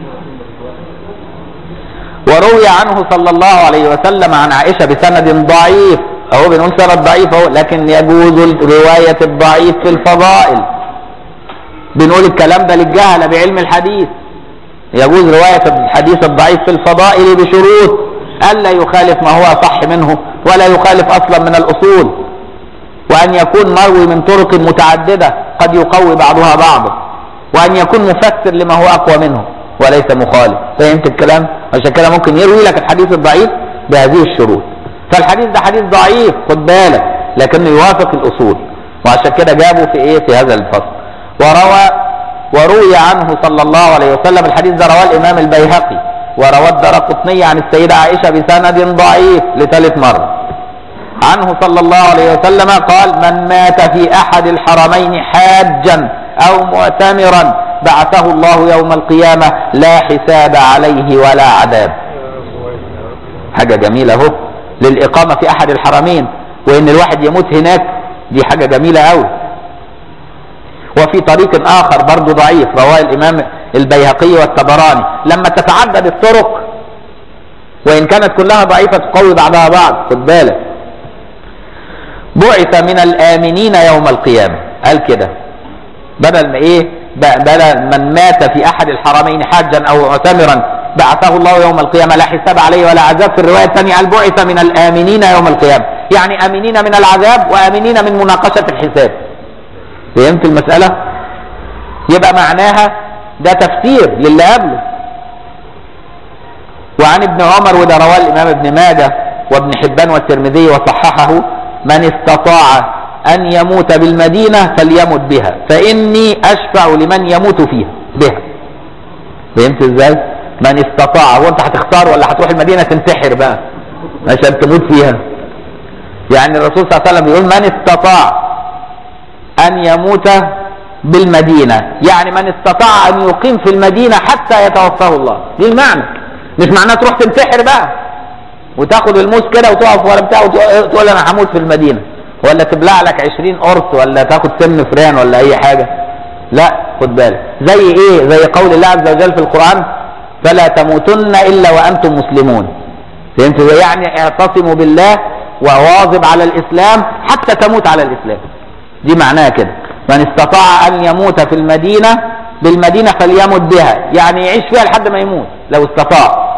وروي عنه صلى الله عليه وسلم عن عائشه بسند ضعيف اهو بنقول سند ضعيف اهو لكن يجوز روايه الضعيف في الفضائل بنقول الكلام ده للجهله بعلم الحديث يجوز روايه الحديث الضعيف في الفضائل بشروط الا يخالف ما هو صح منه ولا يخالف اصلا من الاصول وأن يكون مروي من طرق متعددة قد يقوي بعضها بعضا وأن يكون مفسر لما هو أقوى منه وليس مخالف فهمت الكلام عشان كده ممكن يروي لك الحديث الضعيف بهذه الشروط فالحديث ده حديث ضعيف خد بالك لكنه يوافق الأصول وعشان كده جابوا في إيه في هذا الفصل وروى وروي عنه صلى الله عليه وسلم الحديث ده رواه الإمام البيهقي وروى الدرقطني عن السيدة عائشة بسند ضعيف لثالث مرة عنه صلى الله عليه وسلم قال من مات في احد الحرمين حاجا او معتمرا بعثه الله يوم القيامه لا حساب عليه ولا عذاب حاجه جميله اهو للاقامه في احد الحرمين وان الواحد يموت هناك دي حاجه جميله قوي وفي طريق اخر برضه ضعيف رواه الامام البيهقي والطبراني لما تتعدد الطرق وان كانت كلها ضعيفه تقوي بعضها بعض خد بالك بعث من الآمنين يوم القيامة قال كده بدل ما ايه بدل من مات في احد الحرمين حاجا او معتمرا بعثه الله يوم القيامة لا حساب عليه ولا عذاب في الرواية الثانية قال بعث من الآمنين يوم القيامة يعني آمنين من العذاب وآمنين من مناقشة الحساب فهمت المسألة يبقى معناها ده تفسير للي قبله وعن ابن عمر وده رواه الإمام ابن ماجه وابن حبان والترمذي وصححه من استطاع أن يموت بالمدينة فليمت بها فإني أشفع لمن يموت فيها بها فهمت ازاي؟ من استطاع هو انت هتختار ولا هتروح المدينة تنتحر بقى عشان تموت فيها يعني الرسول صلى الله عليه وسلم بيقول من استطاع أن يموت بالمدينة يعني من استطاع أن يقيم في المدينة حتى يتوفاه الله دي المعنى مش معناه تروح تنتحر بقى وتاخد الموس كده وتقف ولا بتاع وتقول انا هموت في المدينه ولا تبلع لك 20 قرص ولا تاخد سم فران ولا اي حاجه لا خد بالك زي ايه زي قول الله عز وجل في القران فلا تموتن الا وانتم مسلمون فهمت ازاي؟ يعني اعتصموا بالله وواظب على الاسلام حتى تموت على الاسلام دي معناها كده من استطاع ان يموت في المدينه بالمدينه فليمت بها يعني يعيش فيها لحد ما يموت لو استطاع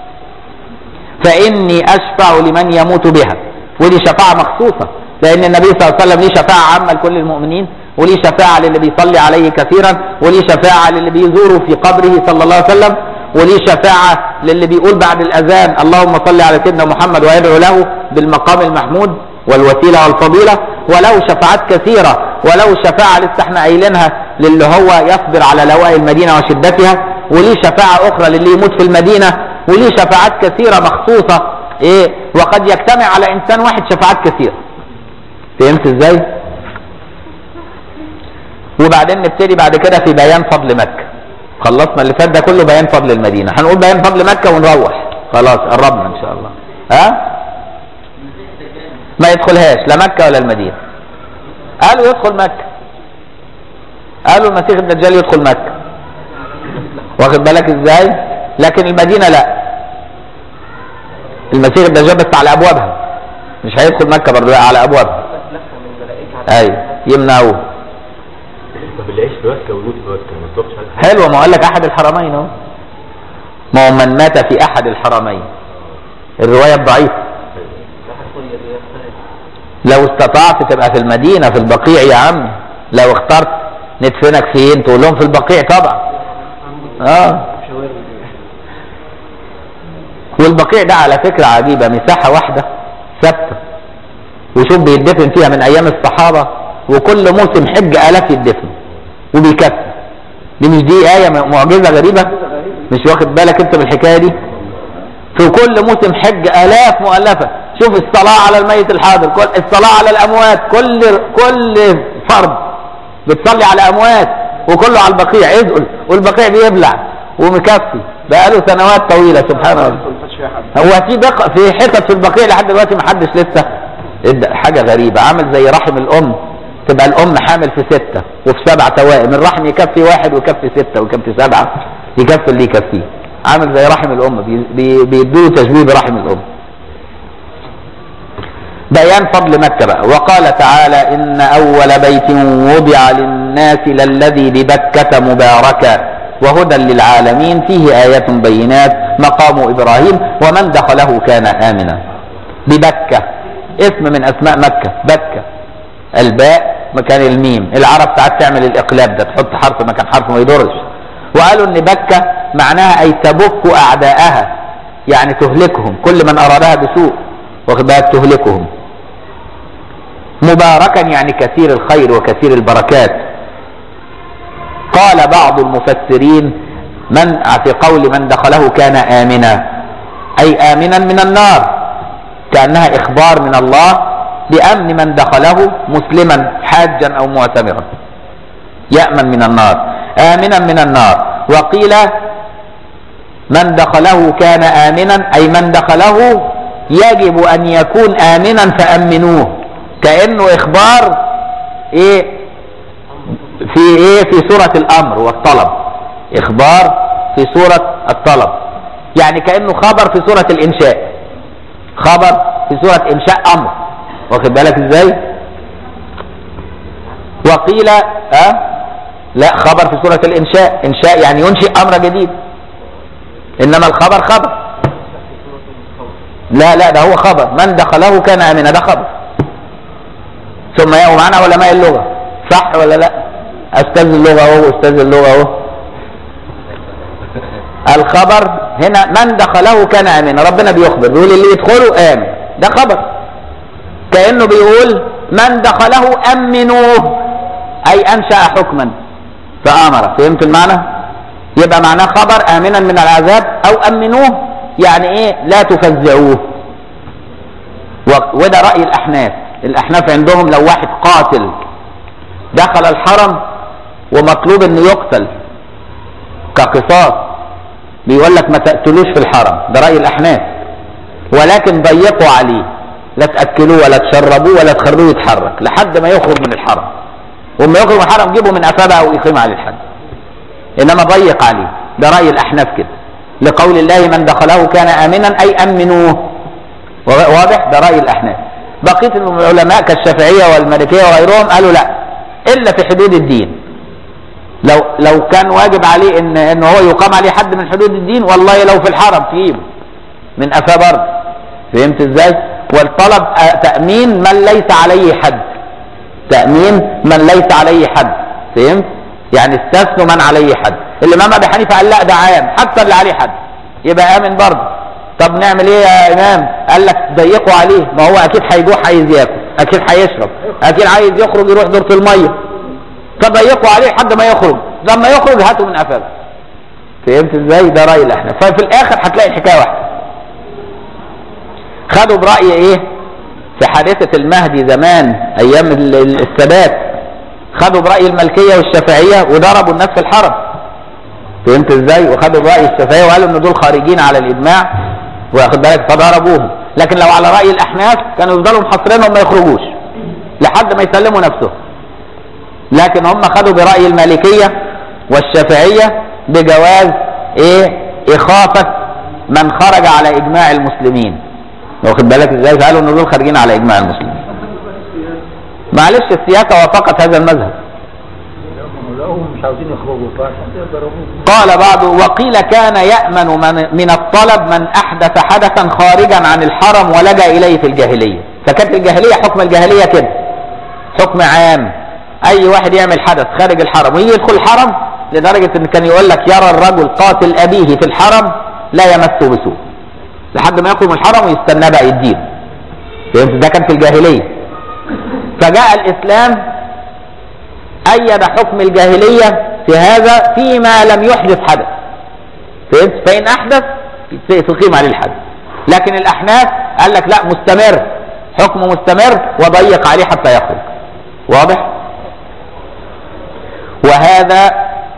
فاني اشفع لمن يموت بها ودي شفاعه مخصوصه لان النبي صلى الله عليه وسلم ليه شفاعه عامه لكل المؤمنين وليه شفاعه للي بيصلي عليه كثيرا وليه شفاعه للي بيزوره في قبره صلى الله عليه وسلم وليه شفاعه للي بيقول بعد الاذان اللهم صل على سيدنا محمد ويدعو له بالمقام المحمود والوسيله والفضيله ولو شفاعات كثيره ولو شفاعه لسه احنا قايلينها للي هو يصبر على لواء المدينه وشدتها وليه شفاعه اخرى للي يموت في المدينه وليه شفاعات كثيره مخصوصه ايه وقد يجتمع على انسان واحد شفاعات كثيره فهمت ازاي وبعدين نبتدي بعد كده في بيان فضل مكه خلصنا اللي فات ده كله بيان فضل المدينه هنقول بيان فضل مكه ونروح خلاص قربنا ان شاء الله ها ما يدخلهاش لا مكه ولا المدينه قالوا يدخل مكه قالوا المسيح الدجال يدخل مكه واخد بالك ازاي لكن المدينه لا المسيح الدجال بس على ابوابها مش هيدخل مكه برضه لا على ابوابها ايوه يمنعوه طب اللي يعيش في مكه ويموت في مكه ما يطلقش على حاجه حلوه ما اقول لك احد الحرمين اهو ما هو من مات في احد الحرمين الروايه الضعيفه لو استطعت تبقى في المدينه في البقيع يا عم لو اخترت ندفنك فين تقول لهم في البقيع طبعا اه والبقيع ده على فكره عجيبه مساحه واحده ثابته وشوف بيدفن فيها من ايام الصحابه وكل موسم حج الاف يدفن وبيكفي دي مش دي ايه معجزه غريبه مش واخد بالك انت بالحكايه دي في كل موسم حج الاف مؤلفه شوف الصلاه على الميت الحاضر كل الصلاه على الاموات كل كل فرد بتصلي على اموات وكله على البقيع يدخل والبقيع بيبلع ومكفي بقاله سنوات طويله سبحان الله هو في بق... في حتت في البقيع لحد دلوقتي ما حدش لسه ادى حاجه غريبه عامل زي رحم الام تبقى الام حامل في سته وفي سبع توائم الرحم يكفي واحد ويكفي سته ويكفي سبعه يكفي اللي يكفيه عامل زي رحم الام بي... بي... بيدوا تشبيه برحم الام بيان فضل مكة بقى وقال تعالى إن أول بيت وضع للناس للذي ببكة مباركا وهدى للعالمين فيه آيات بينات مقام إبراهيم ومن دخله كان آمنا ببكة اسم من أسماء مكة بكة الباء مكان الميم العرب ساعات تعمل الإقلاب ده تحط حرف مكان حرف ما يضرش وقالوا إن بكة معناها أي تبك أعداءها يعني تهلكهم كل من أرادها بسوء واخد بالك تهلكهم مباركا يعني كثير الخير وكثير البركات قال بعض المفسرين من في قول من دخله كان آمنا أي آمنا من النار كأنها إخبار من الله بأمن من دخله مسلما حاجا أو معتمرا يأمن من النار آمنا من النار وقيل من دخله كان آمنا أي من دخله يجب أن يكون آمنا فأمنوه كأنه إخبار إيه في إيه في سورة الأمر والطلب إخبار في سورة الطلب يعني كأنه خبر في سورة الإنشاء خبر في سورة إنشاء أمر واخد بالك إزاي وقيل أه لا خبر في سورة الإنشاء إنشاء يعني ينشئ أمر جديد إنما الخبر خبر لا لا ده هو خبر من دخله كان آمنا ده خبر ثم يا معنا علماء اللغة صح ولا لا أستاذ اللغة أهو أستاذ اللغة أهو الخبر هنا من دخله كان آمنا ربنا بيخبر بيقول اللي يدخله آمن ده خبر كأنه بيقول من دخله أمنوه أي أنشأ حكما فآمر فهمت المعنى يبقى معناه خبر آمنا من العذاب أو أمنوه يعني إيه لا تفزعوه وده رأي الأحناف الأحناف عندهم لو واحد قاتل دخل الحرم ومطلوب انه يقتل كقصاص بيقول لك ما تقتلوش في الحرم ده رأي الأحناف ولكن ضيقوا عليه لا تاكلوه ولا تشربوه ولا تخلوه يتحرك لحد ما يخرج من الحرم وما يخرج من الحرم جيبه من قفاه بقى ويقيم عليه الحد انما ضيق عليه ده راي الاحناف كده لقول الله من دخله كان امنا اي امنوه واضح ده راي الاحناف بقيه العلماء كالشافعيه والمالكيه وغيرهم قالوا لا الا في حدود الدين لو لو كان واجب عليه ان ان هو يقام عليه حد من حدود الدين والله لو في الحرم تجيبه من قفاه برضه فهمت ازاي والطلب آه، تامين من ليس عليه حد تامين من ليس عليه حد فهمت يعني استثنوا من عليه حد الامام ابي حنيفه قال لا ده عام حتى اللي عليه حد يبقى امن برضه طب نعمل ايه يا امام قال لك ضيقوا عليه ما هو اكيد هيجوع عايز ياكل اكيد هيشرب اكيد عايز يخرج يروح دورة الميه فضيقوا عليه لحد ما يخرج لما يخرج هاتوا من قفاه فهمت ازاي ده راي الاحناف ففي الاخر هتلاقي الحكايه واحده خدوا براي ايه في حادثه المهدي زمان ايام ال- ال- السادات خدوا براي الملكيه والشافعيه وضربوا الناس في الحرم فهمت ازاي وخدوا براي الشافعيه وقالوا ان دول خارجين على الاجماع واخد بالك فضربوهم لكن لو على راي الاحناف كانوا يفضلوا محاصرينهم ما يخرجوش لحد ما يسلموا نفسهم لكن هم خدوا برأي المالكية والشافعية بجواز ايه إخافة من خرج على إجماع المسلمين واخد بالك ازاي فقالوا ان دول خارجين على إجماع المسلمين معلش السياسة وافقت هذا المذهب لقوهم مش عاوزين يخرجوا فعشان كده ضربوهم قال بعض وقيل كان يأمن من, من الطلب من أحدث حدثا خارجا عن الحرم ولجأ إليه في الجاهلية فكانت الجاهلية حكم الجاهلية كده حكم عام أي واحد يعمل حدث خارج الحرم ويجي يدخل الحرم لدرجة إن كان يقول لك يرى الرجل قاتل أبيه في الحرم لا يمسه بسوء لحد ما يخرج من الحرم ويستناه بقى يديله فهمت ده كان في الجاهلية فجاء الإسلام أيد حكم الجاهلية في هذا فيما لم يحدث حدث فهمت فإن أحدث تقيم عليه الحد لكن الأحناف قال لك لا مستمر حكمه مستمر وضيق عليه حتى يخرج واضح وهذا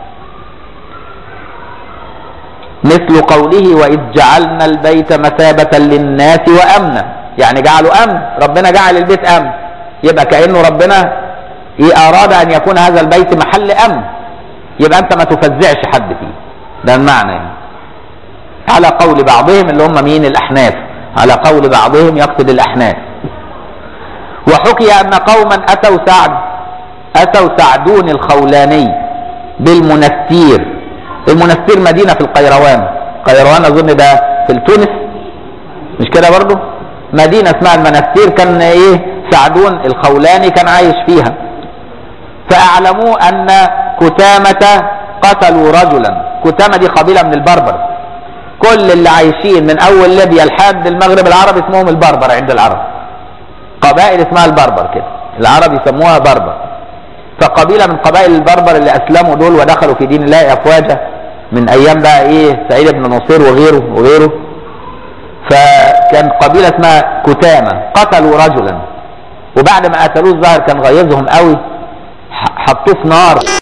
مثل قوله وإذ جعلنا البيت مثابة للناس وأمنا يعني جعلوا أمن ربنا جعل البيت أمن يبقى كأنه ربنا إيه أراد أن يكون هذا البيت محل أمن يبقى أنت ما تفزعش حد فيه ده المعنى يعني على قول بعضهم اللي هم مين الأحناف على قول بعضهم يقصد الأحناف وحكي أن قوما أتوا سعد أتوا سعدون الخولاني بالمنستير المنستير مدينة في القيروان قيروان أظن ده في تونس مش كده برضو مدينة اسمها المنستير كان ايه سعدون الخولاني كان عايش فيها فأعلموا أن كتامة قتلوا رجلا كتامة دي قبيلة من البربر كل اللي عايشين من أول ليبيا لحد المغرب العربي اسمهم البربر عند العرب قبائل اسمها البربر كده العرب يسموها بربر فقبيلة من قبائل البربر اللي أسلموا دول ودخلوا في دين الله أفواجا من أيام بقى إيه سعيد بن نصير وغيره وغيره فكان قبيلة اسمها كتامة قتلوا رجلا وبعد ما قتلوه الظاهر كان غيظهم قوي ح- حطوه في نار